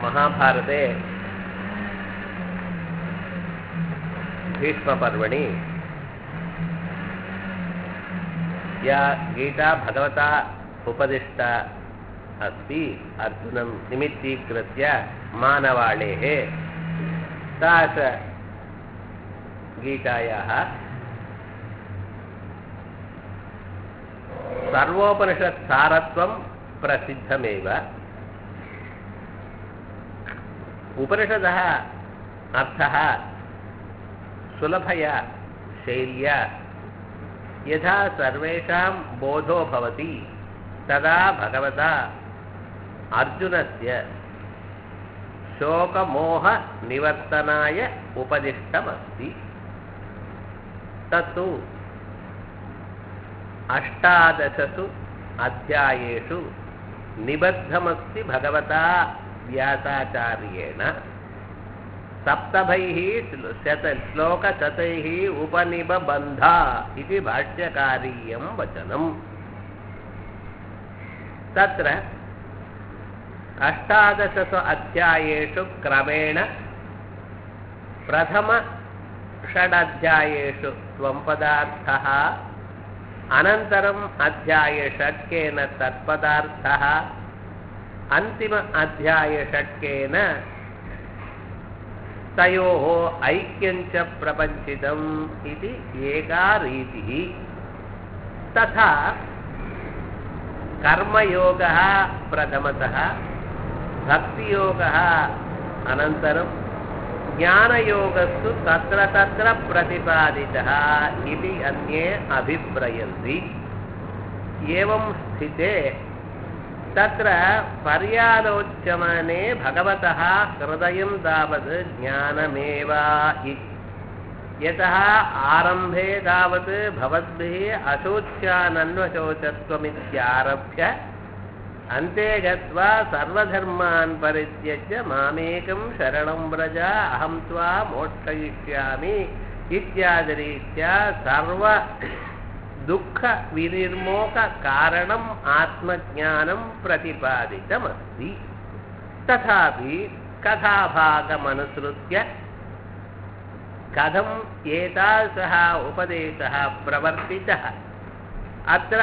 महाभारते भीष्मपर्वणि या गीता भगवता उपदिष्टा अस्ति अर्जुनं निमित्तीकृत्य मानवाळेः सा च गीतायाः सर्वोपनिषत्सारत्वं प्रसिद्धमेव उपनिषदः अर्थः सुलभया शैल्या यथा सर्वेषां बोधो भवति तदा भगवता अर्जुनस्य शोकमोहनिवर्तनाय उपदिष्टमस्ति तत्तु अष्टादशसु अध्यायेषु निबद्धमस्ति भगवता व्यासाचार्येण सप्तभैः शत श्लोकशतैः उपनिबबन्धा इति भाष्यकारीयं वचनम् तत्र अष्टादशसु अध्यायेषु क्रमेण प्रथम षडध्यायेषु त्वं पदार्थः अनन्तरम् अध्यायषट्केन तत्पदार्थः अन्तिम अध्यायषट्केन तयोः ऐक्यञ्च प्रपञ्चितम् इति एका रीतिः तथा कर्मयोगः प्रथमतः भक्तियोगः अनन्तरं ज्ञानयोगस्तु तत्र तत्र प्रतिपादितः इति अन्ये अभिप्रयन्ति एवं स्थिते तत्र पर्यालोच्यमाने भगवतः हृदयं तावत् ज्ञानमेव इति यतः आरम्भे तावत् भवद्भिः अशोच्यानन्वशोचत्वमित्यारभ्य अन्ते गत्वा सर्वधर्मान् परित्यज्य मामेकं शरणं व्रज अहं त्वा मोक्षयिष्यामि इत्यादिरीत्या सर्व दुःखविनिर्मोककारणम् आत्मज्ञानं प्रतिपादितमस्ति तथापि कथाभागमनुसृत्य कथम् एतादृशः उपदेशः प्रवर्तितः अत्र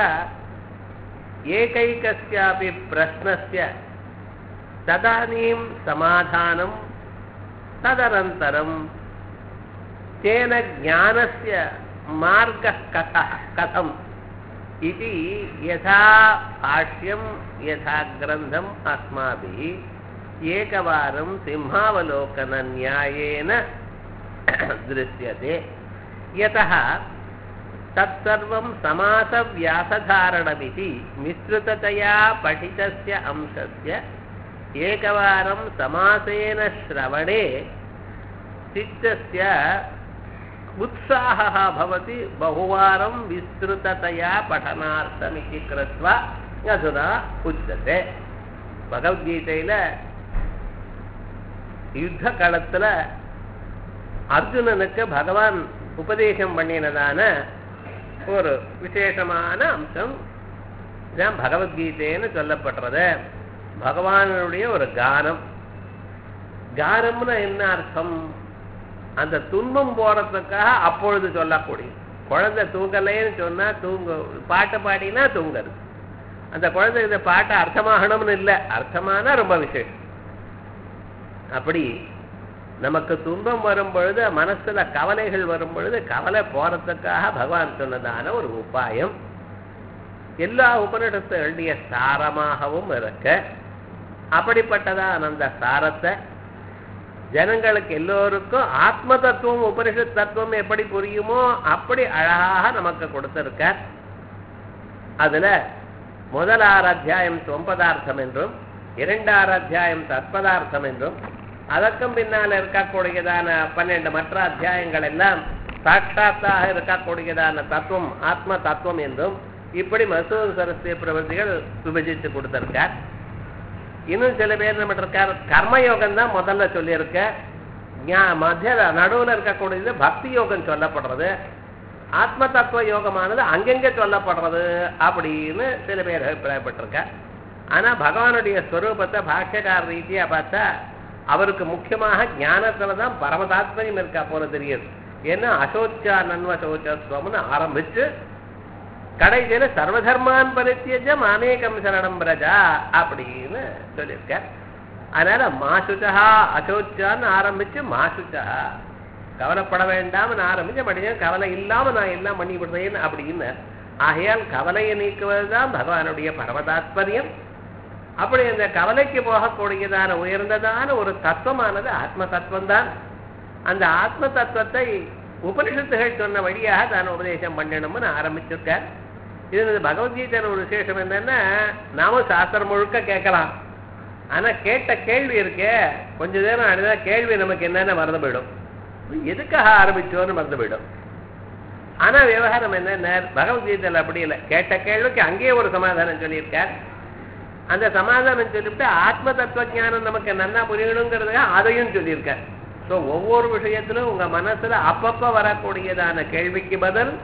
एकैकस्यापि प्रश्नस्य तदानीं समाधानं तदनन्तरं तेन ज्ञानस्य मार्गः कथः कथम् इति यथा भाष्यं यथा ग्रन्थम् अस्माभिः एकवारं सिंहावलोकनन्यायेन दृश्यते यतः तत्सर्वं समासव्यासधारणमिति मिश्रिततया पठितस्य अंशस्य एकवारं समासेन श्रवणे चित्तस्य उत्साहः भवति बहुवारं विस्तृततया पठनार्थमिति कृत्वा अधुना उच्यते பகவத்கீதையில் யுத்த காலத்தில் அர்ஜுனனுக்கு பகவான் உபதேசம் பண்ணினதான ஒரு விசேஷமான அம்சம் தான் பகவத்கீதைன்னு சொல்லப்படுறது பகவானுடைய ஒரு கானம் கானம்னு என்ன அர்த்தம் அந்த துன்பம் போறதுக்காக அப்பொழுது சொல்லக்கூடிய குழந்தை தூங்கலைன்னு சொன்னா தூங்க பாட்டு பாடினா தூங்குறது அந்த குழந்தை இந்த பாட்டை அர்த்தமாகணும்னு இல்லை அர்த்தமானா ரொம்ப விசேஷம் அப்படி நமக்கு துன்பம் வரும் பொழுது மனசுல கவலைகள் வரும் பொழுது கவலை போறதுக்காக பகவான் சொன்னதான ஒரு உபாயம் எல்லா உபனிடத்துடைய சாரமாகவும் இருக்க அப்படிப்பட்டதான் அந்த சாரத்தை ஜனங்களுக்கு எல்லோருக்கும் ஆத்ம தத்துவம் உபனிஷத் தத்துவம் எப்படி புரியுமோ அப்படி அழகாக நமக்கு கொடுத்திருக்க அதுல முதலாறு அத்தியாயம் தொம்பதார்த்தம் என்றும் இரண்டாறு அத்தியாயம் தற்பதார்த்தம் என்றும் அதற்கும் பின்னால் இருக்கக்கூடியதான பன்னெண்டு மற்ற அத்தியாயங்கள் எல்லாம் சாட்சாத்தாக இருக்கக்கூடியதான தத்துவம் ஆத்ம தத்துவம் என்றும் இப்படி மசூர் சரஸ்வதி பிரவர்த்திகள் விபஜித்து கொடுத்திருக்கார் இன்னும் சில பேர் என்ன பண்ணிருக்கார் கர்மயோகம் தான் முதல்ல சொல்லியிருக்க மத்திய நடுவில் இருக்கக்கூடியது பக்தி யோகம் சொல்லப்படுறது ஆத்ம தத்துவ யோகமானது அங்கெங்கே சொல்லப்படுறது அப்படின்னு சில பேர் அபிப்பிராயப்பட்டிருக்க ஆனா பகவானுடைய ஸ்வரூபத்தை பாஷ்யக்கார ரீதியா பார்த்தா அவருக்கு முக்கியமாக ஞானத்துல தான் பரமதாத்மரியம் இருக்கா போல தெரியுது ஏன்னா அசோச்சா நன்வசோச்சஸ்வம்னு ஆரம்பிச்சு கடைசியில சர்வதர்மான் பரித்தியஜ மாமேகம் சரணம் பிரஜா அப்படின்னு சொல்லியிருக்க அதனால மாசுச்சா அசோச்சான்னு ஆரம்பிச்சு மாசுச்சா கவலைப்பட வேண்டாம்னு ஆரம்பிச்சு படிச்சேன் கவலை இல்லாம நான் எல்லாம் பண்ணி விடுறேன் அப்படின்னு ஆகையால் கவலையை நீக்குவதுதான் பகவானுடைய பரமதாத்பரியம் அப்படி அந்த கவலைக்கு போகக்கூடியதான உயர்ந்ததான ஒரு தத்துவமானது ஆத்ம தத்துவம் தான் அந்த ஆத்ம தத்துவத்தை உபனிஷத்துகள் சொன்ன வழியாக தான் உபதேசம் பண்ணணும்னு ஆரம்பிச்சிருக்கார் இது இந்த பகவத்கீதையில ஒரு விசேஷம் என்னன்னா நாமும் சாஸ்திரம் முழுக்க கேட்கலாம் ஆனா கேட்ட கேள்வி இருக்கே கொஞ்ச நேரம் அழுதா கேள்வி நமக்கு என்னென்ன மறந்து போயிடும் எதுக்காக ஆரம்பிச்சோன்னு மறந்து போயிடும் ஆனா விவகாரம் என்ன பகவத்கீதையில அப்படி இல்லை கேட்ட கேள்விக்கு அங்கேயே ஒரு சமாதானம் சொல்லியிருக்கார் அந்த சமாதானம் சொல்லிவிட்டு ஆத்ம தத்துவ ஞானம் நமக்கு நன்னா புரியணுங்கிறதுக்காக அதையும் சொல்லியிருக்கார் ஸோ ஒவ்வொரு விஷயத்திலும் உங்க மனசுல அப்பப்ப வரக்கூடியதான கேள்விக்கு பதில்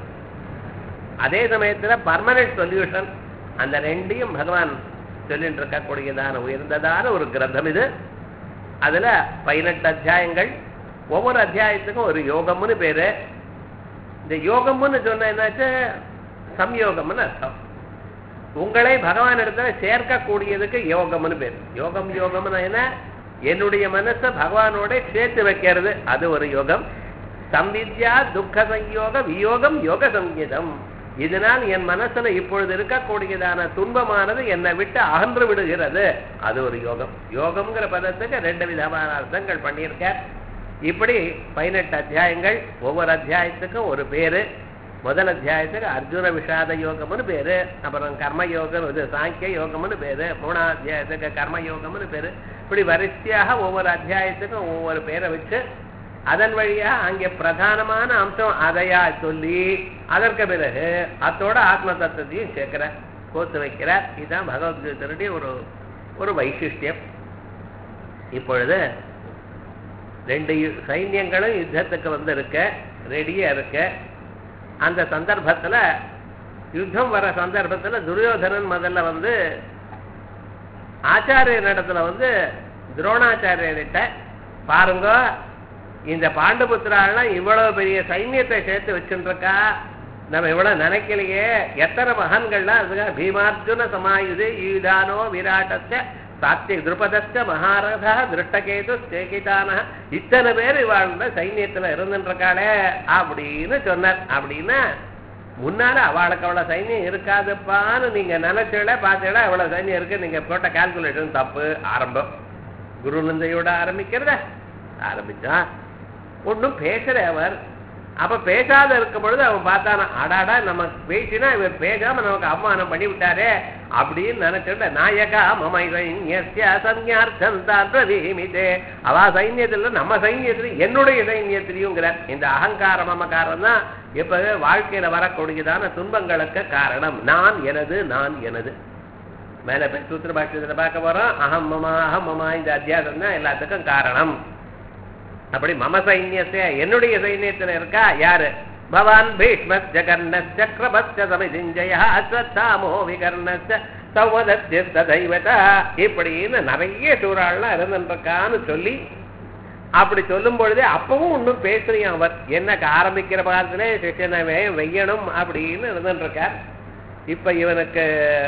அதே சமயத்துல பர்மனன்ட் சொல்யூஷன் அந்த ரெண்டையும் பகவான் சொல்லிட்டு இருக்கக்கூடியதான உயர்ந்ததான ஒரு கிரந்தம் இது அதுல பதினெட்டு அத்தியாயங்கள் ஒவ்வொரு அத்தியாயத்துக்கும் ஒரு யோகம்னு பேரு இந்த யோகம்னு சொன்ன என்னாச்சு சம்யோகம்னு அர்த்தம் உங்களை பகவான் இடத்துல சேர்க்கக்கூடியதுக்கு யோகம்னு பேர் யோகம் யோகம்னு என்ன என்னுடைய மனசை பகவானோட சேர்த்து வைக்கிறது அது ஒரு யோகம் சம்வித்யா துக்க சம்யோக வியோகம் யோக சங்கீதம் இதனால் என் மனசுல இப்பொழுது இருக்கக்கூடியதான துன்பமானது என்னை விட்டு அகன்று விடுகிறது அது ஒரு யோகம் யோகம்ங்கிற பதத்துக்கு ரெண்டு விதமான அர்த்தங்கள் பண்ணியிருக்கார் இப்படி பதினெட்டு அத்தியாயங்கள் ஒவ்வொரு அத்தியாயத்துக்கும் ஒரு பேரு முதல் அத்தியாயத்துக்கு அர்ஜுன விஷாத யோகம்னு பேரு அப்புறம் கர்ம யோகம் இது சாங்கிய யோகம்னு பேரு மூணாவது அத்தியாயத்துக்கு கர்ம யோகம்னு பேரு இப்படி வரிசையாக ஒவ்வொரு அத்தியாயத்துக்கும் ஒவ்வொரு பேரை வச்சு அதன் வழியா அங்கே பிரதானமான அம்சம் அதையா சொல்லி அதற்கு பிறகு அத்தோட ஆத்ம தத்துவத்தையும் சேர்க்கிற கோத்து வைக்கிறார் இதுதான் பகவத்கீதையுடைய ஒரு ஒரு வைசிஷ்டியம் இப்பொழுது ரெண்டு யு- சைன்யங்களும் யுத்தத்துக்கு வந்து இருக்க ரெடியா இருக்க அந்த சந்தர்ப்பத்துல யுத்தம் வர சந்தர்ப்பத்துல துரியோதனன் முதல்ல வந்து ஆச்சாரியர் இடத்துல வந்து துரோணாச்சாரியர்கிட்ட பாருங்க இந்த பாண்டுபுத்திராலாம் இவ்வளவு பெரிய சைன்யத்தை சேர்த்து வச்சுருக்கா நம்ம இவ்வளவு நினைக்கலையே எத்தனை மகான்கள்லாம் அதுக்காக பீமார்ஜுன சமாயுது ஈதானோ விராட்டஸ்ய சாத்திய திருபதஸ்ய மகாரதா திருஷ்டகேது சேகிதான இத்தனை பேர் இவாழ்ந்த சைன்யத்துல இருந்துருக்காளே அப்படின்னு சொன்னார் அப்படின்னா முன்னால அவளுக்கு அவ்வளவு சைன்யம் இருக்காதுப்பான்னு நீங்க நினைச்சல பார்த்தீங்களா அவ்வளவு சைன்யம் இருக்கு நீங்க போட்ட கால்குலேஷன் தப்பு ஆரம்பம் குருநந்தையோட ஆரம்பிக்கிறத ஆரம்பிச்சான் ஒன்றும் பேசுற அவர் அப்ப பேசாத இருக்கும் பொழுது அவன் பார்த்தானா அடாடா நம்ம பேசினா இவர் பேசாம நமக்கு அவமானம் பண்ணி விட்டாரே அப்படின்னு நினைச்சுட்ட நாயகா மமை சைன்யஸ்ய சன்யார்த்தம் தான் பிரதீமிதே அவ சைன்யத்துல நம்ம சைன்யத்துல என்னுடைய சைன்யத்திலையுங்கிற இந்த அகங்கார மமகாரம் தான் இப்ப வாழ்க்கையில வரக்கூடியதான துன்பங்களுக்கு காரணம் நான் எனது நான் எனது மேல போய் சூத்திர பாஷ்யத்துல பார்க்க போறோம் அகம் மமா அகம் மமா இந்த அத்தியாசம் தான் எல்லாத்துக்கும் காரணம் அப்படி மம சைன்யத்தை என்னுடைய சைன்யத்துல இருக்கா யாரு பவான் பீஷ்மஸ்ய கர்ணஸ்ய கிரபஸ்ய சமிதிஞ்சய அஸ்வத்தாமோ விகர்ணஸ்ய சௌவதத்திய தெய்வதா இப்படின்னு நிறைய சூறாள்லாம் இருந்துருக்கான்னு சொல்லி அப்படி சொல்லும் பொழுதே அப்பவும் இன்னும் பேசுறியான் அவர் என்ன ஆரம்பிக்கிற காலத்திலே சிஷனை வே- வெய்யணும் அப்படின்னு இருந்துருக்கார் இப்ப இவனுக்கு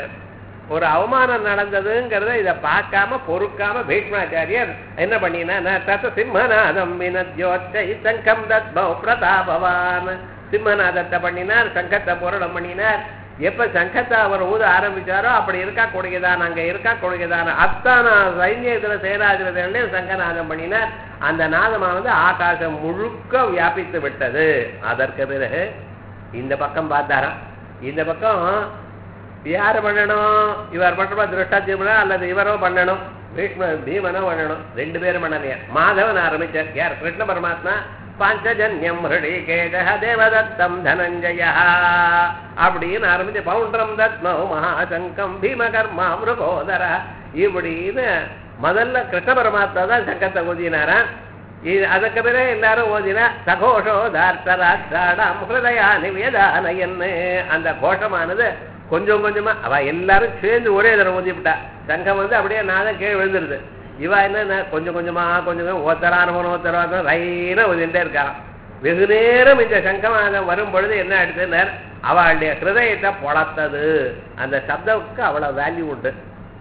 ஒரு அவமானம் நடந்ததுங்கிறத இதை பார்க்காம பொறுக்காம பீஷ்மாச்சாரியர் என்ன பண்ணினா தத்த சிம்மநாதம் வினத்யோச்சை சங்கம் தத்மௌ பிரதாபவான் சிம்மநாதத்தை பண்ணினார் சங்கத்தை பொருளம் பண்ணினார் எப்ப சங்கத்தை அவர் ஊத ஆரம்பிச்சாரோ அப்படி இருக்கக்கூடியதான அங்க இருக்கக்கூடியதான அத்தான சைன்யத்துல சேனாதிபதிகளே சங்கநாதம் பண்ணினார் அந்த நாதமானது ஆகாசம் முழுக்க வியாபித்து விட்டது அதற்கு பிறகு இந்த பக்கம் பார்த்தாராம் இந்த பக்கம் யாரு பண்ணணும் இவர் பண்றப்ப திருஷ்டாத்தியம்னா அல்லது இவரோ பண்ணணும் பீஷ்ம பீமனோ பண்ணணும் ரெண்டு பேரும் பண்ணலையா மாதவன் ஆரம்பிச்சார் யார் கிருஷ்ண பரமாத்மா பாஞ்சஜன்யம் ஹிருடிகேத தேவதத்தம் தனஞ்சய அப்படின்னு ஆரம்பிச்சு பவுண்டரம் தத்மோ மகாசங்கம் பீமகர்மா மிருகோதர இப்படின்னு முதல்ல கிருஷ்ண பரமாத்மா தான் சங்கத்தை ஊதினாரா இது அதுக்கு பிறகு எல்லாரும் ஓதினா சகோஷோ தார்த்தராட்சாடாம் ஹிருதயா நிவேதானயன்னு அந்த கோஷமானது கொஞ்சம் கொஞ்சமா அவ எல்லாரும் சேர்ந்து ஒரே தடவை ஓதிவிட்டா சங்கம் வந்து அப்படியே நாதம் கீழே விழுந்துருது இவ என்ன கொஞ்சம் கொஞ்சமா கொஞ்சம் கொஞ்சம் ஒருத்தரான ஒருத்தரான ரைனா ஒதுண்டே இருக்காராம் வெகு நேரம் இந்த சங்கமானம் வரும் பொழுது என்ன ஆயிடுச்சுனர் அவளுடைய ஹிருதயத்தை பொளத்தது அந்த சப்தவுக்கு அவ்வளவு வேல்யூ உண்டு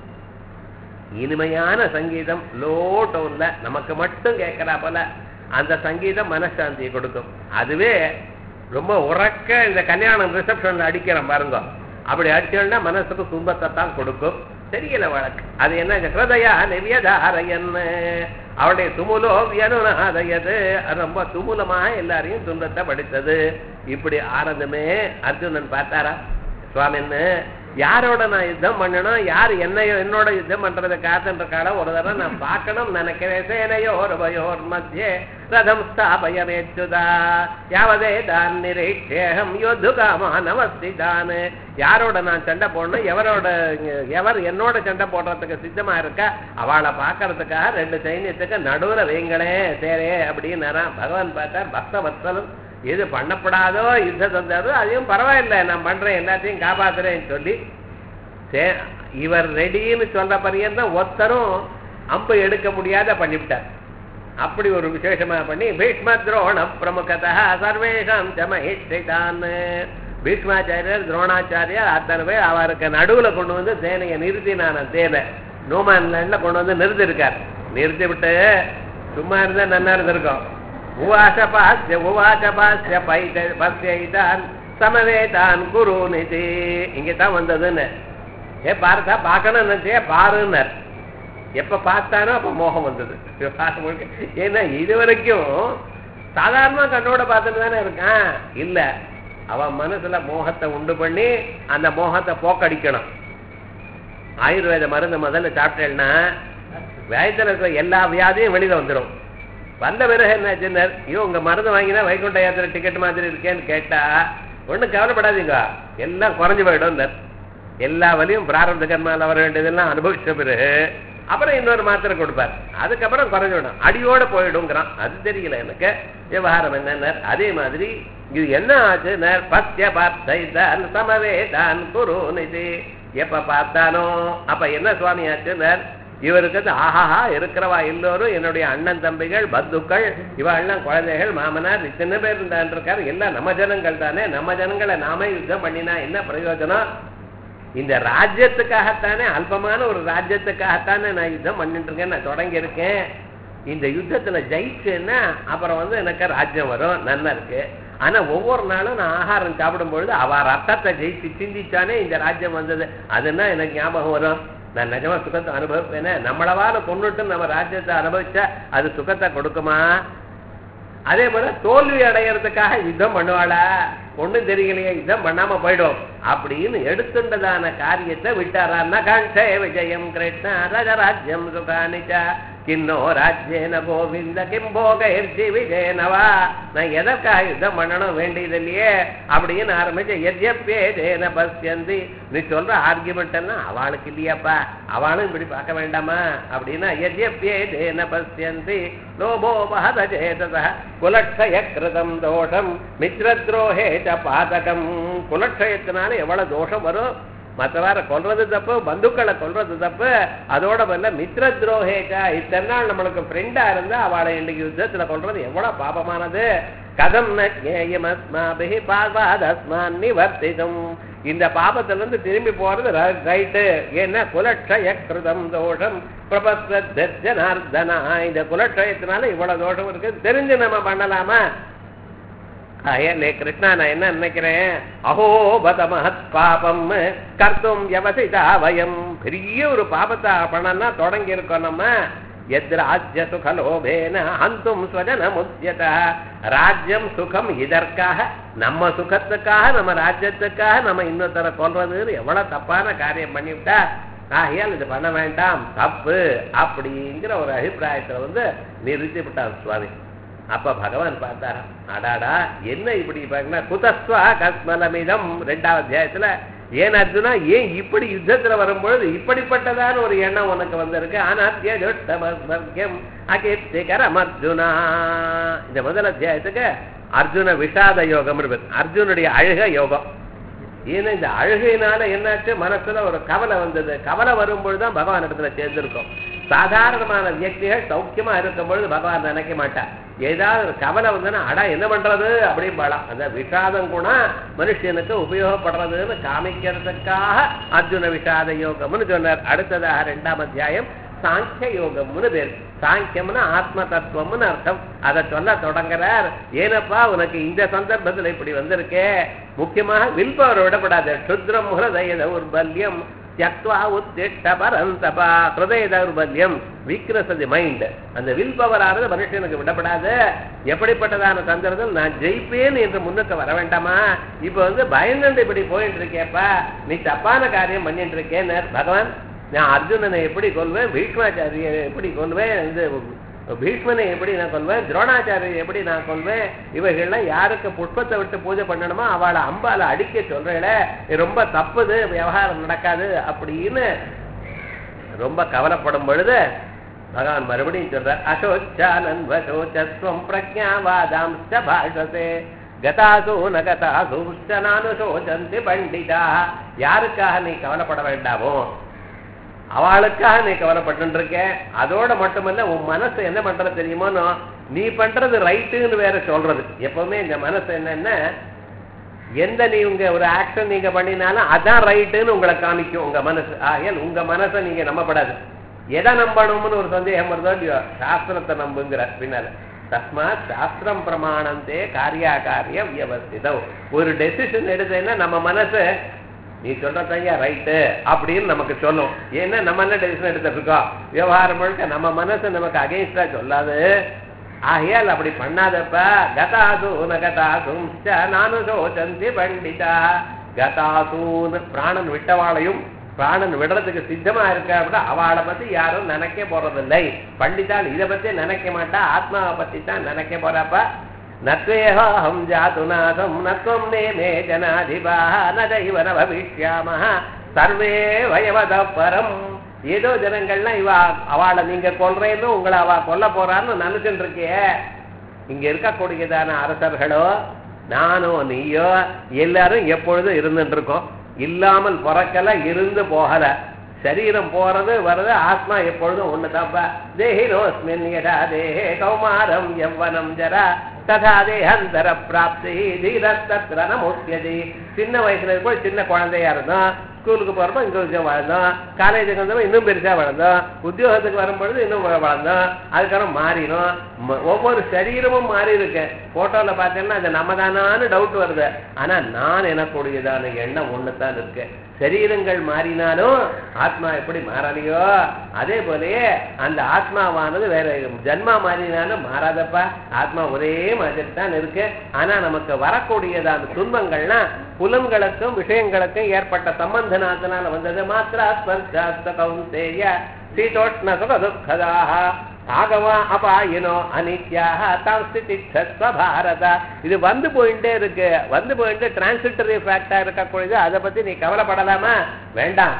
இனிமையான சங்கீதம் லோ டோன்ல நமக்கு மட்டும் கேட்கிறா போல அந்த சங்கீதம் மனசாந்தியை கொடுக்கும் அதுவே ரொம்ப உறக்க இந்த கல்யாணம் ரிசப்ஷன்ல அடிக்கிறோம் பாருங்க அப்படி அடிச்சோம்னா மனசுக்கு துன்பத்தை தான் கொடுக்கும் தெரியல வழக்கு அது என்ன ஹிருதயா நிவியதாரையன் அவளுடைய துமுலோ வியனுநாதயது அது ரொம்ப துமுலமா எல்லாரையும் துன்பத்தை படித்தது இப்படி ஆனதுமே அர்ஜுனன் பார்த்தாரா சுவாமின்னு யாரோட நான் யுத்தம் பண்ணணும் யார் என்னையோ என்னோட யுத்தம் பண்றதை காத்துன்ற காலம் ஒரு தடவை நான் பார்க்கணும் நினைக்கிறேன் சேனையோர் பயோர் மத்தியே ரதம் ஸ்தாபயமேச்சுதா யாவதே தான் நிரீட்சேகம் யோத்து காமானவஸ்திதான் யாரோட நான் சண்டை போடணும் எவரோட எவர் என்னோட சண்டை போடுறதுக்கு சித்தமா இருக்கா அவளை பார்க்கறதுக்காக ரெண்டு சைன்யத்துக்கு நடுவுல வைங்களே தேரே அப்படின்னு பகவான் பார்த்தார் பக்த வத்சலம் எது பண்ணப்படாதோ யுத்த தந்தாரோ அதையும் பரவாயில்லை நான் பண்றேன் எல்லாத்தையும் காப்பாத்துறேன்னு சொல்லி சே இவர் ரெடின்னு சொல்ற பரியந்தான் ஒருத்தரும் அம்பு எடுக்க முடியாத பண்ணிவிட்டார் அப்படி ஒரு விசேஷமா பண்ணி பீஷ்ம துரோண பிரமுகதா சர்வேஷாம் சமஹிஷ்டிதான் பீஷ்மாச்சாரியர் துரோணாச்சாரியர் அத்தனை பேர் அவருக்கு நடுவுல கொண்டு வந்து சேனையை நிறுத்தினான சேனை நோமான்ல கொண்டு வந்து நிறுத்திருக்கார் நிறுத்தி விட்டு சும்மா இருந்தா நன்னா இருந்திருக்கும் உவாச பாஸ்ய உவாச பாஸ்ய பைத பஸ்யைதான் சமவேதான் குரு நிதி இங்க தான் வந்ததுன்னு ஏ பார்த்தா பார்க்கணும் நினைச்சே பாருன்னர் எப்ப பார்த்தானோ அப்ப மோகம் வந்தது ஏன்னா இது வரைக்கும் சாதாரணமா கண்ணோட பார்த்துட்டு தானே இருக்கான் இல்ல அவன் மனசுல மோகத்தை உண்டு பண்ணி அந்த மோகத்தை போக்கடிக்கணும் ஆயுர்வேத மருந்து முதல்ல சாப்பிட்டேன்னா வயத்துல இருக்கிற எல்லா வியாதியும் வெளியில வந்துடும் வந்த பிறகு என்ன ஐயோ உங்க மருந்து வாங்கினா வைகுண்ட யாத்திரை டிக்கெட் மாதிரி இருக்கேன்னு கேட்டா ஒண்ணும் கவலைப்படாதீங்க எல்லாம் குறைஞ்சு போயிடும் எல்லா வழியும் பிராரப்த கர்மால வர வேண்டியதெல்லாம் அனுபவிச்ச பிறகு அப்புறம் இன்னொரு மாத்திரை கொடுப்பார் அதுக்கப்புறம் குறைஞ்சிடும் அடியோட போயிடுங்கிறான் அது தெரியல எனக்கு விவகாரம் என்னன்னு அதே மாதிரி இது என்ன ஆச்சு பத்திய பார்த்தைதான் சமவே தான் குரு நிதி எப்ப பார்த்தானோ அப்ப என்ன சுவாமி ஆச்சு இவருக்கு ஆஹாஹா இருக்கிறவா எல்லோரும் என்னுடைய அண்ணன் தம்பிகள் பந்துக்கள் இவாள்லாம் குழந்தைகள் மாமனார் இத்தனை பேர் இருந்தான் இருக்காரு எல்லாம் நம்ம ஜனங்கள் தானே நம்ம ஜனங்களை நாமே யுத்தம் பண்ணினா என்ன பிரயோஜனம் இந்த ராஜ்யத்துக்காகத்தானே அல்பமான ஒரு ராஜ்யத்துக்காகத்தானே நான் யுத்தம் பண்ணிட்டு இருக்கேன் நான் தொடங்கி இருக்கேன் இந்த யுத்தத்துல ஜெயிச்சேன்னா அப்புறம் வந்து எனக்கு ராஜ்யம் வரும் நல்லா இருக்கு ஆனா ஒவ்வொரு நாளும் நான் ஆகாரம் சாப்பிடும் பொழுது அவ ரத்தத்தை ஜெயிச்சு சிந்திச்சானே இந்த ராஜ்யம் வந்தது அதுன்னா எனக்கு ஞாபகம் வரும் நான் நிஜமா சுகத்தை அனுபவிப்பேனே நம்மளவான கொண்டுட்டு நம்ம ராஜ்யத்தை அனுபவிச்சா அது சுகத்தை கொடுக்குமா அதே போல தோல்வி அடையறதுக்காக யுத்தம் பண்ணுவாளா ஒண்ணும் தெரியலையே யுத்தம் பண்ணாம போயிடும் அப்படின்னு எடுத்துட்டதான காரியத்தை விட்டாரான்னா காண்டே விஜயம் கிருஷ்ண ரஜராஜ்யம் சுகானிச்சா கிண்ணோ ராஜ்யேன கோவிந்த கிம்போகி விஜயனவா நான் எதற்காக யுத்தம் பண்ணணும் வேண்டியது இல்லையே அப்படின்னு ஆரம்பிச்சு எத்யப்பே தேன பசியந்தி நீ சொல்ற ஆர்குமெண்ட் எல்லாம் அவளுக்கு இல்லையாப்பா அவளும் இப்படி பார்க்க வேண்டாமா அப்படின்னா எத்யப்பே தேன பசியந்தி லோபோ மகதேதத குலட்சய கிருதம் தோஷம் மித்ரத்ரோஹே ச பாதகம் குலட்சயத்தினால எவ்வளவு தோஷம் வரும் மற்றவார கொல்றது தப்பு பந்துக்களை கொல்றது தப்பு அதோட வரல மித்ர துரோகேக்கா இத்தனை நாள் நம்மளுக்கு ஃப்ரெண்டா இருந்தா அவளை இன்னைக்கு யுத்தத்துல கொல்றது எவ்வளவு பாபமானது கதம் நேயமஸ்மாபிஹி பாவாதஸ்மான் நிவர்த்திதம் இந்த பாபத்துல இருந்து திரும்பி போறது ரைட்டு ஏன்னா குலட்சய கிருதம் தோஷம் பிரபஸ்வர்ஜனார்தனா இந்த குலட்சயத்தினால இவ்வளவு தோஷம் இருக்கு தெரிஞ்சு நம்ம பண்ணலாமா அயலே கிருஷ்ணா நான் என்ன நினைக்கிறேன் அஹோபத மகத் பாபம் கர்த்தும் வியவசிதா வயம் பெரிய ஒரு பாபத்தை பண்ணனா தொடங்கி இருக்கோம் நம்ம எத் ராஜ்ய சுகலோபேன அந்தும் ஸ்வஜன முத்தியத ராஜ்யம் சுகம் இதற்காக நம்ம சுகத்துக்காக நம்ம ராஜ்யத்துக்காக நம்ம இன்னொருத்தரை கொல்றதுன்னு எவ்வளவு தப்பான காரியம் பண்ணிவிட்டா ஆகையால் இது பண்ண வேண்டாம் தப்பு அப்படிங்கிற ஒரு அபிப்பிராயத்துல வந்து நிறுத்தி விட்டார் சுவாமி அப்ப பகவான் பார்த்தாரா அடாடா என்ன இப்படி பாருங்கன்னா குதஸ்வா கஸ்மலமிதம் ரெண்டாவது அத்தியாயத்துல ஏன் அர்ஜுனா ஏன் இப்படி யுத்தத்துல வரும்பொழுது இப்படிப்பட்டதான ஒரு எண்ணம் உனக்கு வந்திருக்கு ஆனாத்தியம் அகீர்த்திகரம் அர்ஜுனா இந்த முதல் அத்தியாயத்துக்கு அர்ஜுன விஷாத யோகம் இருக்கு அர்ஜுனுடைய அழுக யோகம் ஏன்னா இந்த அழுகையினால என்னாச்சு மனசுல ஒரு கவலை வந்தது கவலை வரும்பொழுதுதான் பகவான் இடத்துல சேர்ந்திருக்கும் சாதாரணமான வியக்திகள் சௌக்கியமா இருக்கும் பொழுது பகவான் நினைக்க மாட்டார் ஏதாவது ஒரு கவலை வந்ததுன்னா அடா என்ன பண்றது அப்படிம்பாளாம் அந்த விஷாதம் கூட மனுஷனுக்கு உபயோகப்படுறதுன்னு காமிக்கிறதுக்காக அர்ஜுன விஷாத யோகம்னு சொன்னார் அடுத்ததாக ரெண்டாம் அத்தியாயம் சாங்கிய யோகம்னு பேர் சாங்கியம்னு ஆத்ம தத்துவம்னு அர்த்தம் அதை சொல்ல தொடங்குறார் ஏனப்பா உனக்கு இந்த சந்தர்ப்பத்துல இப்படி வந்திருக்கே முக்கியமாக வில்பவர் விடப்படாது க்ஷுத்ரம் ஹிருதய தௌர்பல்யம் தியக்வா உத்திஷ்ட பரந்தபா ஹிருதய தௌர்பல்யம் வீக்னஸ் ஆஃப் தி மைண்ட் அந்த வில் பவர் ஆனது மனுஷனுக்கு விடப்படாது எப்படிப்பட்டதான சந்தர்ப்பத்தில் நான் ஜெயிப்பேன் என்று முன்னுக்கு வர வேண்டாமா இப்ப வந்து பயந்துட்டு இப்படி போயிட்டு இருக்கேப்பா நீ தப்பான காரியம் பண்ணிட்டு இருக்கேன்னு பகவான் நான் அர்ஜுனனை எப்படி கொள்வேன் பீஷ்மாச்சாரிய எப்படி கொள்வேன் இந்த பீஷ்மனை எப்படி நான் கொள்வேன் துரோணாச்சாரியரை எப்படி நான் கொள்வேன் இவைகள்லாம் யாருக்கு புஷ்பத்தை விட்டு பூஜை பண்ணணுமோ அவளை அம்பால அடிக்க சொல்றேல ரொம்ப தப்புது விவகாரம் நடக்காது அப்படின்னு ரொம்ப கவலைப்படும் பொழுது பகவான் மறுபடியும் சொல்றார் அசோச்சானன் வசோச்சஸ்வம் பிரஜாவாதாம் பாஷசே கதாசு நகதாசு நானு சோச்சந்தி பண்டிதா யாருக்காக நீ கவலைப்பட வேண்டாமோ அவளுக்காக நீ கவலைப்பட்டு இருக்க அதோட மட்டுமல்ல உன் மனசு என்ன பண்றது தெரியுமோனோ நீ பண்றது ரைட்டுன்னு வேற சொல்றது எப்பவுமே இந்த மனசு என்னன்னா எந்த நீ உங்க ஒரு ஆக்ஷன் நீங்க பண்ணினாலும் அதான் ரைட்டுன்னு உங்களை காமிக்கும் உங்க மனசு ஆகையால் உங்க மனசை நீங்க நம்பப்படாது எதை நம்பணும்னு ஒரு சந்தேகம் வருதோ இல்லையோ சாஸ்திரத்தை நம்புங்கிற பின்னால தஸ்மாத் சாஸ்திரம் பிரமாணந்தே காரியா காரிய வியவஸ்திதம் ஒரு டெசிஷன் எடுத்தேன்னா நம்ம மனசு நீ சொல்றதையா ரைட்டு அப்படின்னு நமக்கு சொல்லும் ஏன்னா நம்ம என்ன டெசிஷன் எடுத்துட்டு இருக்கோம் விவகாரம் முழுக்க நம்ம மனசு நமக்கு அகைன்ஸ்டா சொல்லாது ஆகையால் அப்படி பண்ணாதப்ப கதாசு நகதாசும் நானும் சோச்சந்தி பண்டிதா கதாசூன்னு பிராணன் விட்டவாளையும் பிராணன் விடுறதுக்கு சித்தமா இருக்க அப்படின்னா அவளை பத்தி யாரும் நினைக்க போறதில்லை பண்டிதால் இதை பத்தி நினைக்க மாட்டா ஆத்மாவை பத்தி தான் நினைக்க போறப்ப நத்வேஹம் ஜாது நாதம் நத்வம் நேமே ஜனாதிபாக நதைவ ந பவிஷ்யாமः சர்வே வயவத பரம் ஏதோ ஜனங்கள்லாம் இவ அவளை நீங்க கொல்றேன்னு உங்களை அவ கொல்ல போறான்னு நினைச்சுட்டு இருக்கியே இங்க இருக்கக்கூடியதான அரசர்களோ நானோ நீயோ எல்லாரும் எப்பொழுதும் இருந்துட்டு இருக்கோம் இல்லாமல் பிறக்கல இருந்து போகல சரீரம் போறது வருது ஆத்மா எப்பொழுதும் ஒண்ணுதான்ப்பா தேகினோஸ்மின் யதா தேஹே கௌமாரம் யவ்வனம் ஜரா ததா தேஹந்தர பிராப்தி தீரத்தத்ர நமுத்தியதி சின்ன வயசுல இருக்கும் சின்ன குழந்தையா இருந்தோம் ஸ்கூலுக்கு போறப்ப இங்க கொஞ்சம் வளர்ந்தோம் காலேஜுக்கு வந்தப்ப இன்னும் பெருசா வளர்ந்தோம் உத்தியோகத்துக்கு வரும்பொழுது இன்னும் வளர்ந்தோம் அதுக்கப்புறம் மாறிடும் ம- ஒவ்வொரு சரீரமும் மாறி இருக்கு போட்டோல பார்த்தீங்கன்னா அது நம்ம தானான்னு டவுட் வருது ஆனா நான் எனக்கூடியதான எண்ணம் ஒண்ணுதான் இருக்கு சரீரங்கள் மாறினாலும் ஆத்மா எப்படி மாறலையோ அதே போலயே அந்த ஆத்மாவானது வேற ஜன்மா மாறினாலும் மாறாதப்பா ஆத்மா ஒரே மாதிரி தான் இருக்கு ஆனா நமக்கு வரக்கூடியதான துன்பங்கள்லாம் புலன்களுக்கும் விஷயங்களுக்கும் ஏற்பட்ட சம்பந்தனாத்தினால வந்தது மாத்திரா ஸ்பர்ஷாஸ்த கௌந்தேய சீதோஷ்ண சுக துக்கதாக ஆகவா அபாயினோ அனித்யாக தாம் ஸ்திதிச்சஸ்வ பாரத இது வந்து போயிட்டே இருக்கு வந்து போயிட்டு டிரான்சிட்டரி ஃபேக்டா இருக்கக்கூடியது அதை பத்தி நீ கவலைப்படலாமா வேண்டாம்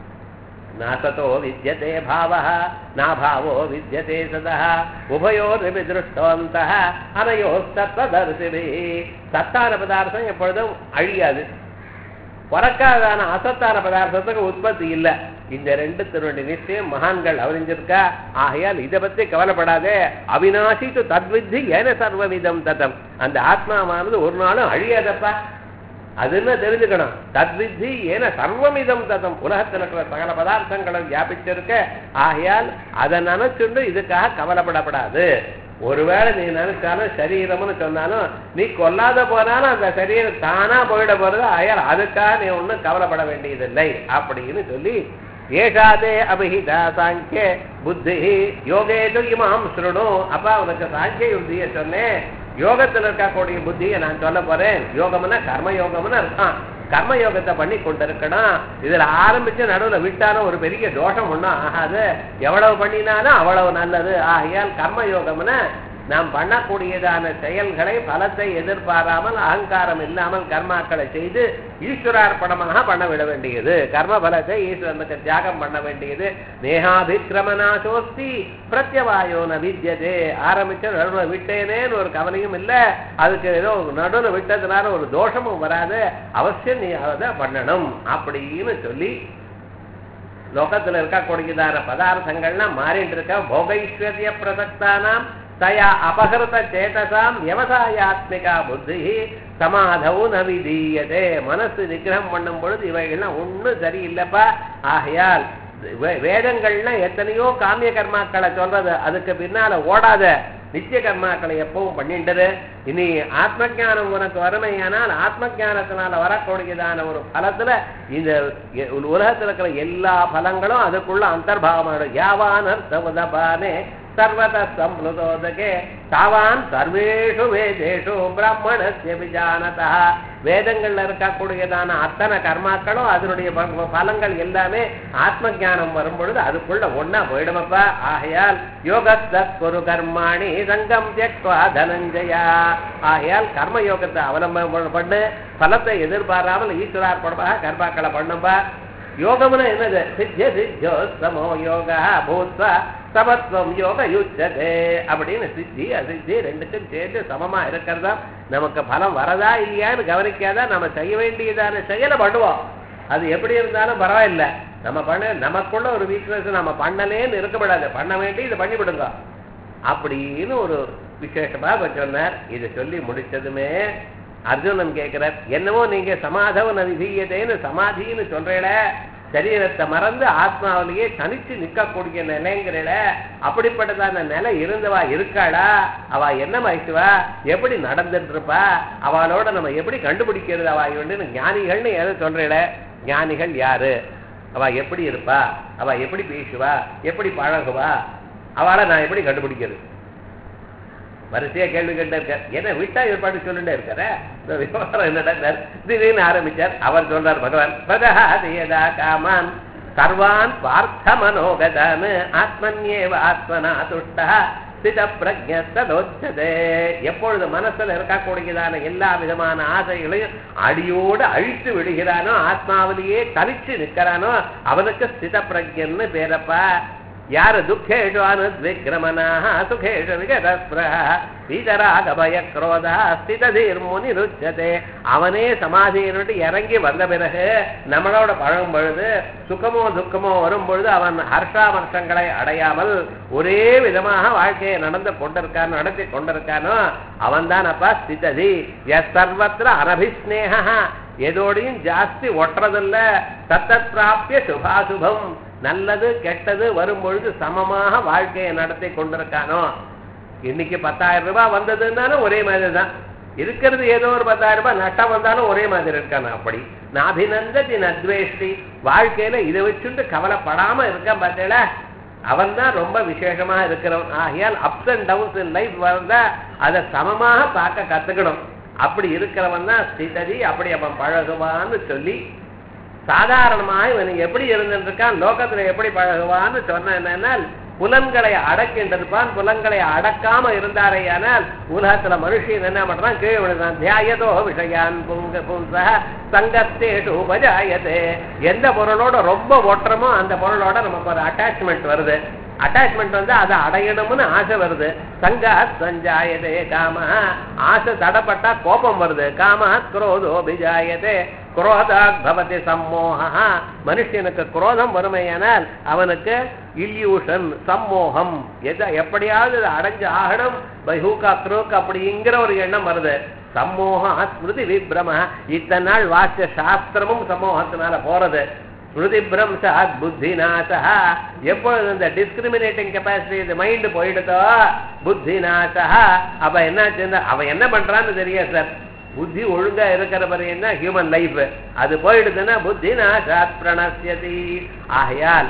நாசத்தோ வித்யதே பாவः நாபாவோ வித்யதே சதः உபயோரிபி திருஷ்டவந்தः அனயோஸ்தத்வதர்சிபிः சத்தான பதார்த்தம் எப்பொழுதும் அழியாது பிறக்காதான அசத்தான பதார்த்தத்துக்கு உற்பத்தி இல்லை இந்த ரெண்டு திருவண்டி நிச்சயம் மகான்கள் அவரிஞ்சிருக்கா ஆகையால் இதை பத்தி கவலைப்படாதே அவிநாசி து தத்வித்தி ஏன சர்வவிதம் ததம் அந்த ஆத்மாவானது ஒரு நாளும் அழியாதப்பா அது என்ன தெரிஞ்சுக்கணும் தத்வித்தி ஏன சர்வமிதம் ததம் உலகத்தில் இருக்கிற சகல பதார்த்தங்களும் வியாபிச்சிருக்க ஆகையால் அதை நினைச்சுண்டு இதுக்காக கவலைப்படப்படாது ஒருவேளை நீ நினைச்சாலும் சரீரம்னு சொன்னாலும் நீ கொல்லாத போனாலும் அந்த சரீரம் தானா போயிட போறது ஆயால் அதுக்காக நீ ஒன்றும் கவலைப்பட வேண்டியதில்லை அப்படின்னு சொல்லி ஏஷாதே அபிஹிதா சாங்கிய புத்தி யோகேது இமாம் சுருணு அப்பா உனக்கு சாங்கிய புத்தியை சொன்னேன் யோகத்துல இருக்கக்கூடிய புத்தியை நான் சொல்ல போறேன் யோகம்னா கர்ம யோகம்னு அர்த்தம் கர்ம யோகத்தை பண்ணி கொண்டிருக்கணும் இதுல ஆரம்பிச்சு நடுவுல விட்டாலும் ஒரு பெரிய தோஷம் ஒண்ணும் ஆகாது எவ்வளவு பண்ணினாலும் அவ்வளவு நல்லது ஆகையால் கர்ம யோகம்னா நாம் பண்ணக்கூடியதான செயல்களை பலத்தை எதிர்பாராமல் அகங்காரம் இல்லாமல் கர்மாக்களை செய்து ஈஸ்வரார்ப்பணமாக பண்ண விட வேண்டியது கர்ம பலத்தை ஈஸ்வரனுக்கு தியாகம் பண்ண வேண்டியது நேகாபிக்கிரமநாசோஸ்தி பிரத்யவாயோ ந வித்யதே ஆரம்பிச்ச நடுவில் விட்டேனேன்னு ஒரு கவலையும் இல்லை அதுக்கு ஏதோ நடுவில் விட்டதுனால ஒரு தோஷமும் வராது அவசியம் நீ அதை பண்ணணும் அப்படின்னு சொல்லி லோகத்துல இருக்கக்கூடியதான பதார்த்தங்கள்லாம் மாறிட்டு இருக்க போகைஸ்வர்ய பிரசக்தானாம் தயா அபகிருத சேதசாம் விவசாயாத்மிகா புத்தி சமாதவு ந விதீயதே மனசு நிகிரகம் பண்ணும் பொழுது இவைகள்லாம் ஒண்ணும் சரியில்லைப்பா ஆகையால் வே- வேதங்கள்னா எத்தனையோ காமிய கர்மாக்களை சொல்றது அதுக்கு பின்னால ஓடாத நித்திய கர்மாக்களை எப்பவும் பண்ணிட்டு இனி ஆத்ம ஞானம் உனக்கு வறுமையானால் ஆத்ம ஞானத்தினால வரக்கூடியதான ஒரு பலத்துல இந்த எ- உலகத்துல இருக்கிற எல்லா பலங்களும் அதுக்குள்ள அந்தர்பாவமாயிடும் யாவான் அர்த்தமுதபானே சர்வத சம்ருதோதகே தாவான் சர்வேஷு வேதேஷு பிராமணஸ்ய விஜானதா வேதங்கள்ல இருக்கக்கூடியதான அத்தனை கர்மாக்களும் அதனுடைய ப- பலங்கள் எல்லாமே ஆத்ம ஞானம் வரும் பொழுது அதுக்குள்ள ஒன்னா போயிடுமப்பா ஆகையால் யோகஸ்தத் குரு கர்மாணி சங்கம் தியக்வா தனஞ்சயா ஆகையால் கர்ம யோகத்தை அவலம்பம் பண்ணு பலத்தை எதிர்பாராமல் ஈஸ்வரார்ப்பணமாக கர்மாக்களை பண்ணும்பா யோகம்னா என்னது சித்திய சித்தியோ சமோ யோக பூத்வா சமத்துவம் யோக யுச்சதே அப்படின்னு சித்தி அசித்தி ரெண்டுக்கும் சேர்ந்து சமமா இருக்கிறதா நமக்கு பலம் வரதா இல்லையான்னு கவனிக்காதா நம்ம செய்ய வேண்டியதான செயலை பண்ணுவோம் அது எப்படி இருந்தாலும் பரவாயில்ல நம்ம பண்ண நமக்குள்ள ஒரு வீக்னஸ் நம்ம பண்ணலேன்னு இருக்கப்படாது பண்ண வேண்டி இதை பண்ணி விடுங்க அப்படின்னு ஒரு விசேஷமாக சொன்னார் இதை சொல்லி முடிச்சதுமே அர்ஜுனன் கேட்கிறார் என்னவோ நீங்க சமாதவ நதிதீயதேன்னு சமாதின்னு சொல்றேல சரீரத்தை மறந்து ஆத்மாவிலேயே தனிச்சு நிற்கக்கூடிய நிலைங்கிறல அப்படிப்பட்டதான நிலை இருந்தவா இருக்காளா அவ என்ன வயசுவா எப்படி நடந்துட்டு இருப்பா அவளோட நம்ம எப்படி கண்டுபிடிக்கிறது அவ இவன்னு ஞானிகள்னு எதை சொல்றேல ஞானிகள் யாரு அவ எப்படி இருப்பா அவ எப்படி பேசுவா எப்படி பழகுவா அவளை நான் எப்படி கண்டுபிடிக்கிறது வரிசையா கேள்வி கேட்டு இருக்கார் என்ன விட்டா இவர் பாட்டு சொல்லிட்டே இருக்காரு இந்த விவகாரம் என்னடா திடீர்னு ஆரம்பிச்சார் அவர் சொல்றார் பகவான் பதஹாதியதா காமான் சர்வான் பார்த்த மனோகதான் ஆத்மன்யேவ ஆத்மனா துஷ்டா ஸ்தித பிரஜத்ததோச்சதே எப்பொழுது மனசுல இருக்கக்கூடியதான எல்லா விதமான ஆசைகளையும் அடியோடு அழித்து விடுகிறானோ ஆத்மாவிலேயே தனிச்சு நிற்கிறானோ அவனுக்கு ஸ்தித பிரஜன்னு பேரப்பா யாரு துக்கேஷு அனுத்விக்ரமனாக சுகேஷு விகதஸ்பிரஹ வீதராக பய குரோதா ஸ்திததீர் முனிருச்சதே அவனே சமாதியினுட்டு இறங்கி வந்த பிறகு நம்மளோட பழகும் பொழுது சுகமோ துக்கமோ வரும் பொழுது அவன் ஹர்ஷாமர்ஷங்களை அடையாமல் ஒரே விதமாக வாழ்க்கையை நடந்து கொண்டிருக்கானோ நடத்தி கொண்டிருக்கானோ அவன் தான் அப்பா ஸ்திததி எஸ் சர்வத்திர அனபிஸ்னேகா எதோடையும் ஜாஸ்தி ஒட்டுறதில்ல தத்தத் பிராப்பிய சுபாசுபம் நல்லது கெட்டது வரும் பொழுது சமமாக வாழ்க்கையை நடத்தி கொண்டிருக்கானோ இன்னைக்கு பத்தாயிரம் ரூபாய் வந்ததுன்னாலும் ஒரே மாதிரி தான் இருக்கிறது ஏதோ ஒரு பத்தாயிரம் ரூபாய் நட்டம் வந்தாலும் ஒரே மாதிரி இருக்கான அப்படி நாபிநந்ததி நத்வேஷ்டி வாழ்க்கையில இதை வச்சுட்டு கவலைப்படாம இருக்கான் பார்த்தேல அவன் தான் ரொம்ப விசேஷமா இருக்கிறவன் ஆகையால் ups and downs in life வந்தா அதை சமமாக பார்க்க கத்துக்கணும் அப்படி இருக்கிறவன் தான் ஸ்திததி அப்படி அவன் பழகுவான்னு சொல்லி சாதாரணமாக இவன் எப்படி இருந்துருக்கான் லோகத்துல எப்படி பழகுவான்னு சொன்ன என்னன்னா புலன்களை அடக்கின்றிருப்பான் புலன்களை அடக்காம இருந்தாரையானால் உலகத்துல மனுஷன் என்ன பண்றான் கீழே விழுறான் தியாயதோ விஷயான் புங்க பும்ச சங்கத்தேஷு உபஜாயதே எந்த பொருளோட ரொம்ப ஒட்டுறமோ அந்த பொருளோட நமக்கு ஒரு அட்டாச்மெண்ட் வருது அட்டாச்மெண்ட் வந்து அதை அடையணும்னு ஆசை வருது சங்கா சஞ்சாயதே காம ஆசை தடப்பட்டா கோபம் வருது காம குரோதோ பிஜாயதே குரோதாத் பவதி சம்மோகா மனுஷனுக்கு குரோதம் வறுமையானால் அவனுக்கு இல்யூஷன் சம்மோகம் எதை எப்படியாவது இதை அடைஞ்சு ஆகணும் பைஹூக்கா த்ரூக் அப்படிங்கிற ஒரு எண்ணம் வருது சம்மோக ஸ்மிருதி விப்ரம இத்தனை நாள் வாசிச்ச சாஸ்திரமும் சம்மோகத்தினால போறது ஸ்மிருதி பிரம்சாத் புத்தி நாசா எப்பொழுது இந்த டிஸ்கிரிமினேட்டிங் கெப்பாசிட்டி இந்த மைண்ட் போயிடுதோ புத்தி நாசா அப்ப என்ன அவன் என்ன பண்றான்னு தெரியாது சார் புத்தி ஒழுங்கா இருக்கிற என்ன ஹியூமன் லைஃப் அது போயிடுதுன்னா புத்தி நாசாத் பிரணசியதி ஆகையால்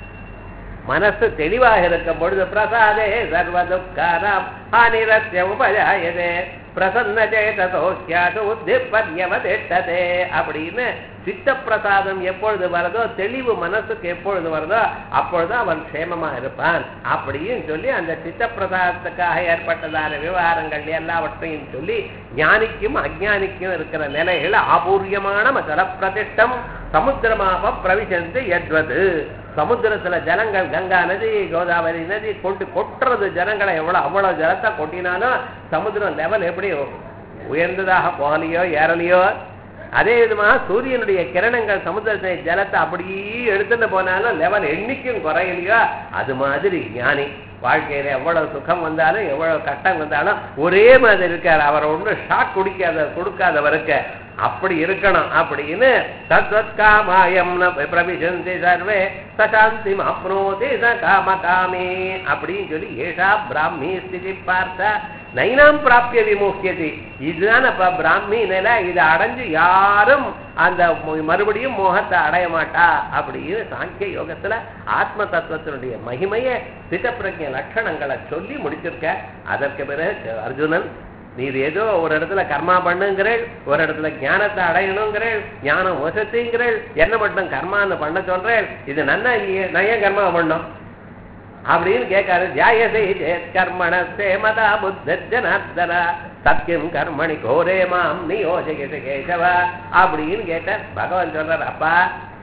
மனசு தெளிவாக இருக்கும் பொழுது பிரசாதே சர்வ துக்காராம் ஹானிரஸ்ய உபஜாயதே பிரசன்ன சேதோக்கியாது உத்தி பர்யவதிஷ்டதே அப்படின்னு சித்த பிரசாதம் எப்பொழுது வருதோ தெளிவு மனசுக்கு எப்பொழுது வருதோ அப்பொழுது அவன் க்ஷேமமா இருப்பான் அப்படின்னு சொல்லி அந்த சித்த பிரசாதத்துக்காக ஏற்பட்டதான விவகாரங்கள் எல்லாவற்றையும் சொல்லி ஞானிக்கும் அஜானிக்கும் இருக்கிற நிலைகள் ஆபூர்யமான மசல பிரதிஷ்டம் சமுத்திரமாக பிரவிசந்து எட்வது சமுத்திரத்துல ஜலங்கள் கங்கா நதி கோதாவரி நதி கொண்டு கொட்டுறது ஜனங்களை எவ்வளவு அவ்வளவு ஜலத்தை கொட்டினாலும் சமுத்திரம் லெவல் எப்படி உயர்ந்ததாக போகலையோ ஏறலையோ அதே விதமாக சூரியனுடைய கிரணங்கள் சமுத்திரத்தை ஜலத்தை அப்படியே எடுத்துட்டு போனாலும் லெவல் எண்ணிக்கும் குறையலையோ அது மாதிரி ஞானி வாழ்க்கையில எவ்வளவு சுகம் வந்தாலும் எவ்வளவு கஷ்டம் வந்தாலும் ஒரே மாதிரி இருக்கார் அவர் ஒன்று ஷாக் குடிக்காத கொடுக்காதவருக்கு அப்படி இருக்கணும் அப்படின்னு தத்வத் காமாயம் பிரபிசந்தி சர்வே சசாந்தி அப்னோதி ச காம காமே அப்படின்னு சொல்லி ஏஷா பிராமி ஸ்திதி பார்த்த நைனாம் பிராப்பிய விமுக்கியதி இதுதான் அப்ப பிராமி நிலை இதை அடைஞ்சு யாரும் அந்த மு- மறுபடியும் மோகத்தை அடைய மாட்டா அப்படின்னு சாங்கிய யோகத்துல ஆத்ம தத்துவத்தினுடைய மகிமையை சித்தப்பிரஜ லட்சணங்களை சொல்லி முடிச்சிருக்க அதற்கு பிறகு அர்ஜுனன் நீர் ஏதோ ஒரு இடத்துல கர்மா பண்ணுங்கிறேள் ஒரு இடத்துல ஞானத்தை அடையணுங்கிறேள் ஞானம் வசதிங்கிறேள் என்ன மட்டும் கர்மான்னு பண்ண சொல்றேள் இது நன்னா இல்லையே நான் ஏன் கர்மா பண்ணோம் அப்படின்னு கேட்காரு ஜாயசை கர்மணஸ்தே மதா புத்த ஜனார்தனா சத்தியம் கர்மணி கோரே மாம் நியோஜகித கேசவா அப்படின்னு கேட்ட பகவான் சொல்றார் அப்பா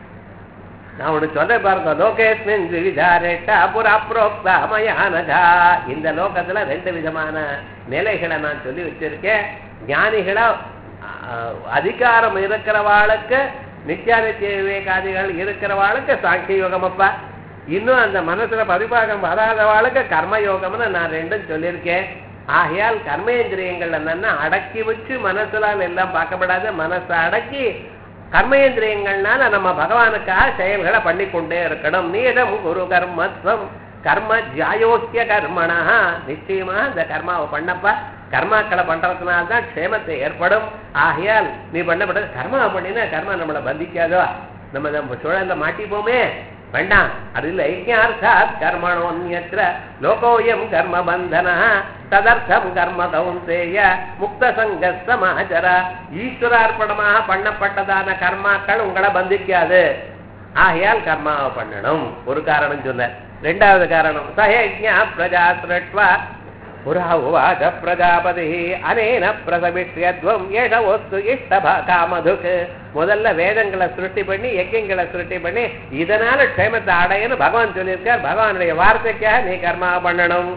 நான் ஒண்ணு சொல்றேன் பாருங்க லோகேஸ்மின் விவிதாரேட்டா புரா புரோக்தா மயானகா இந்த லோகத்துல ரெண்டு விதமான நிலைகளை நான் சொல்லி வச்சிருக்கேன் ஞானிகளா ஆஹ், அதிகாரம் இருக்கிறவாளுக்கு நித்தியானித்திய விவேகாதிகள் இருக்கிறவாளுக்கு சாங்கிய யோகம் அப்பா இன்னும் அந்த மனசுல பரிபாகம் வராதவாளுக்கு கர்ம யோகம்னு நான் ரெண்டும் சொல்லியிருக்கேன் ஆகையால் கர்மேந்திரியங்கள் என்னன்னா அடக்கி வச்சு மனசுலால் எல்லாம் பார்க்கப்படாது மனசை அடக்கி கர்மேந்திரியங்கள்னால நம்ம பகவானுக்காக செயல்களை பண்ணி கொண்டே இருக்கணும் நீடம் குரு கர்மத்வம் கர்ம ஜாயோக்கிய கர்மணா நிச்சயமா இந்த கர்மாவை பண்ணப்பா கர்மாக்களை பண்றதுனால தான் க்ஷேமத்தை ஏற்படும் ஆகையால் நீ பண்ணப்பட்டது கர்மா பண்ணினா கர்மா நம்மளை பந்திக்காதோ நம்ம நம்ம சுழல்ல மாட்டிப்போமே வேண்டாம் அது இல்லை யஜ்ஞார்த்தாத் கர்மணோன்யத்ர லோகோயம் கர்ம பந்தன ததர்த்தம் கர்ம கௌந்தேய முக்த சங்க சமாச்சர ஈஸ்வரார்ப்பணமாக பண்ணப்பட்டதான கர்மாக்கள் உங்களை பந்திக்காது ஆகையால் கர்மாவை பண்ணணும் ஒரு காரணம் சொன்னார் ரெண்டாவது காரணம் சஹேஜ்ஞா பிரஜா சிருஷ்டுவா புரா உவாச்ச பிரஜாபதி அனேன பிரசவிஷ்யத்வம் ஏஷ ஒஸ்து இஷ்டபா காமதுக் முதல்ல வேதங்களை சிருஷ்டி பண்ணி யஜ்யங்களை சிருஷ்டி பண்ணி இதனால க்ஷேமத்தை அடையன்னு பகவான் சொல்லியிருக்கார் பகவானுடைய வார்த்தைக்காக நீ கர்மா பண்ணணும்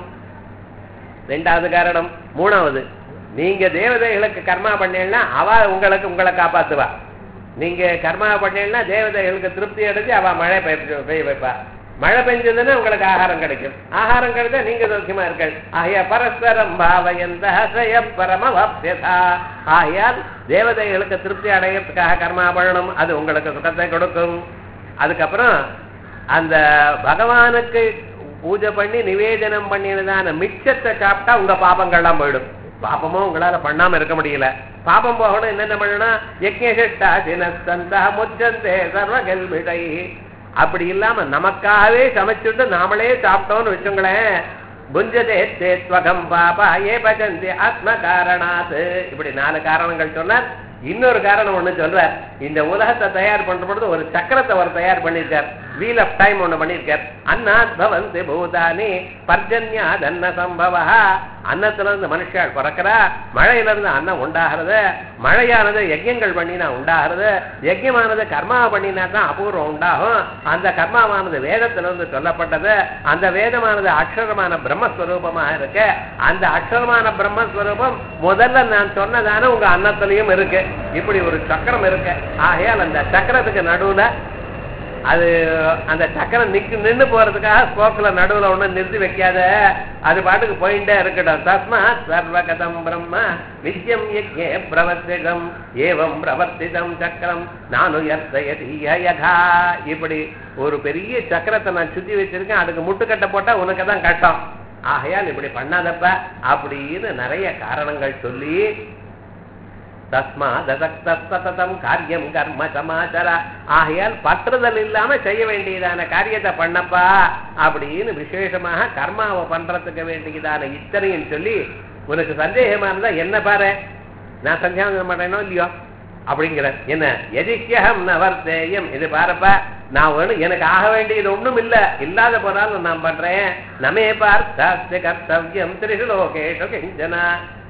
ரெண்டாவது காரணம் மூணாவது நீங்க தேவதைகளுக்கு கர்மா பண்ணீங்கன்னா அவ உங்களுக்கு உங்களை காப்பாத்துவா நீங்க கர்மா பண்ணீங்கன்னா தேவதைகளுக்கு திருப்தி அடைஞ்சு அவ மழை பெய்ய பெய்ய வைப்பா மழை பெஞ்சதுன்னா உங்களுக்கு ஆகாரம் கிடைக்கும் ஆகாரம் கிடைச்சா நீங்க சௌக்கியமா இருக்கள் ஆகிய பரஸ்பரம் பாவயந்த ஹசய பரமவப்யதா ஆகையால் தேவதைகளுக்கு திருப்தி அடையறதுக்காக கர்மா பண்ணணும் அது உங்களுக்கு சுகத்தை கொடுக்கும் அதுக்கப்புறம் அந்த பகவானுக்கு பூஜை பண்ணி நிவேதனம் பண்ணினதான மிச்சத்தை சாப்பிட்டா உங்க பாபங்கள்லாம் போயிடும் பாபமும் உங்களால பண்ணாம இருக்க முடியல பாபம் போகணும் என்னென்ன பண்ணணும் யஜ்ஞா தினஸ்தந்தா முச்சந்தே சர்வ கல்விடை அப்படி இல்லாம நமக்காகவே சமைச்சுட்டு நாமளே சாப்பிட்டோம்னு வச்சுங்களேன் புஞ்சதே தேத்வகம் பாபா ஏ பஜந்தி ஆத்ம காரணாத் இப்படி நாலு காரணங்கள் சொன்னார் இன்னொரு காரணம் ஒண்ணு சொல்றார் இந்த உலகத்தை தயார் பண்ற பொழுது ஒரு சக்கரத்தை அவர் தயார் பண்ணியிருக்கார் வீல் ஆஃப் டைம் ஒண்ணு பண்ணியிருக்கார் அன்னாத் பவந்தி பூதானி பர்ஜன்யாத் அன்ன சம்பவா அன்னத்துல இருந்து மனுஷால் பிறக்கிறா மழையில இருந்து அன்னம் உண்டாகிறது மழையானது யஜ்யங்கள் பண்ணினா உண்டாகிறது யஜ்யமானது கர்மா பண்ணினா தான் அபூர்வம் உண்டாகும் அந்த கர்மாவானது வேதத்திலிருந்து சொல்லப்பட்டது அந்த வேதமானது அக்ஷரமான பிரம்மஸ்வரூபமாக இருக்கு அந்த அக்ஷரமான பிரம்மஸ்வரூபம் முதல்ல நான் சொன்னதான உங்க அன்னத்திலையும் இருக்கு இப்படி ஒரு சக்கரம் இருக்கு ஆகையால் அந்த சக்கரத்துக்கு நடுவுல அது அந்த சக்கரம் நிக்கு நின்னு போறதுக்காக ஸ்போக்ல நடுவுல ஒண்ணு நிறுத்தி வைக்காத அது பாட்டுக்கு போயிட்டே இருக்கட்டும் தஸ்மா சர்வகதம் பிரம்ம நித்தியம் யஜ்ஞே பிரவர்த்திதம் ஏவம் பிரவர்த்திதம் சக்கரம் நானு யதா இப்படி ஒரு பெரிய சக்கரத்தை நான் சுத்தி வச்சிருக்கேன் அதுக்கு முட்டுக்கட்டை போட்டா உனக்கு தான் கஷ்டம் ஆகையால் இப்படி பண்ணாதப்ப அப்படின்னு நிறைய காரணங்கள் சொல்லி தஸ்மா தசக்தம் காரியம் கர்ம சமாச்சார ஆகையால் பற்றுதல் இல்லாம செய்ய வேண்டியதான காரியத்தை பண்ணப்பா அப்படின்னு விசேஷமாக கர்மாவை பண்றதுக்கு வேண்டியதான இத்தனையும் சொல்லி உனக்கு சந்தேகமா இருந்தா என்ன பாரு நான் சந்தியாவந்தனம் பண்றேனோ இல்லையோ அப்படிங்கிற என்ன எதிக்ககம் நவர்த்தேயம் இது பாருப்பா நான் ஒண்ணு எனக்கு ஆக வேண்டியது ஒண்ணும் இல்ல இல்லாத போனாலும் நான் பண்றேன் நமே பார்த்தாஸ்ய கர்த்தவியம் திரிஷு லோகேஷு கிஞ்சனா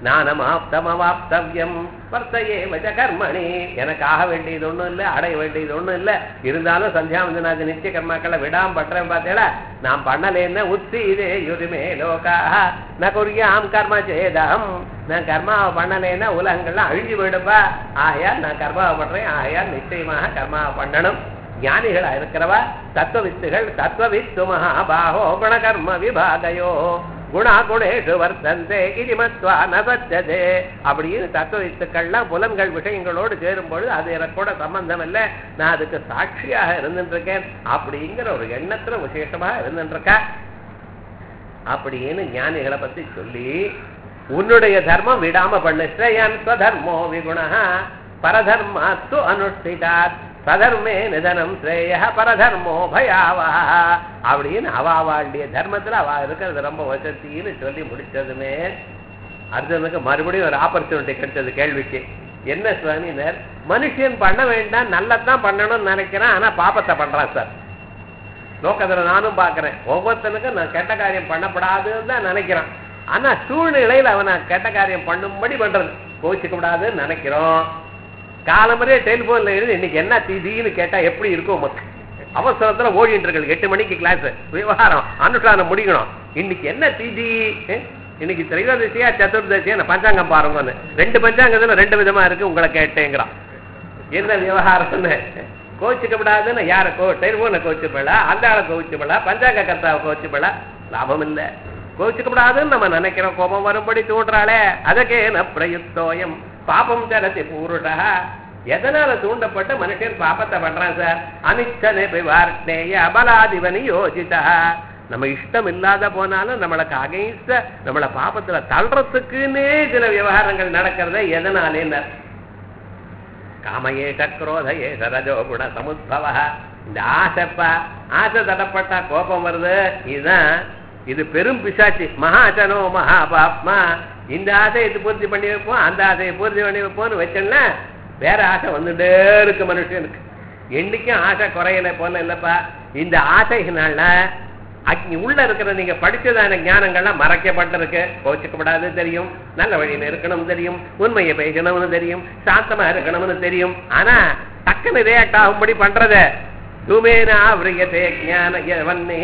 நானமாப்தமவாப்தவியம் வர்த்தையே வச்ச கர்மணி எனக்கு ஆக வேண்டியது ஒண்ணும் இல்ல அடைய வேண்டியது ஒண்ணும் இல்ல இருந்தாலும் சந்தியாவந்தனாதி நித்திய கர்மாக்களை விடாம பண்றேன் பார்த்தேடா நான் பண்ணலேன்னு உத்தீதே யுரிமே லோகா ந குறியாம் கர்ம சேதம் நான் கர்மாவை பண்ணலேன்னா உலகங்கள்லாம் அழிஞ்சு போயிடுப்பா ஆகையால் நான் கர்மாவை பண்றேன் ஆகையால் நிச்சயமாக கர்மாவை பண்ணணும் ஞானிகளா இருக்கிறவா தத்துவவித்துகள் தத்துவவித்து மகாபாகோ குணகர்ம விபாகையோ குணா குணேஷு வர்த்தந்தே இது மத்வா நசத்ததே அப்படின்னு தத்துவவித்துக்கள்லாம் புலன்கள் விஷயங்களோடு சேரும்பொழுது அது எனக்கு கூட சம்பந்தம் இல்லை நான் அதுக்கு சாட்சியாக இருந்துட்டு இருக்கேன் அப்படிங்கிற ஒரு எண்ணத்துல விசேஷமாக இருந்துட்டு இருக்கேன் அப்படின்னு ஞானிகளை பத்தி சொல்லி உன்னுடைய தர்மம் விடாம பண்ணு ஸ்ரேயன் ஸ்வதர்மோ விகுணா பரதர்மாத்து அனுஷ்டிதாத் சதர்மே நிதனம் ஸ்ரேய பரதர்மோ பயாவா அப்படின்னு அவ அவளுடைய தர்மத்துல அவ இருக்கிறது ரொம்ப வசத்தின்னு சொல்லி முடிச்சதுமே அர்ஜுனுக்கு மறுபடியும் ஒரு ஆப்பர்ச்சுனிட்டி கிடைச்சது கேள்விக்கு என்ன சுவாமினர் மனுஷன் பண்ண வேண்டாம் நல்லதான் பண்ணணும்னு நினைக்கிறேன் ஆனா பாப்பத்தை பண்றான் சார் லோக்கத்துல நானும் பாக்குறேன் ஒவ்வொருத்தனுக்கும் நான் கெட்ட காரியம் பண்ணப்படாதுன்னு தான் நினைக்கிறான் ஆனா சூழ்நிலையில அவனை கெட்ட காரியம் பண்ணும்படி பண்றது கோச்சிக்க கூடாதுன்னு நினைக்கிறோம் காலம்பரே டெலிபோன்ல எழுதி இன்னைக்கு என்ன தீதின்னு கேட்டா எப்படி இருக்கும் உமக்கு அவசரத்துல ஓடிட்டு இருக்கு எட்டு மணிக்கு கிளாஸ் விவகாரம் அனுஷ்டானம் முடிக்கணும் இன்னைக்கு என்ன தீதி அஹ்? இன்னைக்கு திரையோதசியா சதுர்தசியா நான் பஞ்சாங்கம் பாருங்கன்னு ரெண்டு பஞ்சாங்கத்துல ரெண்டு விதமா இருக்கு உங்களை கேட்டேங்கிறான் என்ன விவகாரம்னு கோச்சிக்கப்படாதுன்னு யாரை கோ டெலிபோனை கோச்சுப்படா அந்த ஆளை கோச்சுப்படா பஞ்சாங்க கர்த்தாவை கோச்சுப்படா லாபம் இல்லை கோச்சிக்கப்படாதுன்னு நம்ம நினைக்கிறோம் கோபம் வரும்படி தூண்டுறாளே அதற்கே ந பிரயுக்தோயம் பாபம் தரத்தி பூருடா எதனால தூண்டப்பட்டு மனுஷன் பாப்பத்தை பண்றான் சார் அனிச்சனை வார்த்தேய அபலாதிபனி யோசிதா நம்ம இஷ்டம் இல்லாத போனாலும் நம்மளுக்கு அகைன்ஸ்ட நம்மள பாப்பத்துல தள்ளுறதுக்குன்னே சில விவகாரங்கள் நடக்கிறத எதனாலே காமயேஷ குரோதயேஷ ரஜோ குண சமுத்பவ இந்த ஆசைப்பா ஆசை தடப்பட்டா கோபம் வருது இதுதான் இது பெரும் பிசாச்சி மகாச்சனோ மகாபாப்மா இந்த ஆசையை இது பூர்த்தி பண்ணி வைப்போம் அந்த ஆசையை பூர்த்தி பண்ணி வைப்போம்னு வச்சோம்னா வேற ஆசை வந்துட்டே இருக்கு மனுஷனுக்கு என்னைக்கும் ஆசை குறையல போல இல்லப்பா இந்த ஆசைகளால அக்னி உள்ள இருக்கிற நீங்க படிச்சதான ஞானங்கள்லாம் மறைக்கப்பட்டிருக்கு கோச்சிக்கப்படாது தெரியும் நல்ல வழியில இருக்கணும்னு தெரியும் உண்மையை பேசணும்னு தெரியும் சாந்தமா இருக்கணும்னு தெரியும் ஆனா டக்குன்னு ரியாக்ட் ஆகும்படி பண்றத துமேனா விரியதே ஞான வன்னே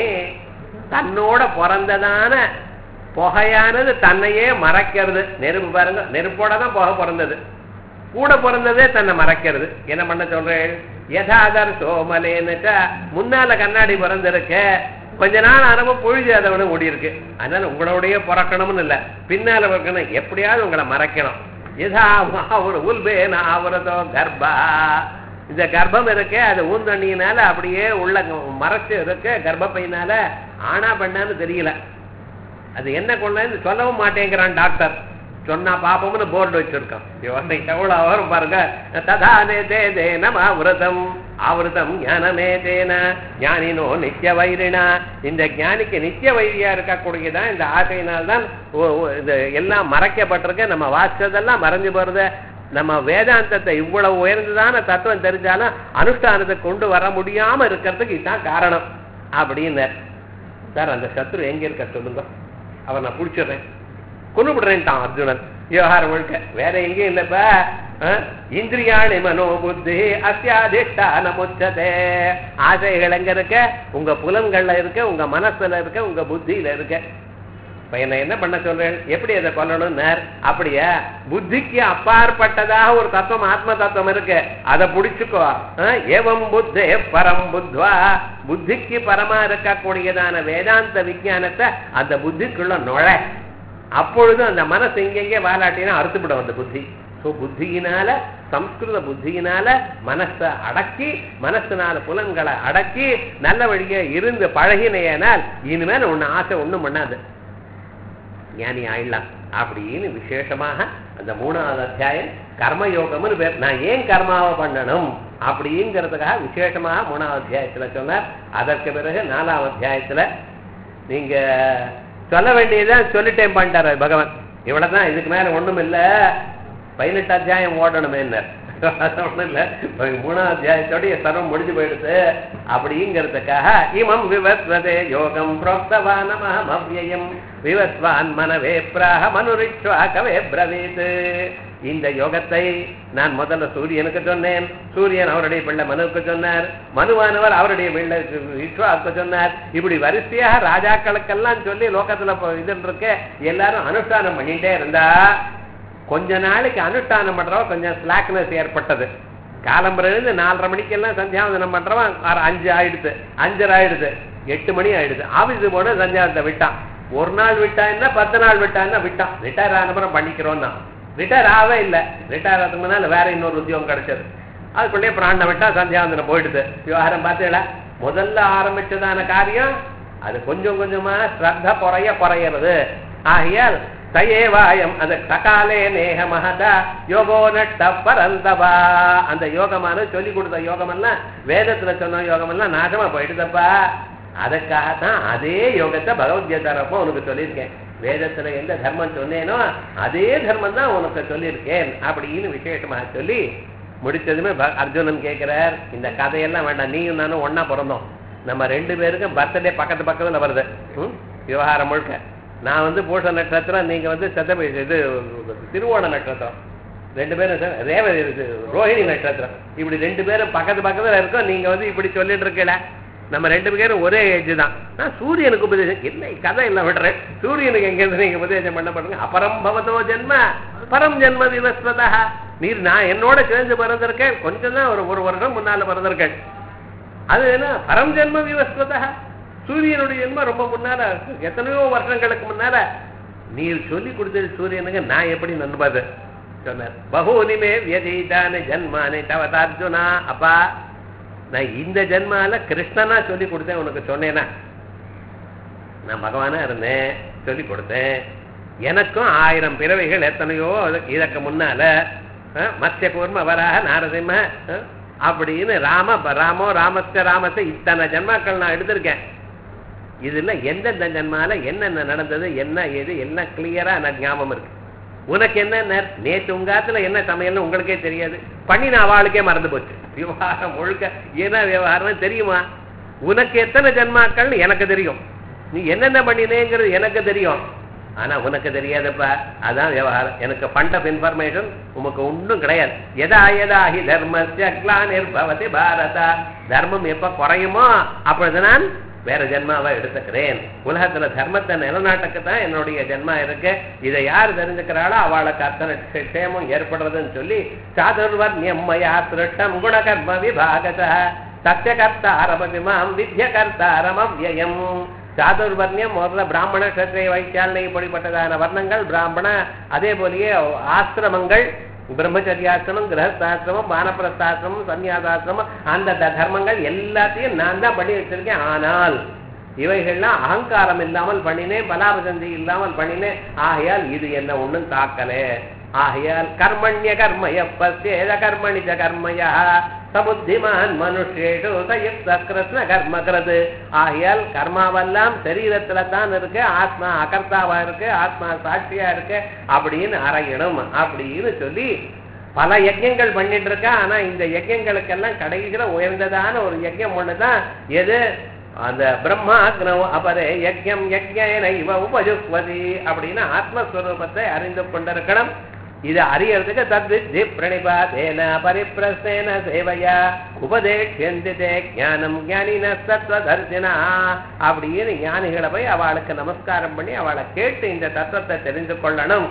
தன்னோட பிறந்ததான புகையானது தன்னையே மறைக்கிறது நெருப்பு பாருங்க நெருப்போட தான் புகை பிறந்தது கூட பிறந்ததே தன்னை மறைக்கிறது என்ன பண்ண சொல்றேன் யதாதர் சோமலேன்னுட்டா முன்னால கண்ணாடி பிறந்திருக்க கொஞ்ச நாள் ஆனப்ப பொழுது அதவனு ஓடி இருக்கு அதனால உங்களோடய பிறக்கணும்னு இல்ல பின்னால பிறக்கணும் எப்படியாவது உங்களை மறைக்கணும் யதா ஒரு உல்பேன ஆவரதோ கர்ப்பா இந்த கர்ப்பம் இருக்கு அது ஊந்தண்ணியினால அப்படியே உள்ள மறைச்சு இருக்கு கர்ப்பப்பையினால ஆனா பெண்ணான்னு தெரியல அது என்ன கொள்ளன்னு சொல்லவும் மாட்டேங்கிறான் டாக்டர் சொன்னா பாப்போம்னு போர்டு வச்சிருக்கான் இவன் எவ்வளவு வரும் பாருங்க ததானே தே தேனம் ஆவிரதம் ஆவிரதம் ஞானமே தேன ஞானினோ நித்திய வைரினா இந்த ஞானிக்கு நித்திய வைரியா இருக்கக்கூடியதான் இந்த ஆசையினால்தான் ஓ- ஓ- இது எல்லாம் மறைக்கப்பட்டிருக்கு நம்ம வாசிச்சதெல்லாம் மறைஞ்சு போறது நம்ம வேதாந்தத்தை இவ்வளவு உயர்ந்ததான தத்துவம் தெரிஞ்சாலும் அனுஷ்டானத்தை கொண்டு வர முடியாம இருக்கிறதுக்கு இதுதான் காரணம் அப்படின்னு சார் அந்த சத்ரு எங்க இருக்க சொல்லுங்க அவன் நான் பிடிச்சிடுறேன் கொண்டு விடுறேன்ட்டான் அர்ஜுனன் விவகாரம் முழுக்க வேற எங்கேயும் இல்லப்ப அஹ், இந்திரியாணி மனோ புத்தி அத்தியாதிஷ்டான முச்சதே ஆசைகள் எங்க இருக்க உங்க புலன்கள்ல இருக்க உங்க மனசுல இருக்க உங்க புத்தியில இருக்க இப்ப என்ன என்ன பண்ண சொல்றேன் எப்படி அதை கொல்லணும்னார் அப்படியா புத்திக்கு அப்பாற்பட்டதாக ஒரு தத்துவம் ஆத்ம தத்துவம் இருக்கு அதை புடிச்சுக்கோ அஹ், ஏவம் புத்தே பரம் புத்வா புத்திக்கு பரமா இருக்கக்கூடியதான வேதாந்த விஞ்ஞானத்தை அந்த புத்திக்குள்ள நுழை அப்பொழுது அந்த மனசு இங்கெங்கே வாலாட்டினா அறுத்துவிடும் அந்த புத்தி ஸோ புத்தியினால சம்ஸ்கிருத புத்தியினால மனசை அடக்கி மனசுனால புலன்களை அடக்கி நல்ல வழியே இருந்து பழகினேனால் இனிமேல் ஒண்ணு ஆசை ஒண்ணும் பண்ணாது ஞானி ஆயிடலாம் அப்படின்னு விசேஷமாக அந்த மூணாவது அத்தியாயம் கர்மயோகம்னு பேர் நான் ஏன் கர்மாவை பண்ணணும் அப்படிங்கிறதுக்காக விசேஷமாக மூணாவது அத்தியாயத்துல சொன்னார் அதற்கு பிறகு நாலாம் அத்தியாயத்துல நீங்க சொல்ல வேண்டியதை சொல்லிட்டேன் பண்ணிட்டாரு பகவான் இவ்வளவுதான் இதுக்கு மேல ஒண்ணும் இல்ல பதினெட்டு அத்தியாயம் ஓடணுமே ஒண்ணும் இல்ல மூணாம் அத்தியாயத்தோடைய சர்வம் முடிஞ்சு போயிடுது அப்படிங்கிறதுக்காக இமம் விவஸ்வதே யோகம் புரோக்தவானமஹம் அவ்யயம் விவஸ்வான் மனவே பிராக மனுரிக்ஷ்வா கவே பிரவீத் இந்த யோகத்தை நான் முதல்ல சூரியனுக்கு சொன்னேன் சூரியன் அவருடைய பிள்ளை மனுவுக்கு சொன்னார் மனுவானவர் அவருடைய பிள்ளை விஸ்வாவுக்கு சொன்னார் இப்படி வரிசையாக ராஜாக்களுக்கெல்லாம் சொல்லி லோகத்துல இப்போ இது இருக்க எல்லாரும் அனுஷ்டானம் பண்ணிட்டே இருந்தா கொஞ்ச நாளைக்கு அனுஷ்டானம் பண்றவ கொஞ்சம் ஸ்லாக்னஸ் ஏற்பட்டது காலம்பரிலிருந்து நாலரை மணிக்கெல்லாம் சந்தியாவதனம் பண்றவன் ஆறு அஞ்சு ஆயிடுது அஞ்சரை ஆயிடுது எட்டு மணி ஆயிடுது ஆபீஸுக்கு போன சந்தியாவதத்தை விட்டான் ஒரு நாள் விட்டா என்ன பத்து நாள் விட்டா என்ன விட்டான் ரிட்டையர் ஆனப்புறம் பண்ணிக்கிறோம்னா ரிட்டையர் ஆகவே இல்லை ரிட்டையர் ஆகிறதுக்கு முன்னால வேற இன்னொரு உத்தியோகம் கிடைச்சது அதுக்குள்ளேயே பிராண விட்டா சந்தியாவந்தனம் போயிடுது விவகாரம் பார்த்தீங்களா முதல்ல ஆரம்பிச்சதான காரியம் அது கொஞ்சம் கொஞ்சமா ஸ்ரத்த குறைய குறையிறது ஆகையால் தயேவாயம் அது சகாலே நேக மகதா யோகோ நட்ட பரந்தவா அந்த யோகமான சொல்லி கொடுத்த யோகமெல்லாம் வேதத்துல சொன்ன யோகமெல்லாம் நாசமா போயிடுதப்பா அதுக்காகத்தான் அதே யோகத்தை பகவத்கீதாரப்போ உனக்கு சொல்லியிருக்கேன் வேதத்துல எந்த தர்மம் சொன்னேனோ அதே தர்மம் தான் உனக்கு சொல்லியிருக்கேன் அப்படின்னு விசேஷமாக சொல்லி முடிச்சதுமே ப- அர்ஜுனன் கேட்கிறார் இந்த கதையெல்லாம் வேண்டாம் நீயும் நானும் ஒண்ணா பிறந்தோம் நம்ம ரெண்டு பேருக்கும் பர்த்டே பக்கத்து பக்கத்துல வருது ம்? விவகாரம் முழுக்க நான் வந்து பூஷ நட்சத்திரம் நீங்க வந்து சத்த இது திருவோண நட்சத்திரம் ரெண்டு பேரும் ச- ரேவதி இது ரோஹிணி நட்சத்திரம் இப்படி ரெண்டு பேரும் பக்கத்து பக்கத்துல இருக்கோம் நீங்க வந்து இப்படி சொல்லிட்டு இருக்கல நம்ம ரெண்டு பேரும் ஒரே ஏஜ் தான் நான் சூரியனுக்கு உபதேசம் என்ன கதை எல்லாம் விடுறேன் சூரியனுக்கு எங்க இருந்து நீங்க உபதேசம் பண்ண பண்ணுங்க அபரம் பவதோ ஜென்ம பரம் ஜென்ம விவஸ்வதா நீர் நான் என்னோட சேர்ந்து பிறந்திருக்கேன் கொஞ்சம் தான் ஒரு ஒரு வருடம் முன்னால பிறந்திருக்கேன் அது என்ன பரம் ஜென்ம விவஸ்வதா சூரியனுடைய ஜென்மம் ரொம்ப முன்னால எத்தனையோ வருஷங்களுக்கு முன்னால நீர் சொல்லி கொடுத்தது சூரியனுக்கு நான் எப்படி நண்பது சொன்னார் பகூனிமே வியதீதான ஜன்மானே தவதார்ஜுனா அப்பா நான் இந்த ஜென்மால கிருஷ்ணனா சொல்லி கொடுத்தேன் உனக்கு சொன்னேனா நான் பகவானா இருந்தேன் சொல்லி கொடுத்தேன் எனக்கும் ஆயிரம் பிறவைகள் எத்தனையோ அதுக்கு- இதற்கு முன்னால அஹ், மத்ய கூர்ம வராக நாரசிம்ம அஹ், அப்படின்னு ராம ராமோ ராமஸ்த ராமத்தை இத்தனை ஜென்மாக்கள் நான் எடுத்திருக்கேன் இதுல எந்தெந்த ஜென்மால என்னென்ன நடந்தது என்ன ஏது எல்லாம் கிளியரா எனக்கு ஞாபகம் இருக்கு உனக்கு என்ன நே- நேத்து உங்காத்துல என்ன சமையல்னு உங்களுக்கே தெரியாது பண்ணின அவளுக்கே மறந்து போச்சு விவகாரம் முழுக்க என்ன விவகாரம் தெரியுமா உனக்கு எத்தனை ஜென்மாக்கள்னு எனக்கு தெரியும் நீ என்னென்ன பண்ணினேங்கிறது எனக்கு தெரியும் ஆனா உனக்கு தெரியாதுப்பா அதான் விவகாரம் எனக்கு ஃபண்ட் ஆஃப் இன்ஃபர்மேஷன் உமக்கு ஒன்றும் கிடையாது எதா எதா ஹி தர்மஸ்ய கிளானிர்பவதி பாரதா தர்மம் எப்ப குறையுமோ அப்பொழுது நான் வேற ஜென்மாவை எடுத்துக்கிறேன் உலகத்துல தர்மத்தை நிலநாட்டுக்கு தான் என்னுடைய ஜென்மா இருக்கு இதை யார் தெரிஞ்சுக்கிறாளோ அவளுக்கு அத்தனை க்ஷே- க்ஷேமம் ஏற்படுறதுன்னு சொல்லி சாதுர்வர்ணியம்மயா சிருஷ்டம் குணகர்ம விபாகத சத்தியகர்த்தாரமபிமாம் வித்யகர்த்தாரமவ்யயம் சாதுர்வர்ணியம் முதல்ல பிராமண கத்திரிய வைத்தியாலனை இப்படிப்பட்டதான வர்ணங்கள் பிராமண அதே போலயே ஆசிரமங்கள் பிரம்மச்சரியாசிரமம் கிரகஸ்தாசிரமம் வானப்பிரஸ்தாசிரமம் சன்னியாசாசிரமம் அந்த த- தர்மங்கள் எல்லாத்தையும் நான் தான் பண்ணி வச்சிருக்கேன் ஆனால் இவைகள்லாம் அகங்காரம் இல்லாமல் பண்ணினேன் பலாபசந்தி இல்லாமல் பண்ணினேன் ஆகையால் இது என்ன ஒண்ணும் தாக்கலே ஆகையால் கர்மண்ய கர்மய பசேத கர்மணி ச கர்மயா சபுத்திமான் மனுஷேஷு சயுக்த கிருஷ்ண கர்ம கிருது ஆகையால் கர்மாவெல்லாம் சரீரத்துல தான் இருக்கு ஆத்மா அகர்த்தாவா இருக்கு ஆத்மா சாட்சியா இருக்கு அப்படின்னு அறையணும் அப்படின்னு சொல்லி பல யஜ்யங்கள் பண்ணிட்டு இருக்கா ஆனா இந்த யஜ்யங்களுக்கெல்லாம் கடைசியில உயர்ந்ததான ஒரு யஜ்யம் ஒண்ணுதான் எது அந்த பிரம்மாக்னவ் அபரே யஜ்யம் யஜ்யன இவ உபஜுஸ்வதி அப்படின்னு ஆத்மஸ்வரூபத்தை அறிந்து கொண்டிருக்கணும் இது அறியறதுக்கு தத்வித்தி பிரணிபாதேன பரிப்பிரஸ்தேன சேவையா உபதேஷ்யந்தி தே ஞானம் ஞானின சத்வதர்சினா அப்படின்னு ஞானிகளை போய் அவளுக்கு நமஸ்காரம் பண்ணி அவளை கேட்டு இந்த தத்துவத்தை தெரிந்து கொள்ளணும்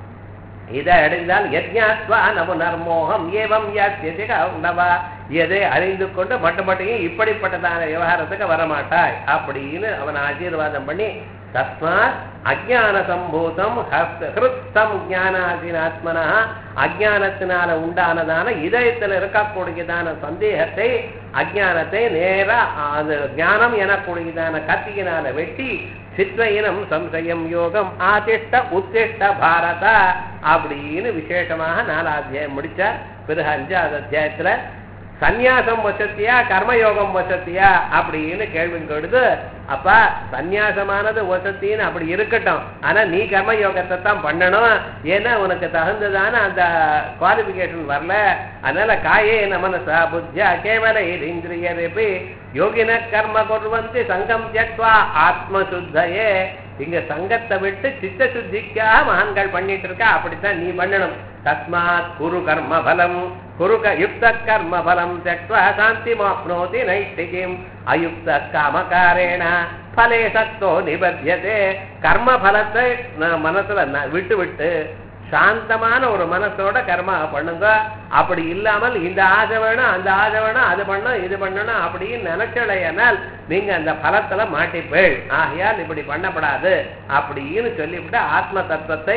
இதை அடைந்தால் யஜ்ஞாத்வா நமுனர்மோகம் ஏவம் யாத்தியதி கௌண்டவா எதை அறிந்து கொண்டு மட்டும் மட்டும் இப்படிப்பட்டதான விவகாரத்துக்கு வரமாட்டாய் அப்படின்னு அவன் ஆசீர்வாதம் பண்ணி தஸ்மாத் அஜான சம்பூதம் ஹஸ்த- ஹிருத்தம் ஞானாசீனாத்மனா அஜானத்தினால உண்டானதான இதயத்தில் இருக்கக்கூடியதான சந்தேகத்தை அஜானத்தை நேரா அது ஞானம் எனக்கூடியதான கத்தியினால வெட்டி சித்வயினம் சம்சயம் யோகம் ஆதிஷ்ட உத்திஷ்ட பாரத அப்படின்னு விசேஷமாக நாலாவது அத்தியாயம் முடிச்சார் பிறகு அஞ்சாவது அத்தியாயத்துல சந்நியாசம் வசத்தியா கர்மயோகம் வசத்தியா அப்படின்னு கேள்வி கொடுத்து அப்பா சந்நியாசமானது வசத்தின்னு அப்படி இருக்கட்டும் ஆனா நீ கர்ம யோகத்தை தான் பண்ணணும் ஏன்னா உனக்கு தகுந்ததான அந்த குவாலிபிகேஷன் வரல அதனால காயே நமனசா புத்தியா கேவல இந்திரியரபி யோகின கர்ம குர்வந்தி சங்கம் தியக்வா ஆத்மசுத்தையே இங்க சங்கத்தை விட்டு சித்த சுத்திக்காக மகான்கள் பண்ணிட்டு இருக்கா அப்படித்தான் நீ பண்ணணும் தஸ்மாத் குரு கர்ம பலம் குரு யுக்த கர்ம பலம் தியக்வா சாந்தி மாப்னோதி நைஷ்டிகிம் அயுக்த காமகாரேண பலே சத்தோ நிபத்தியதே கர்ம பலத்தை ந- மனசுல ந- விட்டு விட்டு சாந்தமான ஒரு மனசோட கர்மா பண்ணுங்க அப்படி இல்லாமல் இந்த ஆசை வேணும் அந்த ஆசை வேணும் அது பண்ணும் இது பண்ணணும் அப்படின்னு நினைச்சலையானால் நீங்க அந்த பலத்துல மாட்டிப்பேள் ஆகையால் இப்படி பண்ணப்படாது அப்படின்னு சொல்லிவிட்டு ஆத்ம தத்துவத்தை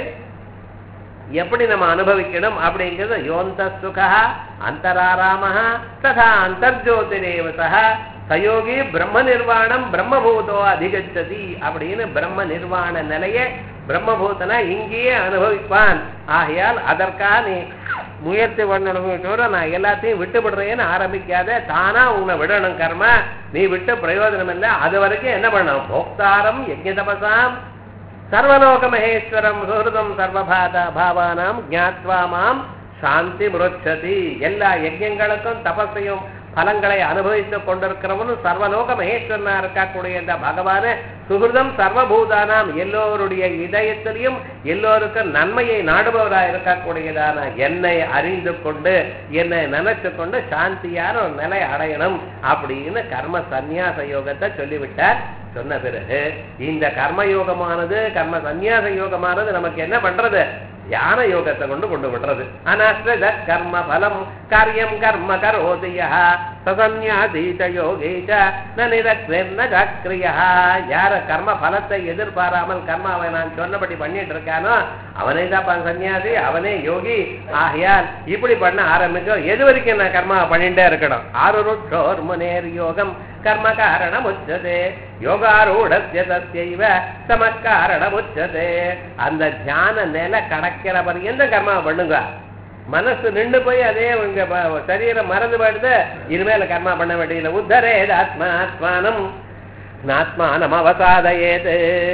எப்படி நம்ம அனுபவிக்கணும் அப்படிங்கிறது யோந்த சுகா அந்தராராம ததா அந்தர்ஜோதிரேவ சக சயோகி பிரம்ம நிர்வாணம் பிரம்மபூதோ அதிகச்சதி அப்படின்னு பிரம்ம நிர்வாண நிலையை பிரம்மபூதனை இங்கேயே அனுபவிப்பான் ஆகையால் அதற்காக நீ முயற்சி பண்ணணுமே தவிர நான் எல்லாத்தையும் விட்டு விடுறேன்னு ஆரம்பிக்காத தானா உன்னை விடணும் கர்ம நீ விட்டு பிரயோஜனம் இல்லை அது வரைக்கும் என்ன பண்ணணும் போக்தாரம் யஜ்ஞ தபசாம் சர்வலோக மகேஸ்வரம் சுஹൃதம் சர்வபாத பாவானாம் ஞாத்வா மாம் சாந்தி முரட்சதி எல்லா யஜ்யங்களுக்கும் தபஸையும் பலங்களை அனுபவித்துக் கொண்டிருக்கிறவனும் சர்வலோக மகேஸ்வரனா இருக்கக்கூடிய இந்த பகவான சுகிருதம் சர்வபூதானாம் எல்லோருடைய இதயத்திலையும் எல்லோருக்கும் நன்மையை நாடுபவராக இருக்கக்கூடியதான என்னை அறிந்து கொண்டு என்னை நினைச்சு கொண்டு சாந்தியான ஒரு நிலை அடையணும் அப்படின்னு கர்ம சந்நியாச யோகத்தை சொல்லிவிட்டார் சொன்ன பிறகு இந்த கர்ம யோகமானது கர்ம சந்நியாச யோகமானது நமக்கு என்ன பண்றது ஞான யோகத்தை கொண்டு கொண்டு விடுறது அனஸ்ரத கர்ம பலம் காரியம் கர்ம கரோதியா சசன்யாதீத யோகீச்ச ந நிரக்னிர்ன ஜாக்கிரியா யார கர்ம பலத்தை எதிர்பாராமல் கர்மாவை நான் சொன்னபடி பண்ணிட்டு இருக்கானோ அவனே தான் சன்னியாசி அவனே யோகி ஆகையால் இப்படி பண்ண ஆரம்பிக்கும் எது வரைக்கும் நான் கர்மா பண்ணிட்டே இருக்கணும் ஆருருட்சோர் முனேர் யோகம் கர்ம காரணம் உச்சதே யோகாரூடஸ்ய தஸ்யைவ சம காரணம் உச்சதே அந்த தியான நிலை கடக்கிற பர்யந்த கர்மா பண்ணுங்க மனசு நின்று போய் அதே உங்க ப- சரீரம் மறந்து போயிடுது இனிமேல கர்மா பண்ண வேண்டியதில்லை உத்தரே ஆத்மா ஆத்மானம் ஆத்மானம் அவசாதையேது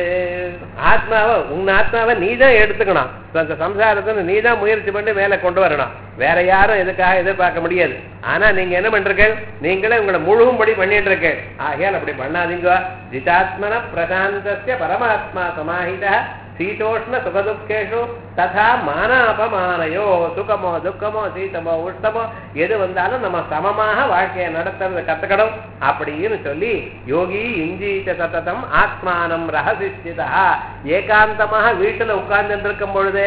ஆத்மாவை உங்க ஆத்மாவை நீ தான் எடுத்துக்கணும் அந்த சம்சாரத்தை நீ தான் முயற்சி பண்ணி மேல கொண்டு வரணும் வேற யாரும் இதுக்காக எதிர்பார்க்க முடியாது ஆனா நீங்க என்ன பண்றீர்கள் நீங்களே உங்களை முழுகும்படி பண்ணிட்டு இருக்கு ஆகையால் அப்படி பண்ணாதீங்க ஜிதாத்மன பிரசாந்தஸ்ய பரமாத்மா சமாஹித சீதோஷ்ண சுகதுக்கேஷு ததா மான அபமானயோ சுகமோ துக்கமோ சீதமோ உஷ்ணமோ எது வந்தாலும் நம்ம சமமாக வாழ்க்கையை நடத்துறது கத்துக்கணும் அப்படின்னு சொல்லி யோகி இஞ்சீச்ச சததம் ஆத்மானம் ரகசிச்சிதா ஏகாந்தமாக வீட்டுல உட்கார்ந்துட்டு இருக்கும் பொழுதே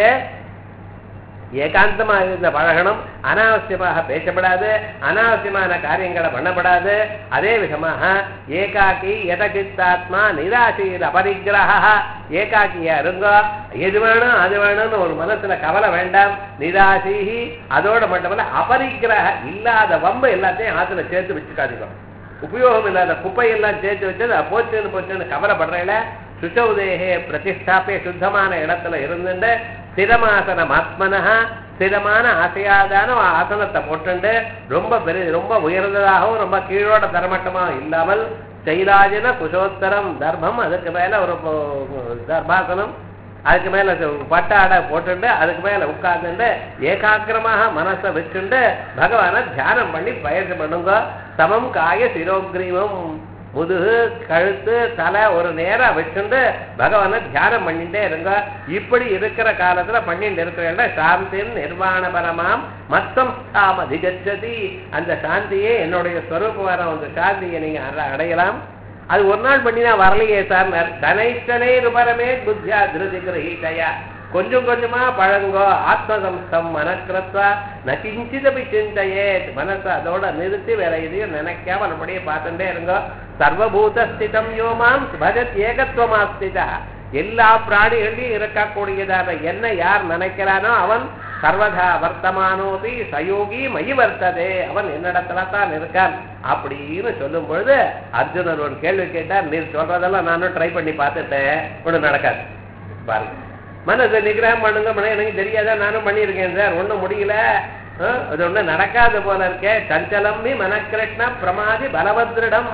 ஏகாந்தமாக இருந்த பழகணும் அனாவசியமாக பேசப்படாது அனாவசியமான காரியங்களை பண்ணப்படாது அதே விதமாக ஏகாக்கி எதகித்தாத்மா நிராசீர் அபரிக்கிரக ஏகாக்கியா இருங்கோ எது வேணும் அது வேணும்னு ஒரு மனசுல கவலை வேண்டாம் நிராசீகி அதோட மட்டுமல்ல அபரிக்கிரக இல்லாத வம்பு எல்லாத்தையும் ஆத்துல சேர்த்து வச்சுக்காதீங்க உபயோகம் இல்லாத குப்பையெல்லாம் சேர்த்து வச்சது அது போச்சுன்னு போச்சுன்னு கவலைப்படுறேல சுச்சௌதேகே பிரதிஷ்டாப்பே சுத்தமான இடத்துல இருந்துட்டு ஸ்திரமாசனம் ஆத்மனஹா ஸ்திரமான அசையாதான ஆசனத்தை போட்டுண்டு ரொம்ப பெரிய ரொம்ப உயர்ந்ததாகவும் ரொம்ப கீழோட தரமட்டமாக இல்லாமல் சைலாஜன குஷோத்தரம் தர்மம் அதுக்கு மேல ஒரு போ- தர்பாசனம் அதுக்கு மேல சு- பட்டாடை போட்டுண்டு அதுக்கு மேல உட்கார்ந்துட்டு ஏகாக்கிரமாக மனசை வச்சுண்டு பகவானை தியானம் பண்ணி பயிற்சி பண்ணுங்க சமம் காய சிரோக்ரீவம் முதுகு கழுத்து தலை ஒரு நேரா வச்சுண்டு பகவானை தியானம் பண்ணிட்டே இருங்க இப்படி இருக்கிற காலத்துல பண்ணிட்டு இருக்கிற சாந்தியும் நிர்வாணபரமாம் மத்தம் தாம் அதிகச்சதி அந்த சாந்தியே என்னுடைய ஸ்வரூபமான அந்த சாந்தியை நீங்க அட- அடையலாம் அது ஒரு நாள் பண்ணினா வரலையே சார் தனைத்தனை ருபரமே புத்தியா திருதி கிரகீதையா கொஞ்சம் கொஞ்சமா பழங்கோ ஆத்மசம்சம் மனக்கிரத்வா நகிஞ்சிதபி சிந்தையே மனசை அதோட நிறுத்தி வேற எதையும் நினைக்காம அப்படியே பார்த்துட்டே இருங்கோ சர்வபூத ஸ்திதம் யோமாம் பகத் ஏகத்துவமாஸ்திதா எல்லா பிராணிகளையும் இருக்கக்கூடியதான என்ன யார் நினைக்கிறானோ அவன் சர்வதா வர்த்தமானோபி சயோகி மயி வர்த்ததே அவன் என்னிடத்துல தான் இருக்கான் அப்படின்னு சொல்லும் பொழுது அர்ஜுனன் ஒரு கேள்வி கேட்டார் நீர் சொல்றதெல்லாம் நானும் ட்ரை பண்ணி பார்த்துட்டேன் ஒண்ணு நடக்காது பாருங்க மனசை நிகிரகம் பண்ணுங்க பண்ண எனக்கு தெரியாதா நானும் பண்ணியிருக்கேன் சார் ஒண்ணும் முடியல ஆ, அது ஒண்ணும் நடக்காத போல இருக்கே சஞ்சலம் மனக்கிருஷ்ண பிரமாதி பலவத்ரிடம்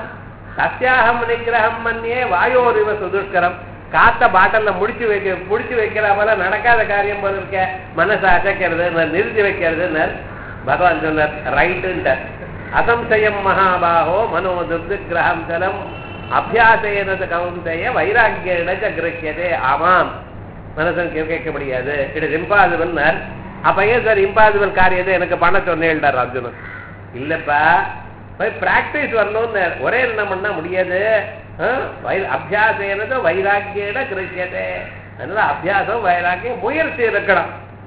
சத்தியாகம் நிகிரகம் மன்னியே வாயோரிவ சுதுஷ்கரம் காத்த பாட்டல்ல முடிச்சு வைக்க முடிச்சு வைக்கிற போல நடக்காத காரியம் போல இருக்க மனசை அசைக்கிறது நிறுத்தி வைக்கிறது பகவான் சொன்னார் ரைட்டுன்ட்டார் அசம்சயம் மகாபாகோ மனோ துர்கிரகம் தலம் அபியாசேனது கவுந்தைய வைராக்கிய கிரகியதே ஆமாம் மனசன் கேட்க முடியாது இட் இஸ் இம்பாசிபிள் அப்ப ஏன் சார் இம்பாசிபிள் காரியத்தை எனக்கு பண்ண சொன்னேன்டார் அர்ஜுனன் இல்லப்பா போய் பிராக்டிஸ் வரணும்னு ஒரே என்ன பண்ண முடியாது அபியாசேனது வைராக்கியன கிரகியதே அதனால அபியாசம் வைராக்கியம் முயற்சி இருக்கணும்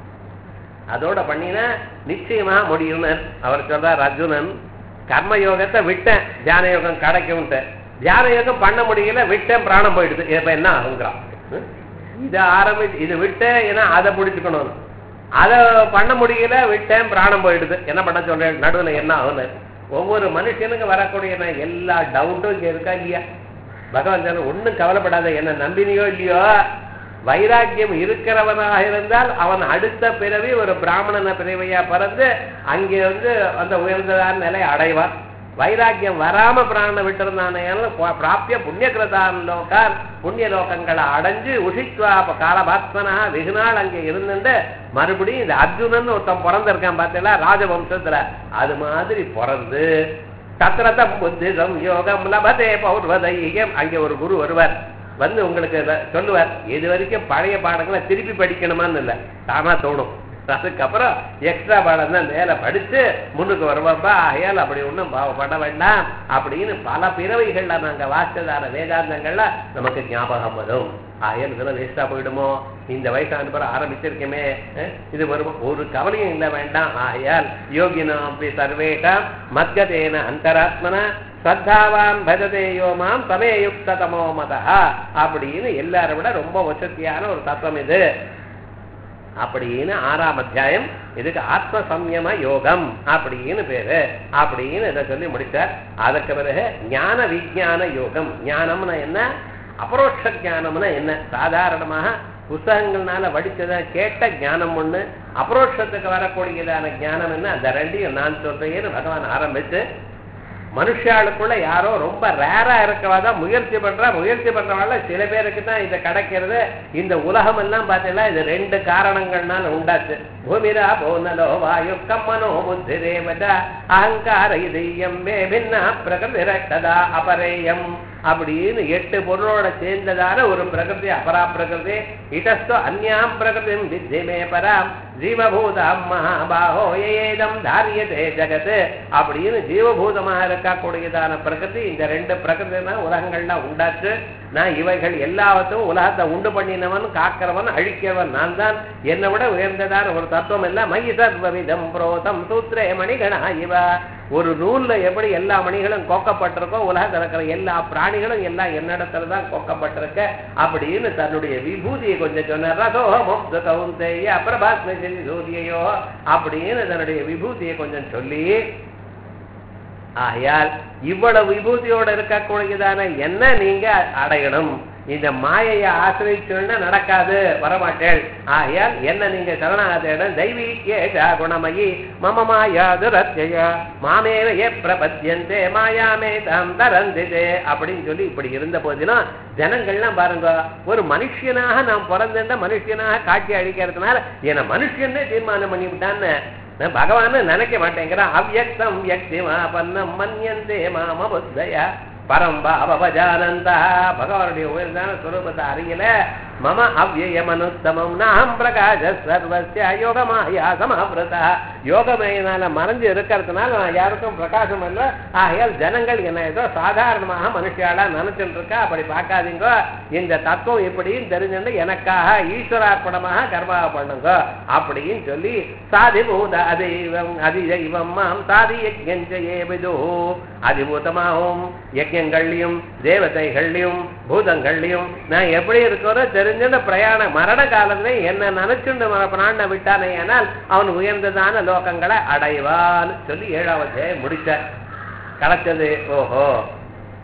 அதோட பண்ணினா நிச்சயமா முடியும்னு அவர் சொல்றார் அர்ஜுனன் கர்ம யோகத்தை விட்டேன் தியான யோகம் கிடைக்கும்ட்டு தியான யோகம் பண்ண முடியல விட்டேன் பிராணம் போயிடுது இப்ப என்ன ஆகுங்கிறான் இதை ஆரம்பிச்சு இது விட்டேன் ஏன்னா அதை பிடிச்சுக்கணும் அதை பண்ண முடியல விட்டேன் பிராணம் போயிடுது என்ன பண்ண சொல்றேன் நடுவுல என்ன ஆகுன்னு ஒவ்வொரு மனுஷனுக்கு வரக்கூடிய எல்லா டவுட்டும் இங்க இருக்கா இல்லையா பகவான் சொன்ன ஒன்னும் கவலைப்படாத என்ன நம்பினியோ இல்லையோ வைராக்கியம் இருக்கிறவனாக இருந்தால் அவன் அடுத்த பிறவி ஒரு பிராமணன பிறவையா பிறந்து அங்கே வந்து அந்த உயர்ந்ததான நிலை அடைவான் வைராக்கியம் வராம பிராணனை விட்டிருந்தானே பிராப்பிய புண்ணியகிருதான் லோகான் புண்ணிய லோகங்களை அடைஞ்சு உஷித்வா காலபாத்மனா வெகு நாள் அங்கே இருந்துட்டு மறுபடியும் இந்த அர்ஜுனன் ஒருத்தன் பிறந்திருக்கான் பார்த்தீங்களா ராஜவம்சத்துல அது மாதிரி பிறந்து தத்திரத்தம் புத்திசம் யோகம் லபதே பௌர்வதையம் அங்கே ஒரு குரு வருவார் வந்து உங்களுக்கு சொல்லுவார் இது வரைக்கும் பழைய பாடங்களை திருப்பி படிக்கணுமான்னு இல்லை தானா தோணும் அதுக்கப்புறம் எக்ஸ்ட்ரா பாடம் தான் மேல படிச்சு முன்னுக்கு வருவாப்பா ஆகையால் அப்படி ஒன்றும் பாவப்பட வேண்டாம் அப்படின்னு பல பிறவைகள்ல நாங்க வாசிச்சதான வேதாந்தங்கள்ல நமக்கு ஞாபகம் வரும் ஆகையால் இதெல்லாம் வேஸ்டா போயிடுமோ இந்த வயசான பிறகு ஆரம்பிச்சிருக்கமே இது வரும் ஒரு கவலையும் இல்லை வேண்டாம் ஆகையால் யோகினாம் அப்படி சர்வேஷாம் மத்கதேன அந்தராத்மன ஸ்ரத்தாவான் பஜதே யோமாம் சமயயுக்த தமோ மதா அப்படின்னு எல்லாரை விட ரொம்ப வசதியான ஒரு தத்துவம் இது அப்படின்னு ஆறாம் அத்தியாயம் இதுக்கு ஆத்ம சம்யம யோகம் அப்படின்னு பேரு அப்படின்னு இதை சொல்லி முடிச்சார் அதற்கு பிறகு ஞான விஜான யோகம் ஞானம்னா என்ன அபரோட்ச ஞானம்னா என்ன சாதாரணமாக புஸ்தகங்கள்னால படிச்சத கேட்ட ஞானம் ஒண்ணு அபரோட்சத்துக்கு வரக்கூடியதான ஞானம் என்ன அந்த ரெண்டையும் நான் சொல்றேன்னு பகவான் ஆரம்பிச்சு மனுஷாளுக்குள்ள யாரோ ரொம்ப ரேரா இருக்கவாதான் முயற்சி பண்றா முயற்சி பண்றவாள் சில பேருக்கு தான் இது கிடைக்கிறது இந்த உலகம் எல்லாம் பார்த்தீங்கன்னா இது ரெண்டு காரணங்கள்னால உண்டாச்சு பூமிரா போனலோ வாயு கம்மனோ புத்தி தேவதா அகங்கார இதயம் மே பின்னா பிரகிருதிரட்டதா அபரேயம் அப்படின்னு எட்டு பொருளோட சேர்ந்ததான ஒரு பிரகிருதி அபரா பிரகிருதி இடஸ்தோ அந்யாம் பிரகிருதிம் வித்தியமே பராம் ஜீவபூதம் மகாபாகோ ஏதம் தாரியதே ஜகத்து அப்படின்னு ஜீவபூதமாக இருக்கக்கூடியதான பிரகிருதி இந்த ரெண்டு பிரகிருதினா உலகங்கள்லாம் உண்டாச்சு நான் இவைகள் எல்லாவற்றும் உலகத்தை உண்டு பண்ணினவன் காக்கிறவன் அழிக்கிறவன் நான் தான் என்னை விட உயர்ந்ததான ஒரு தத்துவம் எல்லாம் மயி சர்வவிதம் புரோதம் சூத்ரே மணிகணா இவ ஒரு நூல்ல எப்படி எல்லா மணிகளும் கோக்கப்பட்டிருக்கோ உலகத்தில் இருக்கிற எல்லா பிராணிகளும் எல்லாம் என்னிடத்துல தான் கோக்கப்பட்டிருக்க அப்படின்னு தன்னுடைய விபூதியை கொஞ்சம் சொன்னார் ரசோஹம் கவுந்தேய பிரபாஸ்மி சூரியோ அப்படின்னு தன்னுடைய விபூதியை கொஞ்சம் சொல்லி ஆகையால் இவ்வளவு விபூதியோட இருக்கக்கூடியதான என்ன நீங்க அடையணும் இந்த மாயையை ஆசிரியச்சுன்னா நடக்காது வரமாட்டேள் ஆகையால் என்ன நீங்க சரணாகதிடம் தெய்வீ ஏஷா குணமயி மம மாயா துரத்ய மாமேவ ஏ பிரபத்தியந்தே மாயாமே தாம் தரந்திதே அப்படின்னு சொல்லி இப்படி இருந்த போதிலும் ஜனங்கள்லாம் பாருங்க ஒரு மனுஷனாக நாம் பிறந்திருந்த மனுஷனாக காட்சி அழிக்கிறதுனால என்ன மனுஷன்னே தீர்மானம் பண்ணிவிட்டான்னு பகவான் நினைக்க மாட்டேங்கிறான் அவ்யக்தம் வியக்திமா பன்னம் மன்யந்தே மாம புத்தயா பரம்பாவபஜானந்தா பகவானுடைய உயர்ந்தான சுரூபத்தை அறியல மம அவ்வயமனுத்தமம் நாம் பிரகாஷ சர்வசிய யோகமாயா சமாபிரதா யோகமையினால மறைஞ்சு இருக்கிறதுனால நான் யாருக்கும் பிரகாசம் இல்லை ஆகையால் ஜனங்கள் என்ன ஏதோ சாதாரணமாக மனுஷியாளா நினைச்சுட்டு இருக்கா அப்படி பார்க்காதீங்க இந்த தத்துவம் எப்படின்னு தெரிஞ்சுட்டு எனக்காக ஈஸ்வரார்ப்பணமாக கர்மாவை பண்ணுங்க அப்படின்னு சொல்லி சாதிபூத அதெய்வம் அதிதெய்வம் மாம் சாதி யஜ்ஞே விது அதிபூதமாகவும் யஜ்யங்கள்லையும் தேவதைகள்லையும் பூதங்கள்லையும் நான் எப்படி இருக்கிறோ தெரிஞ்சுட்டு பிரயாண மரண காலத்துல என்ன நினைச்சுண்டு பிராண விட்டானே ஆனால் அவன் உயர்ந்ததான லோகங்களை அடைவான்னு சொல்லி ஏழாவது முடிச்சார் கிடைச்சது ஓஹோ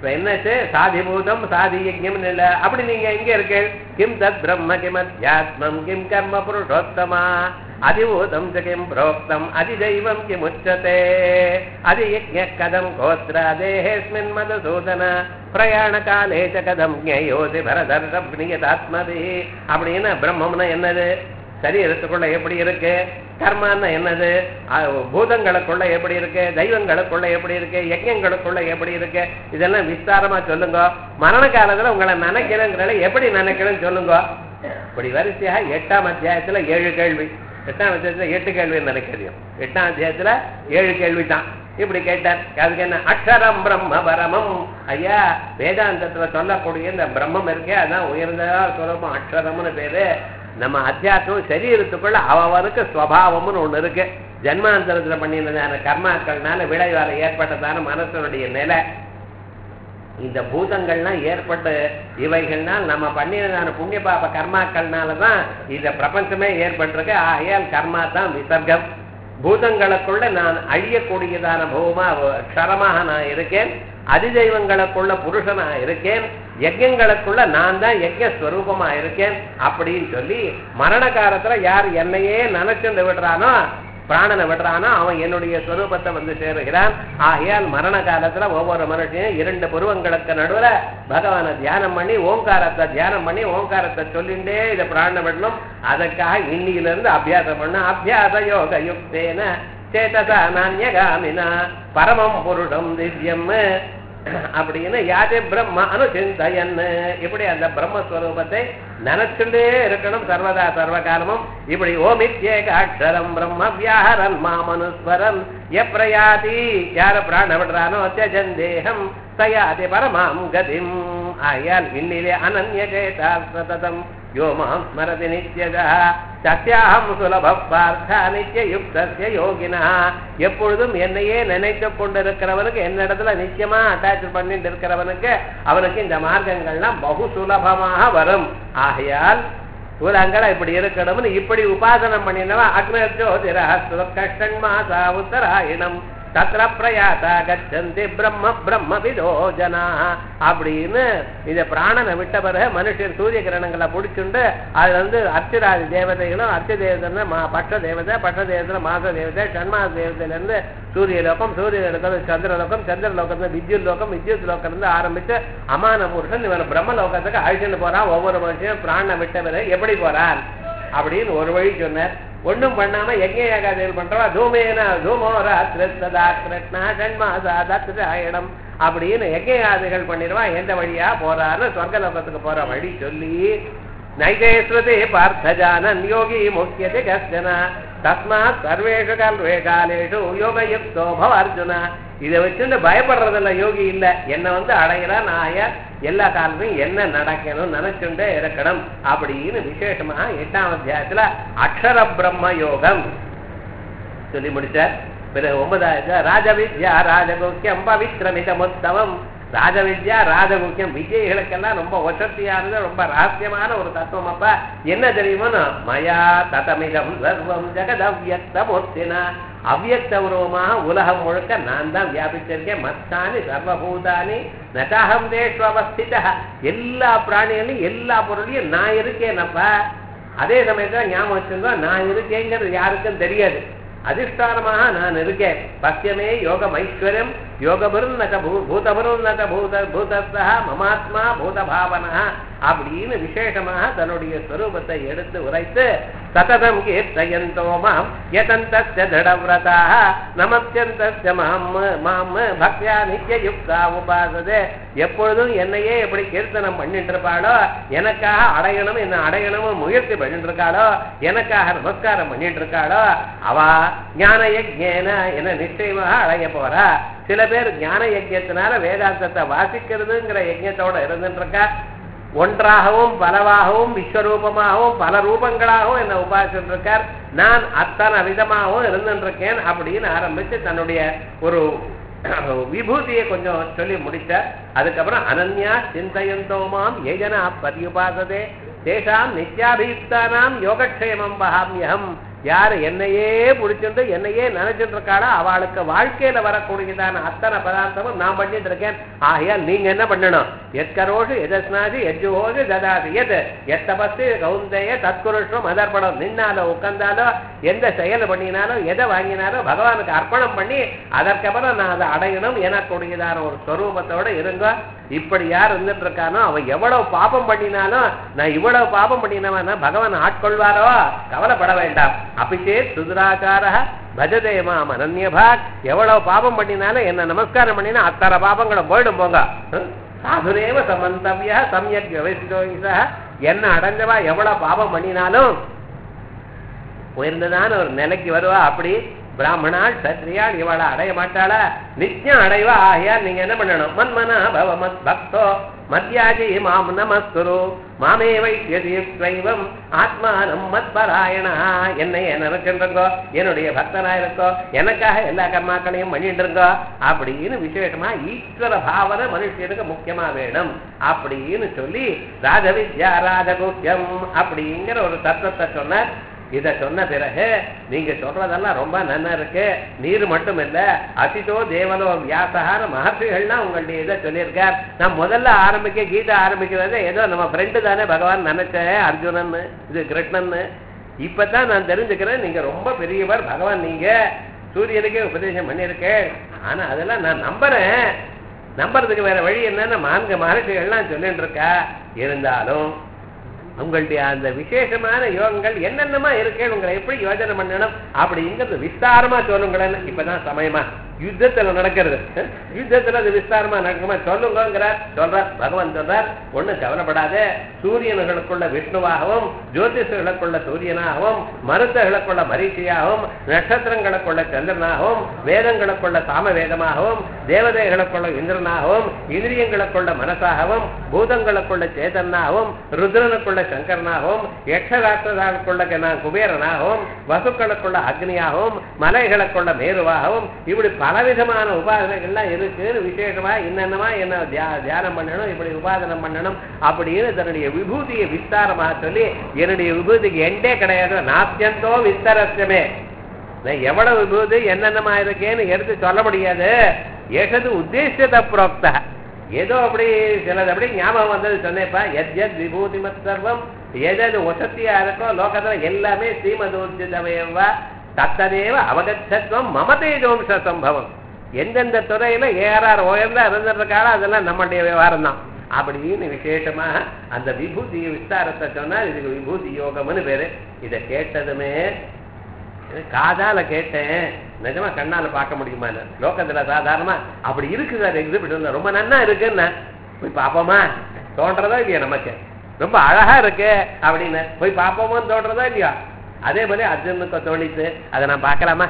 இப்ப என்னாச்சு சாதிபூதம் சாதி யஜ்யம் இல்ல அப்படி நீங்க எங்க இருக்கு கிம் தத் பிரம்ம கிம் அத்தியாத்மம் கிம் கர்ம புருஷோத்தமா அதிபூதம் ச கிம் புரோக்தம் அதிதெய்வம் கிம் உச்சதே அதி யஜ்ஞ கதம் கோத்ர தேஹேஸ்மின் மதசூதன பிரயாண காலே ச கதம் ஞயோதி பரதர்ஷப்னியதாத்மதி அப்படின்னு பிரம்மம்னா என்னது சரீரத்துக்குள்ள எப்படி இருக்கு கர்மான்னா என்னது அஹ் பூதங்களுக்குள்ள எப்படி இருக்கு தெய்வங்களுக்குள்ள எப்படி இருக்கு யஜ்யங்களுக்குள்ள எப்படி இருக்கு இதெல்லாம் விஸ்தாரமா சொல்லுங்க மரண காலத்துல உங்களை நினைக்கிறேங்கிறத எப்படி நினைக்கிறேன்னு சொல்லுங்க இப்படி வரிசையா எட்டாம் அத்தியாயத்துல ஏழு கேள்வி எட்டாம் அத்தியாயத்துல எட்டு கேள்வி நினைக்கிறோம் எட்டாம் அத்தியாயத்துல ஏழு கேள்வி தான் இப்படி கேட்டார் அதுக்கு என்ன அக்ஷரம் பிரம்ம பரமம் ஐயா வேதாந்தத்துல சொல்லக்கூடிய இந்த பிரம்மம் இருக்கே அதான் உயர்ந்ததா சொல்லணும் அக்ஷரம்னு பேரு நம்ம அத்தியாத்மம் சரீரத்துக்குள்ள அவனுக்கு ஸ்வபாவம்னு ஒண்ணு இருக்கு ஜன்மாந்தரத்துல பண்ணினதான கர்மாக்கள்னால விளைவால ஏற்பட்டதான மனசனுடைய நிலை இந்த பூதங்கள்லாம் ஏற்பட்டு இவைகள்னால் நம்ம பண்ணினதான புண்ணிய பாப கர்மாக்கள்னால தான் இந்த பிரபஞ்சமே ஏற்பட்டிருக்கு ஆகையால் கர்மா தான் விசர்க்கம் பூதங்களுக்குள்ள நான் அழியக்கூடியதான பூமா க்ஷரமாக நான் இருக்கேன் அதிதெய்வங்களுக்குள்ள புருஷனா இருக்கேன் யஜ்யங்களுக்குள்ள நான் தான் யஜ்ய ஸ்வரூபமா இருக்கேன் அப்படின்னு சொல்லி மரண காலத்துல யார் என்னையே நினைச்சுண்டு விடுறானோ பிராணனை விடுறானோ அவன் என்னுடைய ஸ்வரூபத்தை வந்து சேருகிறான் ஆகையால் மரண காலத்துல ஒவ்வொரு மனுஷனையும் இரண்டு புருவங்களுக்கு நடுவுல பகவானை தியானம் பண்ணி ஓங்காரத்தை தியானம் பண்ணி ஓங்காரத்தை சொல்லிண்டே இதை பிராணனை விடணும் அதற்காக இன்னிலிருந்து அபியாசம் பண்ண அபியாச யோக யுக்தேன சேதசா நானியகாமினா பரமம் புருஷம் திவ்யம் அப்படின்னு யாதே பிரம்ம அனுசிந்தயன்னு இப்படி அந்த பிரம்மஸ்வரூபத்தை நினைச்சுட்டே இருக்கணும் சர்வதா சர்வகாலமும் இப்படி ஓமித்யேக அக்ஷரம் பிரம்ம வியாஹரன் மாமனுஸ்வரன் எப்ரயாதி யார பிராண விடுறானோ தேகம் தயாதி பரமாம் கதிம் ஆயால் இன்னிலே அனன்ய சேதா சததம் யோ மாம் ஸ்மரதி நித்யதா சத்யாஹம் சுலப பார்த்தா நித்திய யுக்தஸ்ய யோகினா எப்பொழுதும் என்னையே நினைத்து கொண்டிருக்கிறவனுக்கு என்னிடத்துல நிச்சயமா அட்டாச் பண்ணிட்டு இருக்கிறவனுக்கு அவனுக்கு இந்த மார்க்கங்கள்லாம் பகு சுலபமாக வரும் ஆகையால் சூலங்களை இப்படி இருக்கணும்னு இப்படி உபாசனம் பண்ணினவா அக்னஜோதிரா கஷ்டன் மாசா உத்தராயணம் தத்திர பிரயாசா கச்சந்தி பிரம்ம பிரம்ம விதோ ஜனா அப்படின்னு இந்த பிராணனை விட்ட பிறகு மனுஷன் சூரிய கிரணங்களை பிடிச்சுண்டு அதுல வந்து அர்ச்சராதி தேவதைகளும் அர்ச்ச தேவதை பட்ச தேவதை பட்ச தேவதை மாச தேவதை ஷண்மாச தேவதையில இருந்து சூரிய லோகம் சூரிய லோகம் சந்திரலோகம் சந்திர லோகம் வித்யுத் லோகம் வித்யுத் லோகம் இருந்து ஆரம்பிச்சு அமான புருஷன் இவன் பிரம்ம லோகத்துக்கு அழிச்சுட்டு போறான் ஒவ்வொரு மனுஷனும் பிராணனை விட்ட பிறகு எப்படி போறான் அப்படின்னு ஒரு வழி சொன்னார் ஒண்ணும் பண்ணாம யஜ்ய யாகாதிகள் பண்றவா தூமேன தூமோ ராத்திரா கிருஷ்ணா ஷண்மாசா தத்ராயணம் அப்படின்னு யஜ்யாதிகள் பண்ணிடுவா எந்த வழியா போறான்னு சொர்க்கலோகத்துக்கு போற வழி சொல்லி நைதே ஸ்ருதி பார்த்தஜானன் யோகி முக்கியது கஷ்டன தஸ்மாத் சர்வேஷு கல்வே காலேஷு யோகயுக்தோ பவ அர்ஜுனா இதை வச்சுட்டு பயப்படுறதில்ல யோகி இல்ல என்ன வந்து அடையிறான் ஆய எல்லா காலத்தையும் என்ன நடக்கணும் நினைச்சுட்டே இருக்கணும் அப்படின்னு விசேஷமா எட்டாம் அத்தியாயத்துல அக்ஷர பிரம்ம யோகம் சொல்லி முடிச்சார் பிறகு ஒன்பதாவது ராஜவித்யா ராஜகுக்கியம் பவித்ரமிதமுத்தமம் ராஜவித்யா ராஜகுக்கியம் விஜய்களுக்கெல்லாம் ரொம்ப வசதியானது ரொம்ப ரகசியமான ஒரு தத்துவம் அப்ப என்ன தெரியுமோ மயா ததமிதம் சர்வம் ஜெகதவ்யக்தமூர்த்தினா அவ்யக்த உருவமாக உலகம் முழுக்க நான் தான் வியாபிச்சிருக்கேன் மத்தானி சர்வபூதானி நதாகம் தேஷ்வ அவஸ்தித எல்லா பிராணிகளையும் எல்லா பொருளையும் நான் இருக்கேனப்பா அதே சமயத்துல ஞாபகம் வச்சிருந்தோம் நான் இருக்கேங்கிறது யாருக்கும் தெரியாது அதிஷ்டானமாக நான் இருக்கேன் பத்தியமே யோகம் ஐஸ்வர்யம் யோகபுருநக பூ பூதபுருநக பூத பூதஸ்தா மமாத்மா பூதபாவனா அப்படின்னு விசேஷமாக தன்னுடைய ஸ்வரூபத்தை எடுத்து உரைத்து சததம் கீர்த்தயந்தோ மாம் யதந்தஸ்ய திருடவிரதாக நமத்தியந்தஸ்ய மாம் மாம் பக்தியா நித்தியயுக்தா உபாசதே எப்பொழுதும் என்னையே எப்படி கீர்த்தனம் பண்ணிட்டு இருப்பாளோ எனக்காக அடையணும் என்ன அடையணும் முயற்சி பண்ணிட்டு இருக்காளோ எனக்காக நமஸ்காரம் பண்ணிட்டு இருக்காளோ அவா ஞான யஜ்ஞேன என்ன நிச்சயமாக அடைய போறா சில பேர் ஞான யஜ்யத்தினால வேதாந்தத்தை வாசிக்கிறதுங்கிற யஜ்யத்தோட இருந்துட்டு இருக்கா ஒன்றாகவும் பலவாகவும் விஸ்வரூபமாகவும் பல ரூபங்களாகவும் என்ன உபாசிட்டு இருக்கார் நான் அத்தனை விதமாகவும் இருந்துட்டு இருக்கேன் அப்படின்னு ஆரம்பிச்சு தன்னுடைய ஒரு விபூதியை கொஞ்சம் சொல்லி முடிச்சார் அதுக்கப்புறம் அனன்யா சிந்தையந்தோமாம் ஏஜனா பரியுபாசதே தேசாம் நித்யாபீப்தானாம் யோகக்ஷேமம் பகாமியம் யாரு என்னையே பிடிச்சிட்டு என்னையே நினைச்சிட்டு இருக்காளோ அவளுக்கு வாழ்க்கையில வரக்கூடியதான அத்தனை பதார்த்தமும் நான் பண்ணிட்டு இருக்கேன் ஆகையால் நீங்க என்ன பண்ணணும் எத்கரோஷு எதஸ்னாதி எஜ்ஜுஹோஷு ததாதி எது எத்தபஸ்து கௌந்தேய தத்குருஷ்வம் அதர்ப்பணம் நின்னாலோ உட்கார்ந்தாலோ எந்த செயல் பண்ணினாலோ எதை வாங்கினாலோ பகவானுக்கு அர்ப்பணம் பண்ணி அதற்கப்புறம் நான் அதை அடையணும் எனக்கூடியதான ஒரு ஸ்வரூபத்தோட இருங்க இப்படி யார் இருந்துட்டு இருக்கானோ அவன் எவ்வளவு பாபம் பண்ணினாலும் நான் இவ்வளவு பாபம் பண்ணினவனா பகவான் ஆட்கொள்வாரோ கவலைப்பட வேண்டாம் அபிஷேக் சுதுராச்சார பஜதே மாம் அனன்யபாக் எவ்வளவு பாபம் பண்ணினாலும் என்ன நமஸ்காரம் பண்ணினா அத்தனை பாபங்களும் போயிடும் போங்க ஹம்? சாதுரேவ சமந்தவிய சமயக் விவசிதோகிசா என்ன அடைஞ்சவா எவ்வளவு பாபம் பண்ணினாலும் உயர்ந்ததான ஒரு நிலைக்கு வருவா அப்படி பிராமணாள் சத்ரியாள் இவளை அடைய மாட்டாளா நித்தியம் அடைவா ஆகையால் நீங்க என்ன பண்ணணும் மன்மனா பவ மத் பக்தோ மத்யாஜி மாம் நமஸ்குரு மாமே வைத்தியம் ஆத்மானம் மத்பராயணா என்னை நினைச்சிருங்கோ என்னுடைய பக்தனா இருக்கோ எனக்காக எல்லா கர்மாக்களையும் பண்ணிட்டு இருக்கோ அப்படின்னு விசேஷமா ஈஸ்வர பாவனை மனுஷனுக்கு முக்கியமா வேணும் அப்படின்னு சொல்லி ராஜவித்யா ராஜகுக்கியம் அப்படிங்கிற ஒரு தத்துவத்தை சொன்னார் இத சொன்ன பிறகு நீங்க சொல்றதெல்லாம் ரொம்ப நன்னா இருக்கு நீர் மட்டும் இல்ல அசிதோ தேவலோ வியாசகார மகர்ஷிகள்லாம் உங்களுடைய இதை சொல்லியிருக்கார் நான் முதல்ல ஆரம்பிக்க கீதை ஆரம்பிக்கிறது ஏதோ நம்ம ஃப்ரெண்டு தானே பகவான் நினைச்சேன் அர்ஜுனன் இது கிருஷ்ணன் இப்பதான் நான் தெரிஞ்சுக்கிறேன் நீங்க ரொம்ப பெரியவர் பகவான் நீங்க சூரியனுக்கே உபதேசம் பண்ணியிருக்கேன் ஆனா அதெல்லாம் நான் நம்புறேன் நம்புறதுக்கு வேற வழி என்னன்னு மான்க மகர்ஷிகள்லாம் சொல்லிட்டு இருக்கா இருந்தாலும் உங்களுடைய அந்த விசேஷமான யோகங்கள் என்னென்னமா இருக்கு உங்களை எப்படி யோஜனை பண்ணணும் அப்படிங்கிறது விஸ்தாரமா சொல்லுங்களேன்னு இப்பதான் சமயமா யுத்தத்துல நடக்கிறது யுத்தத்துல அது விஸ்தாரமா நடக்குமா சொல்லுங்கிறார் சொல்றார் பகவான் சொல்றார் ஒண்ணு கவலைப்படாதே சூரியன்களுக்குள்ள விஷ்ணுவாகவும் ஜோதிஷர்களுக்குள்ள சூரியனாகவும் மருத்துவர்களுக்குள்ள மரீச்சியாகவும் நட்சத்திரங்களுக்குள்ள சந்திரனாகவும் வேதங்களுக்குள்ள சாம வேதமாகவும் தேவதைகளுக்குள்ள இந்திரனாகவும் இந்திரியங்களுக்குள்ள மனசாகவும் பூதங்களுக்குள்ள சேதனாகவும் ருத்ரனுக்குள்ள சங்கரனாகவும் யக்ஷராட்சதாளுக்குள்ள நான் குபேரனாகவும் வசுக்களுக்குள்ள அக்னியாகவும் மலைகளுக்குள்ள மேருவாகவும் இப்படி பலவிதமான உபாதனைகள்லாம் இருக்குன்னு விசேஷமா என்னென்னமா என்ன தியா- தியானம் பண்ணணும் இப்படி உபாதனம் பண்ணணும் அப்படின்னு தன்னுடைய விபூதியை விஸ்தாரமா சொல்லி என்னுடைய விபூதிக்கு எண்டே கிடையாது நாத்தியந்தோ விஸ்தரஸ்யமே நான் எவ்வளவு விபூதி என்னென்னமா இருக்கேன்னு எடுத்து சொல்ல முடியாது ஏகது உத்தேசத புரோக்தா ஏதோ அப்படி சிலது அப்படி ஞாபகம் வந்தது சொன்னேப்பா எத் எத் விபூதிமத் சர்வம் எதது வசதியா இருக்கோ லோகத்துல எல்லாமே ஸ்ரீமதோர்ஜிதமயவா தத்ததேவ அவகச்சத்துவம் மம தேஜோம்ச சம்பவம் எந்தெந்த துறையில ஏஆர்ஆர் உயர்ந்தா இருந்திருக்காளோ அதெல்லாம் நம்மளுடைய விவகாரம் தான் அப்படின்னு விசேஷமா அந்த விபூதி விஸ்தாரத்தை சொன்னா இதுக்கு விபூதி யோகம்னு பேரு இதை கேட்டதுமே எனக்கு காதால கேட்டேன் நிஜமா கண்ணால பார்க்க முடியுமா லோகத்துல சாதாரணமா அப்படி இருக்குது அது எக்ஸிபிஷன்ல ரொம்ப நன்னா இருக்குன்னு போய் பாப்போமா தோன்றதா இல்லையா நமக்கு ரொம்ப அழகா இருக்கு அப்படின்னு போய் பாப்போமான்னு தோன்றதா இல்லையா அதே மாதிரி அர்ஜுனுக்கு தோணித்து அதை நான் பார்க்கலாமா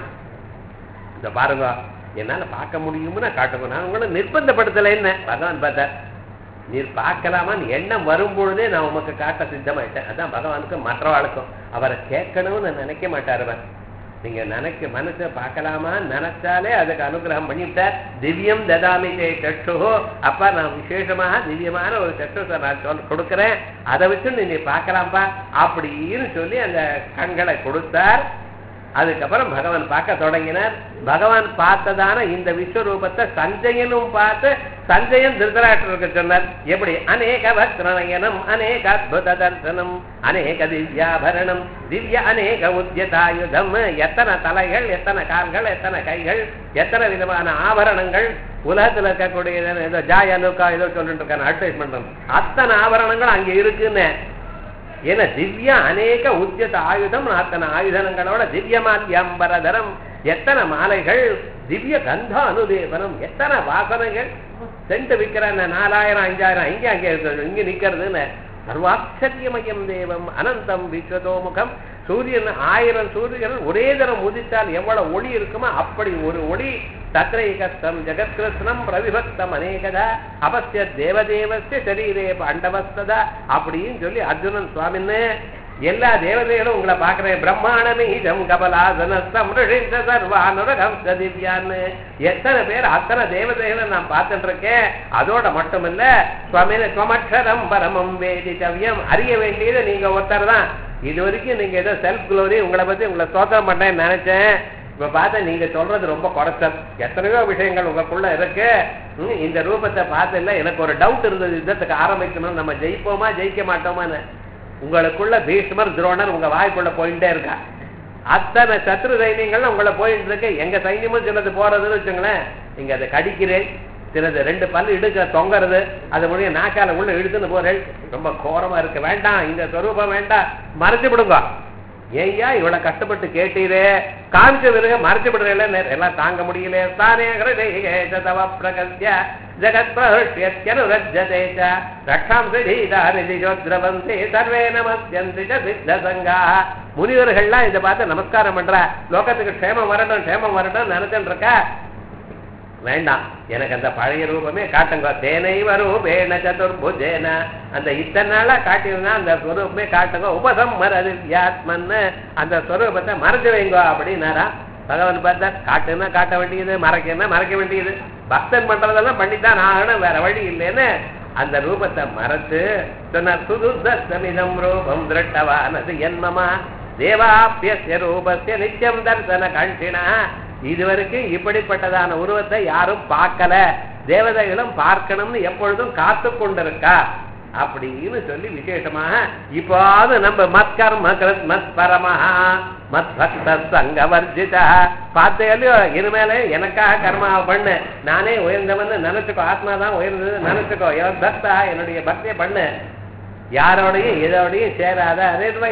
இந்த பாருங்க என்னால பார்க்க முடியும்னு காட்டுங்க நான் உங்களை நிர்பந்தப்படுத்தல என்ன பகவான் பார்த்தார் நீர் பார்க்கலாமான்னு எண்ணம் வரும்பொழுதே நான் உமக்கு காட்ட சித்தமாயிட்டேன் அதான் பகவானுக்கு மற்றவாளுக்கும் அவரை கேட்கணும்னு நினைக்க மாட்டார் அவர் நீங்க நினைக்க மனசை பார்க்கலாமா நினைச்சாலே அதுக்கு அனுகிரகம் பண்ணிவிட்டார் திவ்யம் ததாமி தே சற்று அப்பா நான் விசேஷமாக திவ்யமான ஒரு சற்றுசை நான் சொல் கொடுக்குறேன் அதை வச்சு நீ பார்க்கலாம்ப்பா அப்படின்னு சொல்லி அந்த கண்களை கொடுத்தார் அதுக்கப்புறம் பகவான் பார்க்க தொடங்கினார் பகவான் பார்த்ததான இந்த விஸ்வரூபத்தை சஞ்சயனும் பார்த்து சஞ்சயன் திருதராஷ்டருக்கு சொன்னார் எப்படி அநேக வக்ரணயனம் அநேக அத்புத தர்சனம் அநேக திவ்யாபரணம் திவ்ய அநேக உத்தியதாயுதம் எத்தனை தலைகள் எத்தனை கால்கள் எத்தனை கைகள் எத்தனை விதமான ஆபரணங்கள் உலகத்துல இருக்கக்கூடிய ஏதோ ஜாய் அலுக்கா ஏதோ சொல்லிட்டு இருக்காங்க அட்வர்டைஸ்மெண்ட் அத்தனை ஆபரணங்கள் அங்க இருக்குன்னு ஏன்னா திவ்ய அநேக உத்தியத ஆயுதம் அத்தனை ஆயுதங்களோட திவ்யமாத்தியம்பரதரம் எத்தனை மாலைகள் திவ்ய கந்த அனுதேவனம் எத்தனை வாசனைகள் சென்று விற்கிற அந்த நாலாயிரம் அஞ்சாயிரம் இங்க அங்கே இருக்கிறது இங்க நிக்கிறதுன்னு சர்வாச்சரியமயம் தேவம் அனந்தம் விஸ்வதோமுகம் சூரியன் ஆயிரம் சூரியன் ஒரே தரம் உதித்தால் எவ்வளவு ஒளி இருக்குமோ அப்படி ஒரு ஒளி தத்ரைகஸ்தம் ஜெகத்கிருஷ்ணம் பிரவிபக்தம் அநேகதா அபஸ்ய தேவதேவஸ்ய சரீரே பாண்டவஸ்ததா அப்படின்னு சொல்லி அர்ஜுனன் சுவாமின்னு எல்லா தேவதைகளும் உங்களை பார்க்கிறேன் பிரம்மாண்டமீஜம் கபலாசனஸ்தம் ரிஷிந்த சர்வானுரகம் திவ்யான்னு எத்தனை பேர் அத்தனை தேவதைகளை நான் பார்த்துட்டு இருக்கேன் அதோட மட்டுமில்ல சுவாமின சுவமக்ஷரம் பரமம் வேதித்தவியம் அறிய வேண்டியது நீங்க ஒருத்தர் தான் இது வரைக்கும் நீங்க ஏதோ செல்ஃப் குளோரி உங்களை பத்தி உங்களை ஸ்தோத்திரம் பண்ணேன்னு நினைச்சேன் இப்ப பார்த்தா நீங்க சொல்றது ரொம்ப குறைச்சல் எத்தனையோ விஷயங்கள் உங்களுக்குள்ள இருக்கு ம், இந்த ரூபத்தை பார்த்ததுல எனக்கு ஒரு டவுட் இருந்தது யுத்தத்துக்கு ஆரம்பிக்கணும் நம்ம ஜெயிப்போமா ஜெயிக்க மாட்டோமான்னு உங்களுக்குள்ள பீஷ்மர் துரோணர் உங்க வாய்க்குள்ள போயிட்டே இருக்கா அத்தனை சத்ரு சைன்யங்கள் உங்களை போயிட்டு இருக்கு எங்க சைன்யமும் சிலது போறதுன்னு வச்சுங்களேன் நீங்க அதை கடிக்கிறேன் சிலது ரெண்டு பல்லு இடுக்க தொங்கறது அது முடியும் நாக்கால உள்ள இழுத்துன்னு போறேன் ரொம்ப கோரமா இருக்கு வேண்டாம் இந்த ஸ்வரூபம் வேண்டாம் மறைச்சு விடுங்க ஏய்யா இவ்வளவு கஷ்டப்பட்டு கேட்டீரே காமிச்ச பிறகு மறைச்சு விடுறேன் எல்லாம் தாங்க முடியல தானே தவ பிரகத்ய ஜகத் பிரஹியனுரஜ்ஜதே ச ரக்ஷாம்சி தீதாரி திஜோத்ரவந்தி சர்வே நமஸ்யந்தி ச சித்த சங்கா முனிவர்கள்லாம் இதை பார்த்து நமஸ்காரம் பண்றா லோகத்துக்கு க்ஷேமம் வரட்டும் க்ஷேமம் வரட்டும் நினைச்சுட்டு இருக்கா வேண்டாம் எனக்கு அந்த பழைய ரூபமே காட்டுங்க தேனை வரூபேன சதுர்புஜேன அந்த இத்தனை நாளா காட்டியிருந்தா அந்த ஸ்வரூபமே காட்டுங்க உபசம் மரது வியாத்மன்னு அந்த ஸ்வரூபத்தை மறைச்சு வைங்க அப்படின்னாரா பகவான் பார்த்தா காட்டுன்னா காட்ட வேண்டியது மறைக்கன்னா மறைக்க வேண்டியது பக்தன் பண்றதெல்லாம் பண்ணித்தான் ஆகணும் வேற வழி இல்லைன்னு அந்த ரூபத்தை மறைச்சு சொன்னார் சுதுசமிதம் ரூபம் திருட்டவானது என்மமா தேவாப்பிய ரூபஸ்ய நித்தியம் தர்சன கண்டினா இதுவரைக்கும் இப்படிப்பட்டதான உருவத்தை யாரும் பார்க்கல தேவதைகளும் பார்க்கணும்னு எப்பொழுதும் காத்து கொண்டிருக்கா அப்படின்னு சொல்லி விசேஷமாக இப்போது நம்ம மத்கர்ம கிருத் மத் பரமஹா மத் பக்த சங்க வர்ஜிதா பார்த்தேலையோ இனிமேலே எனக்காக கர்மாவை பண்ணு நானே உயர்ந்தவன்னு நினைச்சுக்கோ ஆத்மா தான் உயர்ந்தது நினைச்சுக்கோ எவன் பக்தா என்னுடைய பக்தியை பண்ணு யாரோடையும் இதோடையும் சேராத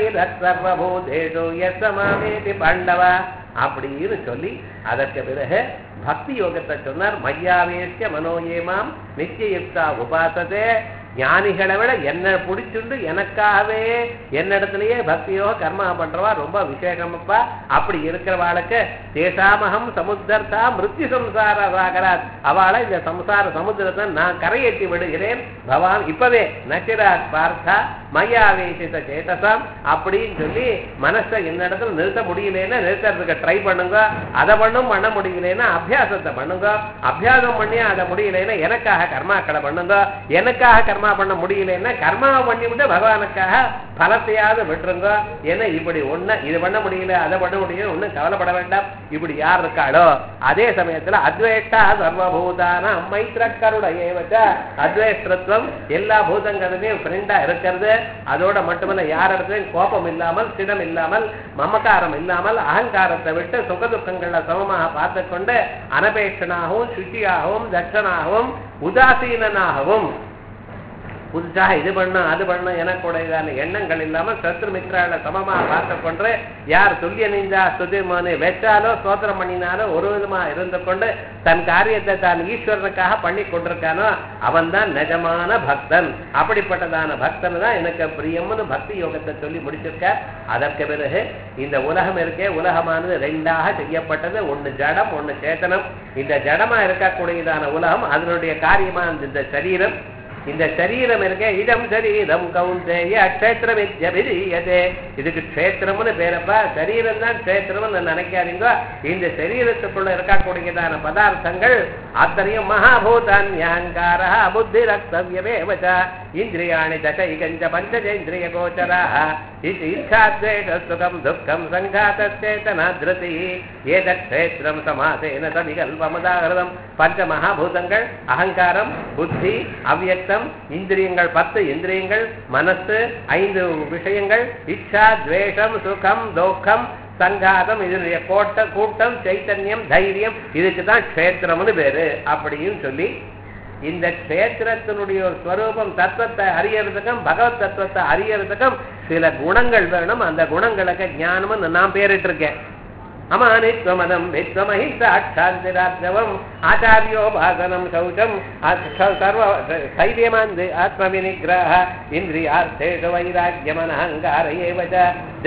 சர்வபூதேஷு எஸ்மாமேதி பாண்டவா அப்படின்னு சொல்லி அதற்கு பிறகு பக்தி யோகத்தை சொன்னார் மையாவேசிய மனோயேமாம் நித்தியுக்தா உபாசதே ஞானிகளை விட என்ன பிடிச்சுண்டு எனக்காகவே என்னிடத்திலேயே பக்தியோ கர்மா பண்றவா ரொம்ப விசேஷமப்பா அப்படி இருக்கிறவாளுக்கு தேசாமகம் சமுத்தர்த்தா மிருத்யு சம்சார சாகராத் அவளை இந்த சம்சார சமுத்திரத்தை நான் கரையேற்றி விடுகிறேன் பவான் இப்பவே நச்சிராத் பார்த்தா மையாவேசித்த சேதசாம் அப்படின்னு சொல்லி மனசை என்னிடத்துல நிறுத்த முடியலன்னா நிறுத்துறதுக்கு ட்ரை பண்ணுங்க அதை பண்ணும் பண்ண முடியலன்னா அபியாசத்தை பண்ணுங்க அபியாசம் பண்ணி அதை முடியலன்னா எனக்காக கர்மாக்களை பண்ணுங்க எனக்காக கர்மா பண்ண முடியலன்னா கர்மாவை பண்ணி விட்டு பகவானுக்காக பலத்தையாவது விட்டுருங்க ஏன்னா இப்படி ஒண்ணு இது பண்ண முடியல அதை பண்ண முடியல ஒண்ணும் கவலைப்பட வேண்டாம் இப்படி யார் இருக்காளோ அதே சமயத்துல அத்வேஷ்டா சர்வபூதான மைத்திர கருடைய அத்வேஷ்டத்துவம் எல்லா பூதங்களிலையும் ஃப்ரெண்டா இருக்கிறது அதோட மட்டுமல்ல யார் இடத்துலையும் கோபம் இல்லாமல் சிடம் இல்லாமல் மமக்காரம் இல்லாமல் அகங்காரத்தை விட்டு சுகதுக்கங்கள்ல சமமாக பார்த்து கொண்டு அனபேட்சனாகவும் சுச்சியாகவும் தட்சனாகவும் உதாசீனனாகவும் புதுசாக இது பண்ணும் அது பண்ணும் எனக்குடையதான எண்ணங்கள் இல்லாமல் சத்ரு மித்ரால சமமா பார்த்து கொண்டு யார் துல்லிய நிந்தா சுதிமானு வச்சாலோ சோத்திரம் பண்ணினாலோ ஒரு விதமா இருந்து கொண்டு தன் காரியத்தை தான் ஈஸ்வரனுக்காக பண்ணி கொண்டிருக்கானோ அவன் தான் நிஜமான பக்தன் அப்படிப்பட்டதான பக்தன் தான் எனக்கு பிரியம்னு பக்தி யோகத்தை சொல்லி முடிச்சிருக்க அதற்கு பிறகு இந்த உலகம் இருக்கே உலகமானது ரெண்டாக செய்யப்பட்டது ஒண்ணு ஜடம் ஒண்ணு சேத்தனம் இந்த ஜடமா இருக்கக்கூடியதான உலகம் அதனுடைய காரியமா இந்த சரீரம் இந்த சரீரம் இருக்க இடம் சரீரம் கவுந்தேய க்ஷேத்திரம் இத்தியபிதீயதே இதுக்கு க்ஷேத்திரம்னு பேரப்பா சரீரம் தான் க்ஷேத்திரம்னு நினைக்காதீங்க இந்த சரீரத்துக்குள்ள இருக்கக்கூடியதான பதார்த்தங்கள் அத்தனையும் மகாபூதான்யாங்கார புத்தி ரக்தவியமேவச்ச இந்திரியாணி தசைகஞ்ச பஞ்சஜேந்திரிய கோச்சரா இச்சாத்வேஷம் துக்கம் சங்காத்தேதனா திருதி ஏதத் க்ஷேத்திரம் சமாசேன சவிகல்பமுதாகிருதம் பஞ்ச மகாபூதங்கள் அகங்காரம் புத்தி அவ்யக்தம் இந்திரியங்கள் பத்து இந்திரியங்கள் மனசு ஐந்து விஷயங்கள் இச்சா துவேஷம் சுகம் துக்கம் சங்காதம் இதனுடைய கோட்ட கூட்டம் சைத்தன்யம் தைரியம் இதுக்கு தான் க்ஷேத்திரம்னு பேரு அப்படின்னு சொல்லி இந்த க்ஷேத்திரத்தினுடைய ஒரு ஸ்வரூபம் தத்துவத்தை அறியறதுக்கும் பகவத் தத்துவத்தை அறியறதுக்கும் சில குணங்கள் வேணும் அந்த குணங்களுக்கு ஞானம்னு நான் பேரிட்டு இருக்கேன் அமானித்வமதம் வித்வமஹிம்சாட்சாந்திராத்ரவம் ஆச்சாரிयो भागनं शौचं सर्व स्थैर्यमान् आत्मविनिग्रह इन्द्रियार्थेषु वैराग्यमनहङ्कार एव च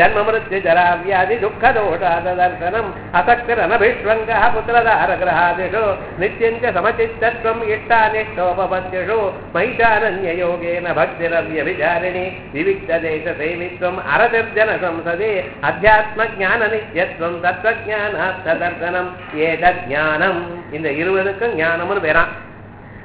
जन्ममृत्युजराव्याधिदुःखदोषाददर्शनम् असक्तिरनभिष्वङ्गः पुत्रदारग्रहादिषु नित्यं च समचित्तत्वम् इष्टानिष्टोपपद्यषु महिषानन्ययोगेन भक्तिरव्यभिचारिणि विविक्तदेशसेवित्वम् अरतिर्जनसंसदि अध्यात्मज्ञाननित्यत्वम् तत्त्वज्ञानार्थदर्शनम् ஏதஜானம் இந்த இருவருக்கும் ஞானம்னு பேரான்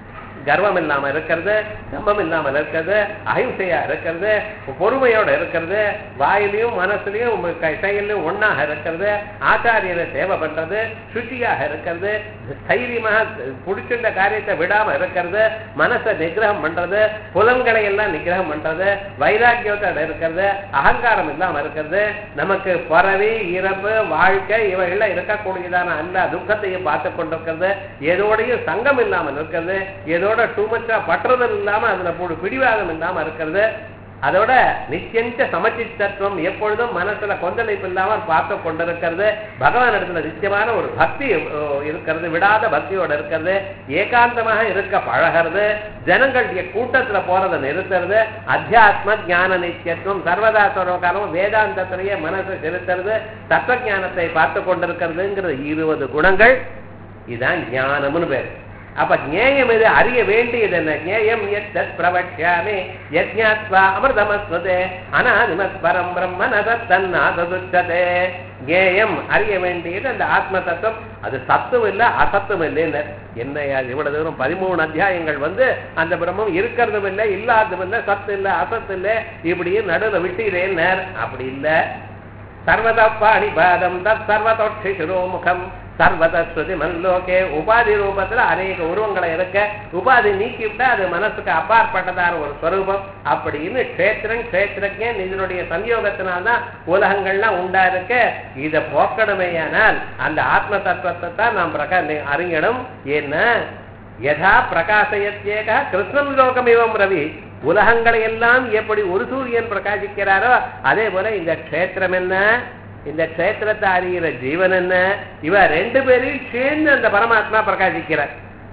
கர்வம் இல்லாம இருக்கிறது கம்பம் இல்லாமல் இருக்கிறது அஹிம்சையா இருக்கிறது பொறுமையோட இருக்கிறது வாயிலையும் மனசுலயும் உங்க கை- செயல்லையும் ஒண்ணாக இருக்கிறது ஆச்சாரியரை சேவை பண்றது சுச்சியாக இருக்கிறது தைரியமாக பிடிச்சிருந்த காரியத்தை விடாம இருக்கிறது மனசை நிகிரகம் பண்றது புலன்களை எல்லாம் நிகிரகம் பண்றது வைராக்கியத்தோட இருக்கிறது அகங்காரம் இல்லாம இருக்கிறது நமக்கு பறவை இறப்பு வாழ்க்கை இவைகள்லாம் இருக்கக்கூடியதான அந்த துக்கத்தையும் பார்த்து கொண்டிருக்கிறது ஏதோடையும் சங்கம் இல்லாமல் இருக்கிறது ஏதோட டூ மச்சா பற்றுதல் இல்லாம அதுல பு- பிடிவாதம் இல்லாம இருக்கிறது அதோட நிச்சயஞ்ச சமச்சித்தத்துவம் எப்பொழுதும் மனசுல கொந்தளிப்பு இல்லாமல் பார்த்து கொண்டிருக்கிறது பகவான் இடத்துல நிச்சயமான ஒரு பக்தி அஹ், இருக்கிறது விடாத பக்தியோட இருக்கிறது ஏகாந்தமாக இருக்க பழகிறது ஜனங்களுடைய கூட்டத்துல போறதை நிறுத்துறது அத்தியாத்ம ஞான நித்தியத்துவம் சர்வதா சர்வகாலம் வேதாந்தத்திலேயே மனசை செலுத்துறது தத்துவ ஞானத்தை பார்த்து கொண்டிருக்கிறதுங்கிறது இருபது குணங்கள் இதுதான் ஞானம்னு பேரு அப்ப ஞேயம் இது அறிய வேண்டியது என்ன ஞேயம் எத் பிரவக்ஷாமி யஜ்ஞாத்வா அமிர்தமஸ்வதே அனாதிமத் பரம் பிரம்ம நதத்தன்னாதே ஞேயம் அறிய வேண்டியது அந்த ஆத்ம தத்துவம் அது சத்துவம் இல்ல அசத்துவம் இல்லைன்னு என்னையா இவ்வளவு தூரம் பதிமூணு அத்தியாயங்கள் வந்து அந்த பிரம்மம் இருக்கிறதும் இல்லை இல்லாததும் இல்லை சத்து இல்லை அசத்து இல்லை இப்படியே நடுவில் விட்டீரேன்னார் அப்படி இல்லை சர்வத பாணிபாதம் தத் சர்வதொட்சி சிரோமுகம் சர்வத ஸ்ருதி மன்லோகே உபாதி ரூபத்துல அநேக உருவங்களை இருக்க உபாதி நீக்கிவிட்டா அது மனசுக்கு அப்பாற்பட்டதான ஒரு ஸ்வரூபம் அப்படின்னு க்ஷேத்திரன் க்ஷேத்திரஜன் இதனுடைய சம்யோகத்தினால்தான் உலகங்கள்லாம் உண்டா இருக்க இதை போக்கணுமேயானால் அந்த ஆத்ம தத்துவத்தை தான் நாம் பிரகா அறிஞடும் ஏன்னா யதா பிரகாசயத்தேக கிருஷ்ணம் லோகமிவம் ரவி உலகங்களை எல்லாம் எப்படி ஒரு சூரியன் பிரகாசிக்கிறாரோ அதே போல இந்த க்ஷேத்திரம் என்ன இந்த க்ஷேத்திரத்தை அறிகிற ஜீவன் என்ன இவ ரெண்டு பேரையும் சேர்ந்து அந்த பரமாத்மா பிரகாசிக்கிறார்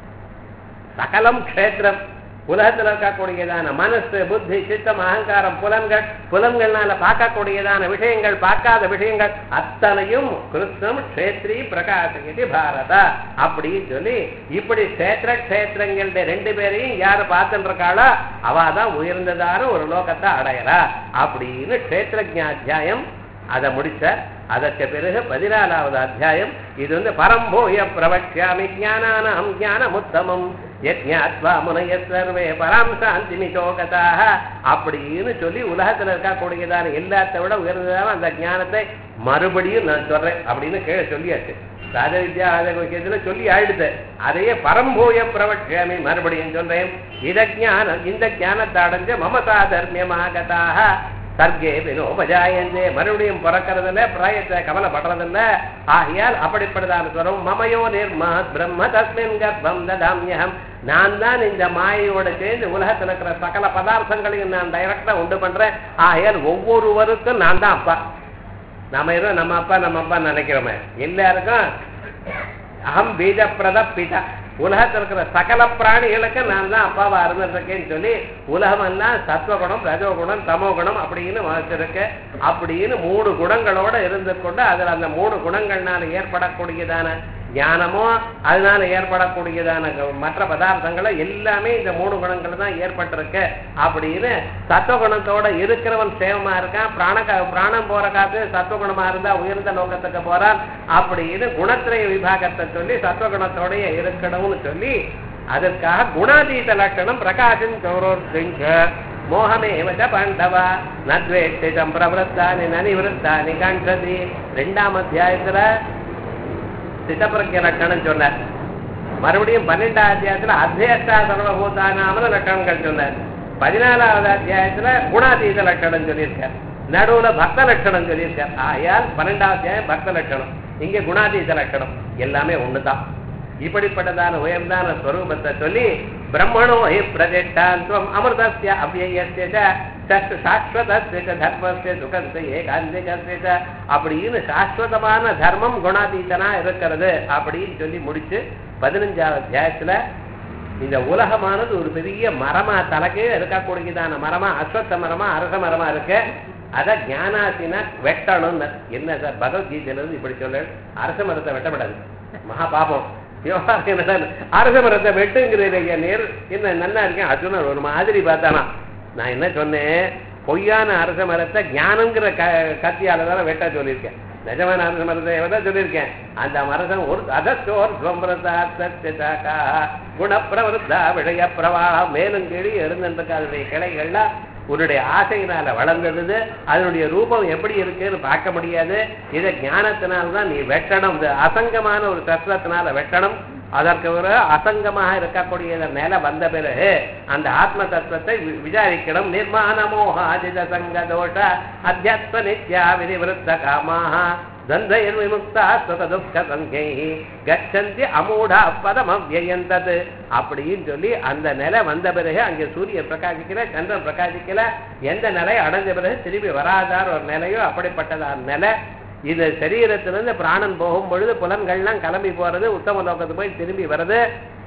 சகலம் க்ஷேத்திரம் உலகத்துல இருக்கக்கூடியதான மனசு புத்தி சித்தம் அகங்காரம் புலன்கள் புலன்கள்னால பார்க்கக்கூடியதான விஷயங்கள் பார்க்காத விஷயங்கள் அத்தனையும் கிருஷ்ணம் க்ஷேத்ரி பிரகாசகதி பாரதா அப்படின்னு சொல்லி இப்படி க்ஷேத்திர க்ஷேத்திரங்களுடைய ரெண்டு பேரையும் யாரு பார்த்துட்டு இருக்காளோ அவ தான் உயர்ந்ததான ஒரு லோகத்தை அடையறா அப்படின்னு க்ஷேத்திரஜாத்தியாயம் அதை முடிச்ச அதற்கு பிறகு பதினாலாவது அத்தியாயம் இது வந்து பரம்போய பிரவக்ஷாமி ஞானானாம் ஞானமுத்தமம் யஜ்ஞாத்வா முனைய சர்வே பராம் சாந்தி மிதோகதாக அப்படின்னு சொல்லி உலகத்துல இருக்கக்கூடியதான எல்லாத்தை விட உயர்ந்ததான அந்த ஞானத்தை மறுபடியும் நான் சொல்றேன் அப்படின்னு கீழே சொல்லியாச்சு ராஜவித்யா ராஜகோக்கியத்துல சொல்லி ஆயிடுது அதையே பரம்போய பிரவக்ஷாமி மறுபடியும் சொல்றேன் இத ஞானம் இந்த ஞானத்தை அடைஞ்ச மமதா தர்மியமாகதாக சர்க்கே வினோபஜாயந்தே மறுபடியும் பிறக்கிறதில்ல பிராயத்தை கவலைப்படுறதில்ல ஆகையால் அப்படிப்பட்டதான ஸ்வரம் மமயோ நிர்மா பிரம்ம தஸ்மின் கர்ப்பம் ததாமியகம் நான் தான் இந்த மாயையோட சேர்ந்து உலகத்தில் இருக்கிற சகல பதார்த்தங்களையும் நான் டைரக்டா உண்டு பண்றேன் ஆகையால் ஒவ்வொருவருக்கும் நான் தான் அப்பா நாம ஏதோ நம்ம அப்பா நம்ம அப்பா நினைக்கிறோமே எல்லாருக்கும் அகம் பீஜப்பிரத பிதா உலகத்தில் இருக்கிற சகல பிராணிகளுக்கு நான் தான் அப்பாவா இருந்திருக்கேன்னு சொல்லி உலகமெல்லாம் சத்வகுணம் ரஜோகுணம் தமோகுணம் அப்படின்னு வச்சிருக்கு அப்படின்னு மூணு குணங்களோட இருந்து கொண்டு அதுல அந்த மூணு குணங்கள்னால ஏற்படக்கூடியதான ஞானமோ அதனால ஏற்படக்கூடியதான க- மற்ற பதார்த்தங்களோ எல்லாமே இந்த மூணு குணங்கள் தான் ஏற்பட்டிருக்கு அப்படின்னு சத்துவகுணத்தோட இருக்கிறவன் சேவமா இருக்கான் பிராண கா- பிராணம் போற காத்து சத்துவகுணமா இருந்தா உயர்ந்த லோகத்துக்கு போறான் அப்படின்னு குணத்திரைய விபாகத்தை சொல்லி சத்துவகுணத்தோடய இருக்கணும்னு சொல்லி அதற்காக குணாதீத லட்சணம் பிரகாசம் கௌரோர்த்திங்க மோகமேவ ச பாண்டவா நத்வேஷ்டிதம் பிரவருத்தானி நனிவிருத்தானி காண்டதி ரெண்டாம் அத்தியாயத்துல சித்தப்பிரஜ லட்சணம் சொன்னார் மறுபடியும் பன்னெண்டாம் அத்தியாயத்துல அத்தியஸ்தா சர்வபூதானாமல லட்சணங்கள் சொன்னார் பதினாலாவது அத்தியாயத்துல குணாதீத லட்சணம் சொல்லியிருக்கார் நடுவுல பக்த லட்சணம் சொல்லியிருக்கார் ஆயால் பன்னெண்டாம் அத்தியாயம் பக்த லட்சணம் இங்க குணாதீத லட்சணம் எல்லாமே ஒண்ணுதான் இப்படிப்பட்டதான உயர்ந்தான ஸ்வரூபத்தை சொல்லி பிரம்மணோ ஹி பிரதிஷ்டாந்தம் அமிர்தஸ்ய அவ்யயஸ்ய ச சத் சாஸ்வதஸ்ய ச தர்மஸ்ய சுகஸ்ய ஏகாந்திகஸ்ய ச அப்படின்னு சாஸ்வதமான தர்மம் குணாதீதனா இருக்கிறது அப்படின்னு சொல்லி முடிச்சு பதினஞ்சாவது அத்தியாயத்துல இந்த உலகமானது ஒரு பெரிய மரமா தலைக்கே இருக்கக்கூடியதான மரமா அஸ்வத்த மரமா அரச மரமா இருக்கு அத ஞானாத்தின வெட்டணும்னு என்ன சார் பகவத்கீதையில இருந்து இப்படி சொல்ல அரச மரத்தை வெட்டப்படாது மகா பாபம் விவகாரம் என்னடா அரச மரத்தை வெட்டுங்கிறீங்க நேர் என்ன நன்னா இருக்கேன் அர்ஜுனன் ஒரு மாதிரி பார்த்தானா நான் என்ன சொன்னேன் பொய்யான அரச மரத்தை ஞானங்கிற க கத்தியால தானே வெட்ட சொல்லியிருக்கேன் நிஜமான அரச மரத்தை தான் சொல்லியிருக்கேன் அந்த மரதம் ஒரு அதோர் சொம்பரதா குணப்பிரவருத்தா விடய பிரவாகம் மேலும் கீழே இருந்துருக்கு அதனுடைய கிளைகள்லாம் உன்னுடைய ஆசையினால வளர்ந்தது அதனுடைய ரூபம் எப்படி இருக்குன்னு பார்க்க முடியாது இதை ஞானத்தினால்தான் நீ வெட்டணும் இது அசங்கமான ஒரு தத்துவத்தினால வெட்டணும் அதற்கு ஒரு அசங்கமாக இருக்கக்கூடிய நிலை வந்த பிறகு அந்த ஆத்ம தத்துவத்தை வி- விசாரிக்கணும் நிர்மாணமோகாதித சங்க தோஷ அத்தியாத்ம நித்யா விதிவிருத்த காமாக தந்தையர் விமுக்தா சுக துக்க சங்கை கச்சந்தி அமூடா பதம் அவ்வயந்தது அப்படின்னு சொல்லி அந்த நிலை வந்த பிறகு அங்கே சூரியன் பிரகாசிக்கல சந்திரன் பிரகாசிக்கல எந்த நிலை அடைஞ்ச பிறகு திரும்பி வராதார் ஒரு நிலையோ அப்படிப்பட்டதான நிலை இது சரீரத்திலிருந்து பிராணன் போகும் பொழுது புலன்கள்லாம் கிளம்பி போறது உத்தம லோகத்துக்கு போய் திரும்பி வருது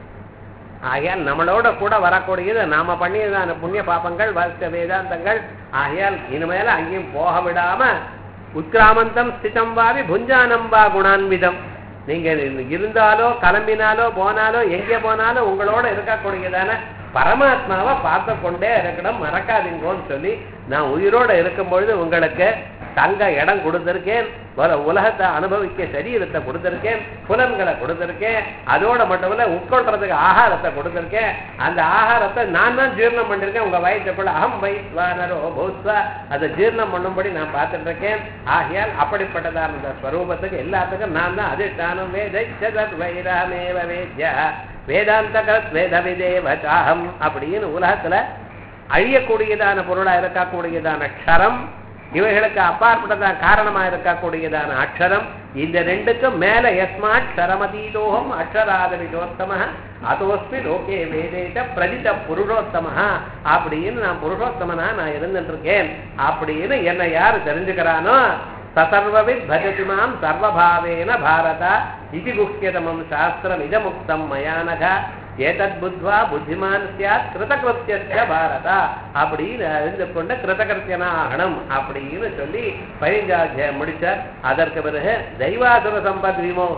ஆகையால் நம்மளோட கூட வரக்கூடியது நாம பண்ணியதான புண்ணிய பாபங்கள் வருஷ வேதாந்தங்கள் ஆகையால் இனிமேல அங்கேயும் போக விடாம உத்கிராமந்தம் ஸ்திதம் வாவி புஞ்சானம் வா குணான்விதம் நீங்க இருந்தாலோ கிளம்பினாலோ போனாலோ எங்கே போனாலும் உங்களோட இருக்கக்கூடியதான பரமாத்மாவை பார்த்து கொண்டே இருக்கணும் மறக்காதீங்கன்னு சொல்லி நான் உயிரோட இருக்கும் பொழுது உங்களுக்கு தங்க இடம் கொடுத்திருக்கேன் வர உலகத்தை அனுபவிக்க சரீரத்தை கொடுத்திருக்கேன் புலன்களை கொடுத்திருக்கேன் அதோட மட்டுமில்ல உட்கொள்றதுக்கு ஆகாரத்தை கொடுத்திருக்கேன் அந்த ஆகாரத்தை நான் தான் ஜீரணம் பண்ணிருக்கேன் உங்க வயிற்றுக்குள்ள அகம் வைஸ்வானரோ பௌஸ்வா அதை ஜீரணம் பண்ணும்படி நான் பார்த்துட்டு இருக்கேன் ஆகையால் அப்படிப்பட்டதான இந்த ஸ்வரூபத்துக்கு எல்லாத்துக்கும் நான் தான் அதிஷ்டானம் வேதைச்சதத் வைராமேவ வேத்யா வேதாந்தகத் வேத விதேவச்சாகம் அப்படின்னு உலகத்துல அழியக்கூடியதான பொருளா இருக்கக்கூடியதான க்ஷரம் இவைகளுக்கு அப்பாற்பட்டதான் காரணமா இருக்கக்கூடியதான அக்ஷரம் இந்த ரெண்டுக்கும் மேல எஸ்மாட் க்ஷரமதீதோகம் அக்ஷராதவிதோத்தம அதோஸ்மி லோகே வேதேத பிரதித புருஷோத்தம அப்படின்னு நான் புருஷோத்தமனா நான் இருந்துட்டு இருக்கேன் அப்படின்னு என்னை யார் தெரிஞ்சுக்கிறானோ சசர்வவித் பஜதி மாம் சர்வபாவேன பாரத இது குஹ்யதமம் சாஸ்திரம் இதமுக்தம் மயானக ஏதத் புத்வா புத்திமான் சியாத் கிருதகிருத்திய பாரத அப்படின்னு அறிந்து கொண்டு கிருதகிருத்தியனாகணும் அப்படின்னு சொல்லி பதினஞ்சாத்தியாயம் முடிச்சார் அதற்கு பிறகு தெய்வாசுர சம்பத் விமோ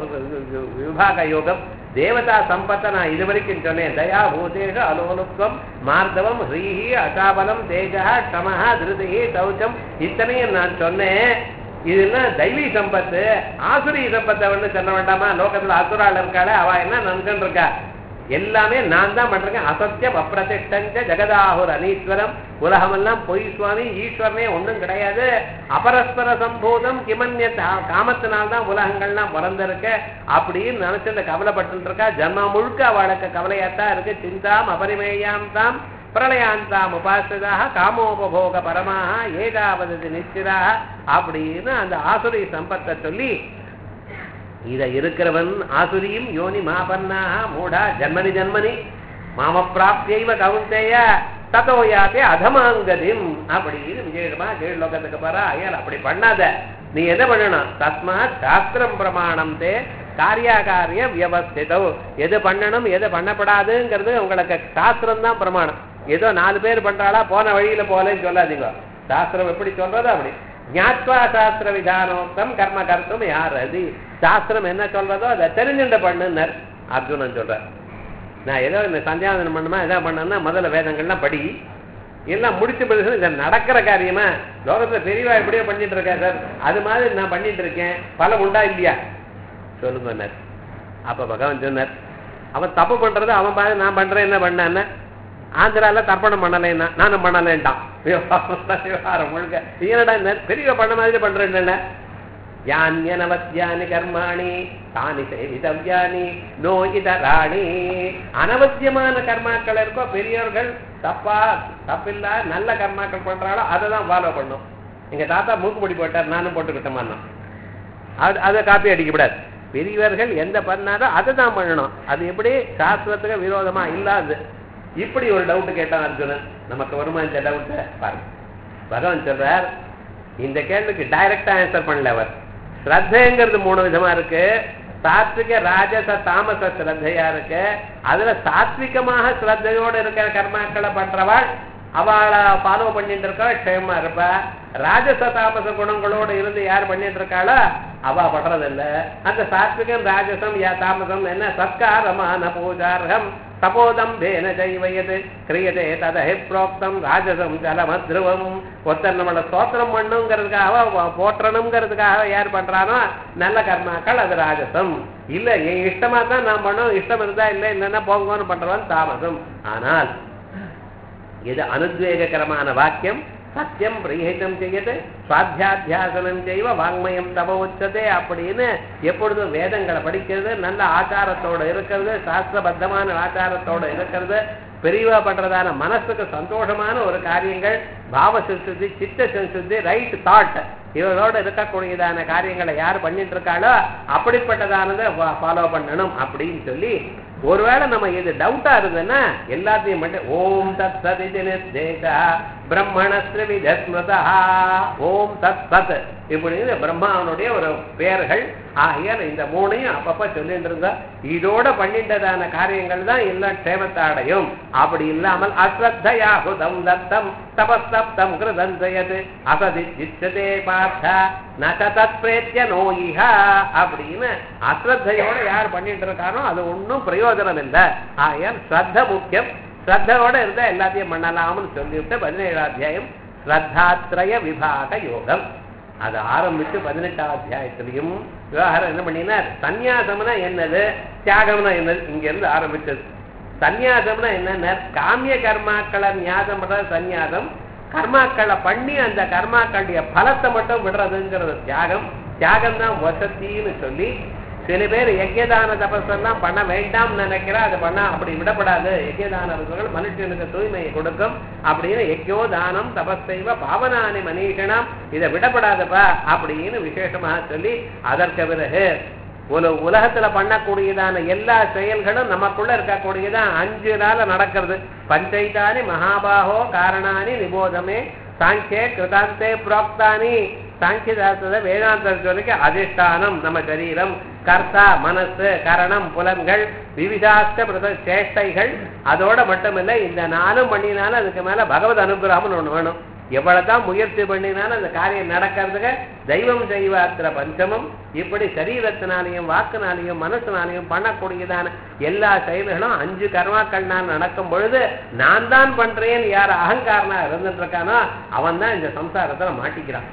விபாக யோகம் தேவதா சம்பத்தை நான் இது வரைக்கும் சொன்னேன் தயா பூதேஷ அலோலுப்வம் மார்தவம் ஹ்ரீஹி அசாபலம் தேஜா க்ஷமஹா திருதி சௌச்சம் இத்தனையும் நான் சொன்னேன் இதெல்லாம் தெய்வீ சம்பத்து ஆசுரி சம்பத்தை வந்து சொல்ல வேண்டாமா லோகத்துல அசுரால் இருக்காளே அவ என்ன நன்கன் இருக்கா எல்லாமே நான் தான் பண்றேன் அசத்தியம் அப்பிரதிஷ்டஞ்ச ஜெகதாகுர் அனீஸ்வரம் உலகமெல்லாம் பொய் சுவாமி ஈஸ்வரனே ஒண்ணும் கிடையாது அபரஸ்பர சம்பூதம் கிமன்ய காமத்தினால்தான் உலகங்கள்லாம் பிறந்திருக்க அப்படின்னு நினைச்சிட்டு கவலைப்பட்டு இருக்கா ஜன்மா முழுக்க அவளுக்கு கவலையாத்தான் இருக்கு சிந்தாம் அபரிமேயாம் தாம் பிரளயாந்தாம் உபாசிதாக காமோபபோக பரமாக ஏகாவது நிச்சிராக அப்படின்னு அந்த ஆசுரி சம்பத்தை சொல்லி இத இருக்கிறவன் ஆசுரியும் யோனி மாபன்னாக மூடா ஜன்மனி ஜன்மனி மாம பிராப்தியைவ கவுந்தேய ததோ யாத்தே அதமாங்கதிம் அப்படின்னு விஜயமா கீழ் லோகத்துக்கு போறா ஐயர் அப்படி பண்ணாத நீ என்ன பண்ணணும் தஸ்மாத் சாஸ்திரம் பிரமாணம் தே காரியாகாரிய வியவஸ்திதோ எது பண்ணணும் எது பண்ணப்படாதுங்கிறது உங்களுக்கு சாஸ்திரம் தான் பிரமாணம் ஏதோ நாலு பேர் பண்றாளா போன வழியில போலேன்னு சொல்லாதீங்க சாஸ்திரம் எப்படி சொல்றதோ அப்படி ஞாத்வா சாஸ்திர விதானோக்தம் கர்ம கர்த்தம் யார் அது சாஸ்திரம் என்ன சொல்றதோ அதை தெரிஞ்சுட்ட பண்ணுனர் அர்ஜுனன் சொல்றார் நான் ஏதோ இந்த சந்தியாவதனம் பண்ணுமா எதாவது பண்ணேன்னா முதல்ல வேதங்கள்லாம் படி எல்லாம் முடிச்ச பிறகு இது நடக்கிற காரியமா லோகத்துல பெரியவா எப்படியோ பண்ணிட்டு இருக்கா சார் அது மாதிரி நான் பண்ணிட்டு இருக்கேன் பலம் உண்டா இல்லையா சொல்லுங்க அப்ப பகவான் சொன்னார் அவன் தப்பு பண்றது அவன் பாரு நான் பண்றேன் என்ன பண்ண ஆந்திரால தர்ப்பணம் பண்ணலைன்னா நானும் பண்ணலேன்ட்டான் விவகாரம் முழுக்க என்னடா இந்த பெரிய பண்ண மாதிரி பண்றேன் யானியனவத்தியானி கர்மாணி தானி சேவிதவ்யானி நோ இதராணி அனவசியமான கர்மாக்கள் இருக்கோ பெரியவர்கள் தப்பா தப்பில்லா நல்ல கர்மாக்கள் பண்றாளோ அதை தான் ஃபாலோ பண்ணும் எங்க தாத்தா மூக்குப்பொடி போட்டார் நானும் போட்டுக்கிட்டோம் அது அதை காப்பி அடிக்கப்படாது பெரியவர்கள் எந்த பண்ணாரோ அதை தான் பண்ணணும் அது எப்படி சாஸ்திரத்துக்கு விரோதமா இல்லாது இப்படி ஒரு டவுட் கேட்டான் அர்ஜுனன் நமக்கு வருமா இந்த டவுட் பாருங்க பகவான் சொல்றார் இந்த கேள்விக்கு டைரக்டா ஆன்சர் பண்ணல அவர் ஸ்ரத்தைங்கிறது மூணு விதமா இருக்கு சாத்விக ராஜச தாமச ஸ்ரத்தையா இருக்கு அதுல சாத்விகமாக ஸ்ரத்தையோட இருக்கிற கர்மாக்களை பண்றவாள் அவளை ஃபாலோ பண்ணிட்டு இருக்கா க்ஷேமா இருப்பா ராஜச தாமச குணங்களோட இருந்து யார் பண்ணிட்டு இருக்காளோ அவ படுறதில்ல அந்த சாத்விகம் ராஜசம் யா தாமசம் என்ன சத்காரமான பூஜார்கம் தபோதம்பேன செய்வயது கிரியதே ததஹி புரோக்தம் ராஜசம் ஜலமத்ருவம் ஒருத்தர் நம்மளை ஸ்தோத்திரம் பண்ணுங்கிறதுக்காக வ- போற்றணுங்கிறதுக்காக யார் பண்றானோ நல்ல கர்மாக்கள் அது ராஜசம் இல்ல என் இஷ்டமா தான் நான் பண்ணும் இஷ்டம் இருந்தா இல்ல இல்லைன்னா போங்கன்னு பண்றவன் தாமசம் ஆனால் இது அனுத்வேககரமான வாக்கியம் சத்தியம் பிரகிதம் செய்யது சுவாத்தியாத்தியாசனம் செய்வ வாங்மயம் தவ உச்சதே அப்படின்னு எப்பொழுதும் வேதங்களை படிக்கிறது நல்ல ஆச்சாரத்தோட இருக்கிறது சாஸ்திரபத்தமான ஆச்சாரத்தோட இருக்கிறது பெரியவா பண்றதான மனசுக்கு சந்தோஷமான ஒரு காரியங்கள் பாவ சுத்தி சித்த சுத்தி ரைட் தாட் இவரோட இருக்கக்கூடியதான காரியங்களை யார் பண்ணிட்டு இருக்காளோ அப்படிப்பட்டதானதை ஃபாலோ பண்ணணும் அப்படின்னு சொல்லி ஒருவேளை நம்ம இது டவுட்டா இருந்ததுன்னா எல்லாத்தையும் மட்டும் ஓம் தத் சத் இது நிர்தேசா பிரம்மணஸ்திர விதஸ்மிருதா ஓம் தத் சத் இப்படின்னு பிரம்மாவனுடைய ஒரு பெயர்கள் ஆகியால் இந்த மூணையும் அப்பப்ப சொல்லிட்டு இருந்தா இதோட பண்ணிட்டதான காரியங்கள் தான் எல்லாம் க்ஷேமத்தை அடையும் அப்படி இல்லாமல் அஸ்ரத்தையா ஹுதம் தத்தம் தபஸ்தப்தம் கிருதந்தயது அசதி இச்சதே பார்த்தா நதத் பிரேத்திய நோயிஹா அப்படின்னு அஸ்ரத்தையோட யார் பண்ணிட்டு இருக்காரோ அது ஒன்றும் பிரயோஜனம் இல்லை ஆகையால் ஸ்ரத்த முக்கியம் ஸ்ரத்தையோட இருந்தா எல்லாத்தையும் பண்ணலாம்னு சொல்லிவிட்டு பதினேழாம் அத்தியாயம் ஸ்ரத்தாத்ரய விபாக யோகம் அது ஆரம்பிச்சு பதினெட்டாம் அத்தியாயத்திலையும் விவகாரம் என்ன பண்ணினார் சந்நியாசம்னா என்னது தியாகம்னா என்னது இங்க இருந்து ஆரம்பிச்சது சந்நியாசம்னா என்னன்னா காமிய கர்மாக்களை நியாசம் பண்றது சந்நியாசம் கர்மாக்களை பண்ணி அந்த கர்மாக்களுடைய பலத்தை மட்டும் விடுறதுங்கிறது தியாகம் தியாகம் தான் வசத்தின்னு சொல்லி சில பேர் யஜ்யதான தபஸெல்லாம் பண்ண வேண்டாம் நினைக்கிறா அதை பண்ணா அப்படி விடப்படாது யஜ்யதான தபசுகள் மனுஷனுக்கு தூய்மையை கொடுக்கும் அப்படின்னு யஜ்யோ தானம் தபஸைவ பாவனானி மனிஷனம் இதை விடப்படாதப்பா அப்படின்னு விசேஷமாக சொல்லி அதற்கு பிறகு ஒரு உலகத்துல பண்ணக்கூடியதான எல்லா செயல்களும் நமக்குள்ள இருக்கக்கூடியதான் அஞ்சு நாள நடக்கிறது பஞ்சைதானி மகாபாகோ காரணானி நிபோதமே சாங்கிய கிருதாந்தே புரோக்தானி சாங்கிய சாஸ்திர வேதாந்த சொல்லிக்கு அதிஷ்டானம் நம்ம சரீரம் கர்த்தா மனசு கரணம் புலன்கள் விவிதாஸ்த பிரத சேஷ்டைகள் அதோட மட்டுமில்லை இந்த நாளும் பண்ணினாலும் அதுக்கு மேல பகவத் அனுகிரகம்னு ஒண்ணு வேணும் எவ்வளவுதான் முயற்சி பண்ணினாலும் அந்த காரியம் நடக்கிறதுக்கு தெய்வம் செய்வாத்திர பஞ்சமம் இப்படி சரீரத்தினாலையும் வாக்குனாலையும் மனசுனாலையும் பண்ணக்கூடியதான எல்லா செயல்களும் அஞ்சு கர்மாக்கள்னால் நடக்கும் பொழுது நான் தான் பண்றேன் யார் அகங்காரனா இருந்துட்டு இருக்கானோ அவன் தான் இந்த சம்சாரத்துல மாட்டிக்கிறான்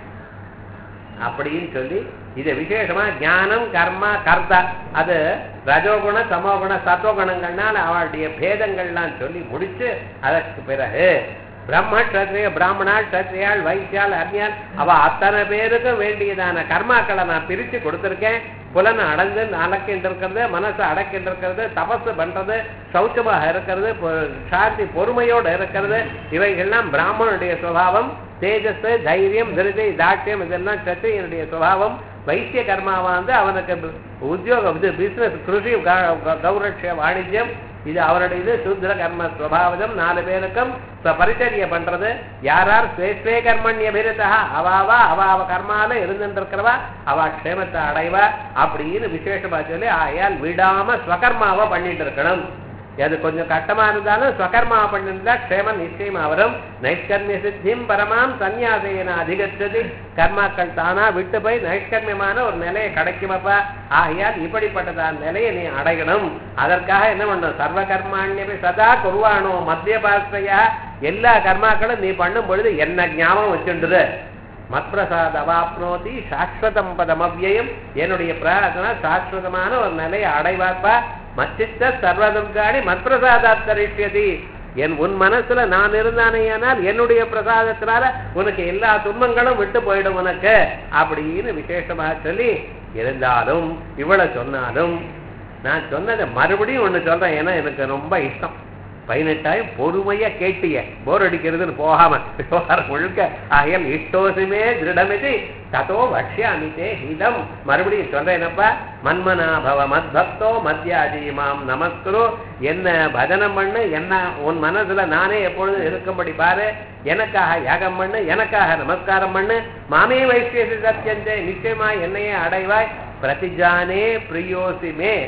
அப்படின்னு சொல்லி இது விசேஷமா ஞானம் கர்மா கர்த்தா அது ரஜோகுண சமோகுண சத்துவகுணங்கள்னால அவளுடைய பேதங்கள்லாம் சொல்லி முடிச்சு அதற்கு பிறகு பிரம்ம க்ஷத்ரிய பிராமணா க்ஷத்ரியாள் வைசியாள் அர்னியாள் அவ அத்தனை பேருக்கும் வேண்டியதான கர்மாக்களை நான் பிரிச்சு கொடுத்துருக்கேன் புலனை அடைந்து அடக்கிட்டு இருக்கிறது மனசை அடக்கிட்டு இருக்கிறது தபசு பண்றது சௌச்சமாக இருக்கிறது பொ- சாந்தி பொறுமையோடு இருக்கிறது இவைகள்லாம் பிராமணனுடைய சுபாவம் தேஜஸ் தைரியம் திருதி தாட்சியம் இதெல்லாம் சத்திரியனுடைய சுபாவம் வைத்திய கர்மாவா வந்து அவனுக்கு பி- உத்தியோகம் இது பிசினஸ் கிருஷி க- க- கௌரட்சிய வாணிஜ்யம் இது அவருடைய இது சூத்ர கர்ம ஸ்வபாவதம் நாலு பேருக்கும் ஸ்வ பரிச்சரிய பண்றது யார் யார் ஸ்வேஸ்வே கர்மண்ய பிரிதா அவாவா அவ அவ கர்மால இருந்துட்டு இருக்கிறவா அவ க்ஷேமத்தை அடைவா அப்படின்னு விசேஷமா சொல்லி ஆயால் விடாம ஸ்வகர்மாவை பண்ணிட்டு இருக்கணும் அது கொஞ்சம் கட்டமா இருந்தாலும் ஸ்வகர்மா பண்ணிருந்தா க்ஷேமம் நிச்சயமா வரும் நைஷ்கர்மிய சித்தியும் பரமாம் சந்நியாசையன அதிகச்சது கர்மாக்கள் தானா விட்டு போய் நைஷ்கர்மியமான ஒரு நிலையை கிடைக்குமப்பா ஆகையால் இப்படிப்பட்டதான் நிலையை நீ அடையணும் அதற்காக என்ன பண்ணணும் சர்வ கர்மாண்யபி சதா குருவானோ மத்திய பாஸ்தையா எல்லா கர்மாக்களும் நீ பண்ணும் பொழுது என்ன ஞாபகம் வச்சுடுது மத்பிரசாத் அவாப்னோதி சாஸ்வதம் பதம் அவ்யயம் என்னுடைய பிரார்த்தனை சாஸ்வதமான ஒரு நிலையை அடைவாப்பா மச்சித்த சர்வதுர்காணி மத்பிரசாதாத் தரிஷ்யதி என் உன் மனசுல நான் இருந்தானேயானால் என்னுடைய பிரசாதத்தினால உனக்கு எல்லா துன்பங்களும் விட்டு போயிடும் உனக்கு அப்படின்னு விசேஷமாக சொல்லி இருந்தாலும் இவ்வளவு சொன்னாலும் நான் சொன்னதை மறுபடியும் ஒண்ணு சொல்றேன் ஏன்னா எனக்கு ரொம்ப இஷ்டம் பதினெட்டாயிரம் பொறுமையா கேட்டிய போர் அடிக்கிறதுன்னு போகாம விவகாரம் முழுக்க ஆகையால் இஷ்டோசுமே திருடமிதி ததோ வக்ஷாமிதே ஹிதம் மறுபடியும் சொல்றேனப்பா மன்மனாபவ மத்பக்தோ மத்தியாஜி மாம் நமஸ்குரு என்ன பஜனம் பண்ணு என்ன உன் மனசுல நானே எப்பொழுதும் இருக்கும்படி பாரு எனக்காக யாகம் பண்ணு எனக்காக நமஸ்காரம் பண்ணு மாமே வைஷ்யசி சத்தியந்தே நிச்சயமா என்னையே அடைவாய் பிரதிஜானே பிரியோசிமே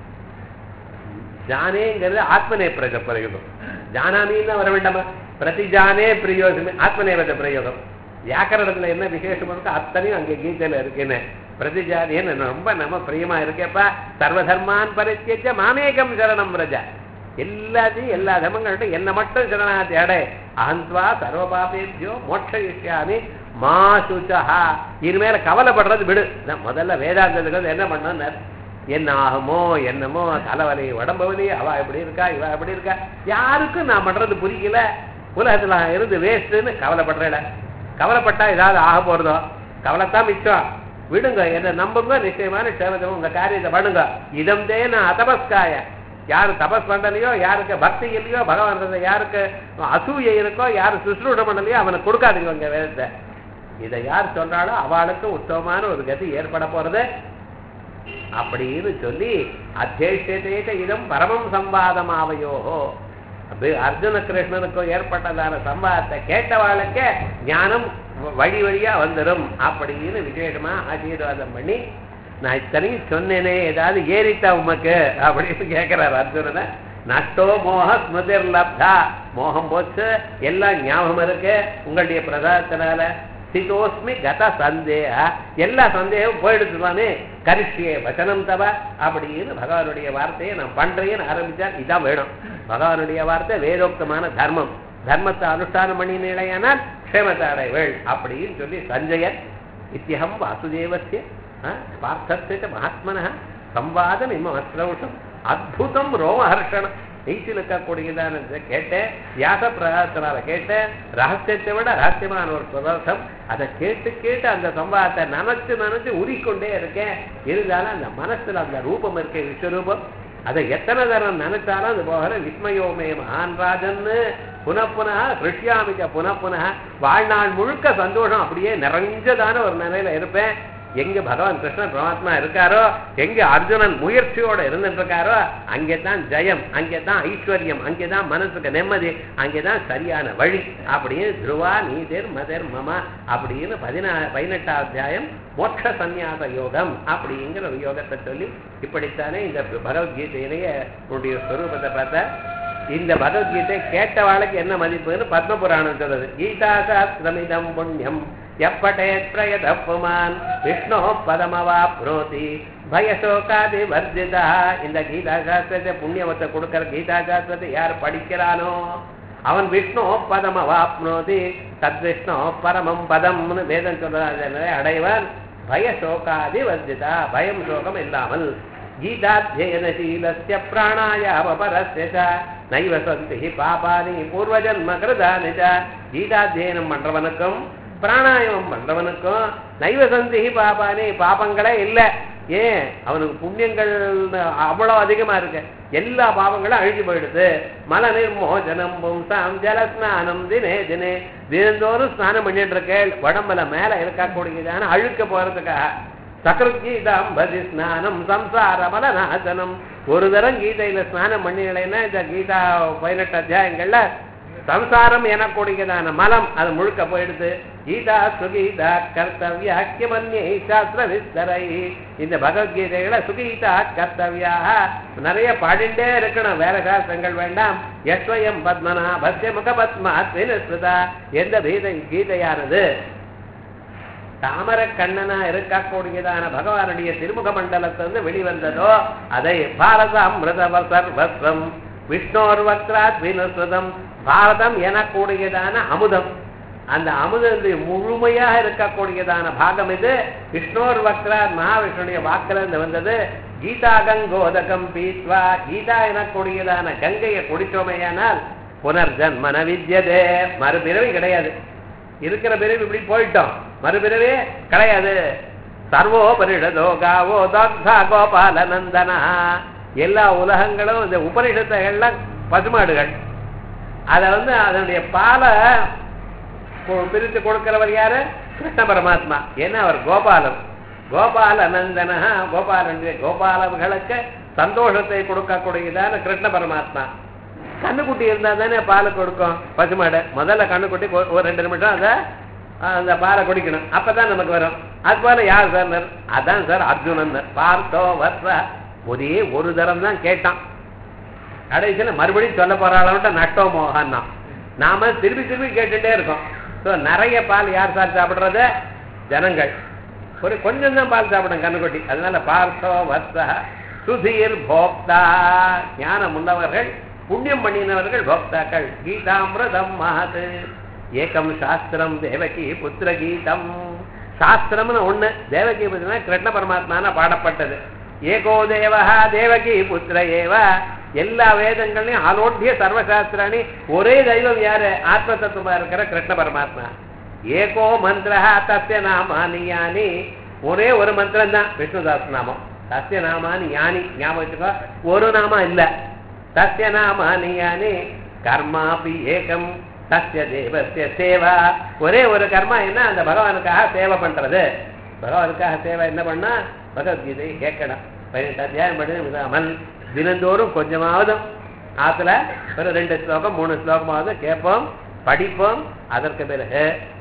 ஜானேங்கிறது ஆத்மநே பிரக பிரயோகம் ஜானாமின்னு வர வேண்டாமா பிரதிஜானே பிரயோஜனமே ஆத்மநேபத பிரயோகம் வியாக்கரணத்துல என்ன விசேஷம் இருக்கோ அத்தனையும் அங்கே கீதையில இருக்குன்னு பிரதிஜானேன்னு ரொம்ப நம்ம பிரியமா இருக்கேப்பா சர்வதர்மான் பரித்தியஜ மாமேகம் சரணம் பிரஜா எல்லாத்தையும் எல்லா தர்மங்கள்ட்ட என்ன மட்டும் சரணாகதி அடை அகந்த்வா சர்வ பாபேபியோ மோட்சயிஷ்யாமி மா சுச்சஹா இனிமேல கவலைப்படுறது விடு நான் முதல்ல வேதாந்தத்துக்கு வந்து என்ன பண்ணார் என்ன ஆகுமோ என்னமோ தலைவலி உடம்பு வலி அவ எப்படி இருக்கா இவ எப்படி இருக்கா யாருக்கும் நான் பண்றது புரியல உலகத்துல இருந்து வேஸ்ட்டுன்னு கவலைப்படுறேன் கவலைப்பட்டா ஏதாவது ஆக போறதோ கவலைத்தான் மிச்சம் விடுங்க என்ன நம்புங்க நிச்சயமான சேவத்தை உங்க காரியத்தை பண்ணுங்க இதம் தேன அதபஸ்காய யாரு தபஸ் பண்ணலையோ யாருக்கு பக்தி இல்லையோ பகவான் யாருக்கு அசூயை இருக்கோ யாரு சுசுரூட பண்ணலையோ அவனுக்கு கொடுக்காதீங்க உங்க வேதத்தை இதை யார் சொன்னாலோ அவளுக்கு உத்தமமான ஒரு கதி ஏற்பட போறது அப்படின்னு சொல்லி அத்தியேஷத்தேக இதம் பரமம் சம்பாதமாவையோஹோ அப்படி அர்ஜுன கிருஷ்ணனுக்கும் ஏற்பட்டதான சம்பாதத்தை கேட்டவாளுக்கு ஞானம் வழி வழியா வந்துடும் அப்படின்னு விசேஷமா ஆசீர்வாதம் பண்ணி நான் இத்தனையும் சொன்னேனே ஏதாவது ஏறிட்டா உமக்கு அப்படின்னு கேட்கிறார் அர்ஜுனனை நஷ்டோ மோக ஸ்மிருதிர் லப்தா மோகம் போச்சு எல்லாம் ஞாபகம் இருக்கு உங்களுடைய பிரசாதத்தினால சிதோஸ்மி கத சந்தேக எல்லா சந்தேகம் போயிடுச்சுதானே கரிஷ்யே வச்சனம் தவ அப்படின்னு பகவானுடைய வார்த்தையை நான் பண்றேன்னு ஆரம்பிச்சா இதான் வேணும் பகவானுடைய வார்த்தை வேதோக்தமான தர்மம் தர்மத்தை அனுஷ்டானம் பண்ணினேனால் க்ஷேமத்தை அடைவேள் அப்படின்னு சொல்லி சஞ்சயன் இத்தியகம் வாசுதேவசிய பார்த்தத்தை மகாத்மன சம்வாதம் இம்ம அஸ்ரௌஷம் அத்புதம் ரோமஹர்ஷணம் நீச்சில் இருக்கக்கூடியதான கேட்டேன் வியாச பிரகாசனால கேட்டேன் ரகசியத்தை விட ரகசியமான ஒரு பதார்த்தம் அதை கேட்டு கேட்டு அந்த சம்பாதத்தை நினைச்சு நினைச்சு உரிக்கொண்டே இருக்கேன் இருந்தாலும் அந்த மனசுல அந்த ரூபம் இருக்கே விஸ்வரூபம் அதை எத்தனை தரம் நினைச்சாலும் அது போகிற விஸ்மயோமே மகான் ராஜன்னு புனப்புனா கிருஷ்யாமிக்க புனப்புனா வாழ்நாள் முழுக்க சந்தோஷம் அப்படியே நிறைஞ்சதான ஒரு நிலையில இருப்பேன் எங்க பகவான் கிருஷ்ணன் பரமாத்மா இருக்காரோ எங்க அர்ஜுனன் முயற்சியோட இருந்துட்டு இருக்காரோ அங்கேதான் ஜெயம் அங்கேதான் ஐஸ்வர்யம் அங்கேதான் மனசுக்கு நிம்மதி அங்கேதான் சரியான வழி அப்படின்னு துருவா நீதிர் மதர் மம அப்படின்னு பதினா பதினெட்டாம் அத்தியாயம் மோட்ச சந்நியாச யோகம் அப்படிங்கிற ஒரு யோகத்தை சொல்லி இப்படித்தானே இந்த பகவத்கீதையிலேயே உன்னுடைய ஸ்வரூபத்தை பார்த்த இந்த பகவத்கீதை கேட்டவாளுக்கு என்ன மதிப்புன்னு பத்ம புராணம் சொல்றது கீதா சாஸ்திரமிதம் புண்ணியம் எப்பட்டேத் பிரயத புமான் விஷ்ணு பதமவாப்னோதி பயசோகாதி வர்ஜிதா இந்த கீதா சாஸ்திரத்தை புண்ணியவத்தை கொடுக்கிற கீதா சாஸ்திரத்தை யார் படிக்கிறானோ அவன் விஷ்ணு பதம் அவாப்னோதி தத் விஷ்ணு பரமம் பதம்னு வேதம் சொல்றதை அடைவான் பயசோகாதி வர்ஜிதா பயம் சோகம் இல்லாமல் கீதாத்தியனசீலஸ்ய பிராணாயாமபரஸ்ய ச நைவ சந்தி பாபானி பூர்வஜன்ம கிருதானி ச கீதாத்தியனம் பண்றவனுக்கும் பிராணாயாமம் பண்றவனுக்கும் நைவ சந்தி பாபானி பாபங்களே இல்லை ஏன் அவனுக்கு புண்ணியங்கள் அவ்வளவு அதிகமா இருக்கு எல்லா பாவங்களும் அழிஞ்சு போயிடுது மல நிர்மோஜனம் பும்சாம் ஜலஸ்நானம் தினே தினே தினந்தோறும் ஸ்நானம் பண்ணிட்டு இருக்கேன் உடம்புல மேல இருக்கக்கூடியதான அழுக்க போறதுக்காக சகருத்கீதாம் பதி ஸ்நானம் சம்சார மலநாசனம் ஒரு தரம் கீதையில ஸ்நானம் பண்ணினேன்னா இந்த கீதா பதினெட்டு அத்தியாயங்கள்ல சம்சாரம் எனக்கூடியதான மலம் அது முழுக்க போயிடுது கீதா சுகீதா கர்த்தவியா கிமன்யே சாஸ்திர விஸ்தரை இந்த பகவத்கீதைகளை சுகீதா கர்த்தவியா நிறைய பாடிண்டே இருக்கணும் வேற சாஸ்திரங்கள் வேண்டாம் எஸ்வயம் பத்மனா பஸ்ய முக பத்மா ஸ்ருதா எந்த கீதை கீதையானது தாமர கண்ணனா இருக்கக்கூடியதான பகவானுடைய திருமுக மண்டலத்திலிருந்து வெளிவந்ததோ அதை பாரத அமிர்த சர்வஸ்வம் விஷ்ணோர் வக்ராத் வினுஸ்வதம் பாரதம் எனக்கூடியதான அமுதம் அந்த அமுதனுடைய முழுமையாக இருக்கக்கூடியதான பாகம் இது விஷ்ணோர் வக்ராத் மகாவிஷ்ணுடைய வாக்கிலிருந்து வந்தது கீதா கங்கோதகம் பீத்வா கீதா எனக்கூடியதான கங்கையை குடித்தோமையானால் புனர்ஜன்மன வித்யதே மறுபிறவி கிடையாது இருக்கிற பிறவி இப்படி போயிட்டோம் மறுபிறவே கிடையாது சர்வோபனிஷதோ காவோ தக்தா கோபால நந்தனா எல்லா உலகங்களும் இந்த உபனிஷத்துகள்லாம் பசுமாடுகள் அதை வந்து அதனுடைய பாலை பிரித்து கொடுக்கிறவர் யாரு கிருஷ்ண பரமாத்மா ஏன்னா அவர் கோபாலம் கோபால நந்தனா கோபாலனுடைய கோபாலர்களுக்கு சந்தோஷத்தை கொடுக்கக்கூடியதான கிருஷ்ண பரமாத்மா கண்ணுக்குட்டி இருந்தா தானே பால் கொடுக்கும் பசுமாடை முதல்ல கண்ணுக்குட்டி ஒரு ரெண்டு நிமிஷம் அதை அந்த பாலை குடிக்கணும் அப்பதான் நமக்கு வரும் அது போல யார் சார் அதான் சார் அர்ஜுனன் பார்த்தோ வர்ற ஒரே ஒரு தரம் தான் கேட்டான் கடைசியில மறுபடியும் சொல்ல போறாளவன்ட்ட நட்டோ மோகன்னா நாம திருப்பி திருப்பி கேட்டுட்டே இருக்கோம் ஸோ நிறைய பால் யார் சார் சாப்பிடுறது ஜனங்கள் ஒரு கொஞ்சம் தான் பால் சாப்பிடும் கண்ணுக்குட்டி அதனால பார்த்தோ வர்த்த சுதீர் போக்தா ஞானம் உள்ளவர்கள் புண்ணியம் பண்ணினவர்கள் போக்தாக்கள் கீதாமிரதம் மகத் ஏகம் சாஸ்திரம் தேவகி புத்திர கீதம் சாஸ்திரம்னு ஒண்ணு தேவகி புத்திரனா கிருஷ்ண பரமாத்மான பாடப்பட்டது ஏகோ தேவஹா தேவகி புத்திர ஏவ எல்லா வேதங்களையும் ஆலோட்டிய சர்வசாஸ்திராணி ஒரே தெய்வம் யாரு ஆத்ம தத்துவமா இருக்கிற கிருஷ்ண பரமாத்மா ஏகோ மந்திரஹா தஸ்ய நாமானி யானி ஒரே ஒரு மந்திரம் தான் விஷ்ணுதாஸ் நாமம் தஸ்ய நாமானி யானி ஞாபகம் வச்சுக்கோ ஒரு நாமம் இல்ல தஸ்ய நாமானி யானி கர்மாபி ஏகம் தஸ்ய தேவஸ்ய சேவா ஒரே ஒரு கர்மா என்ன அந்த பகவானுக்காக சேவை பண்றது பகவானுக்காக சேவை என்ன பண்ணா பகவத்கீதை கேட்கணும் பதினெட்டு அத்தியாயம் பண்ணி விடாமல் தினந்தோறும் கொஞ்சமாவது ஆத்துல ஒரு ரெண்டு ஸ்லோகம் மூணு ஸ்லோகமாவது கேட்போம் படிப்போம் அதற்கு பிறகு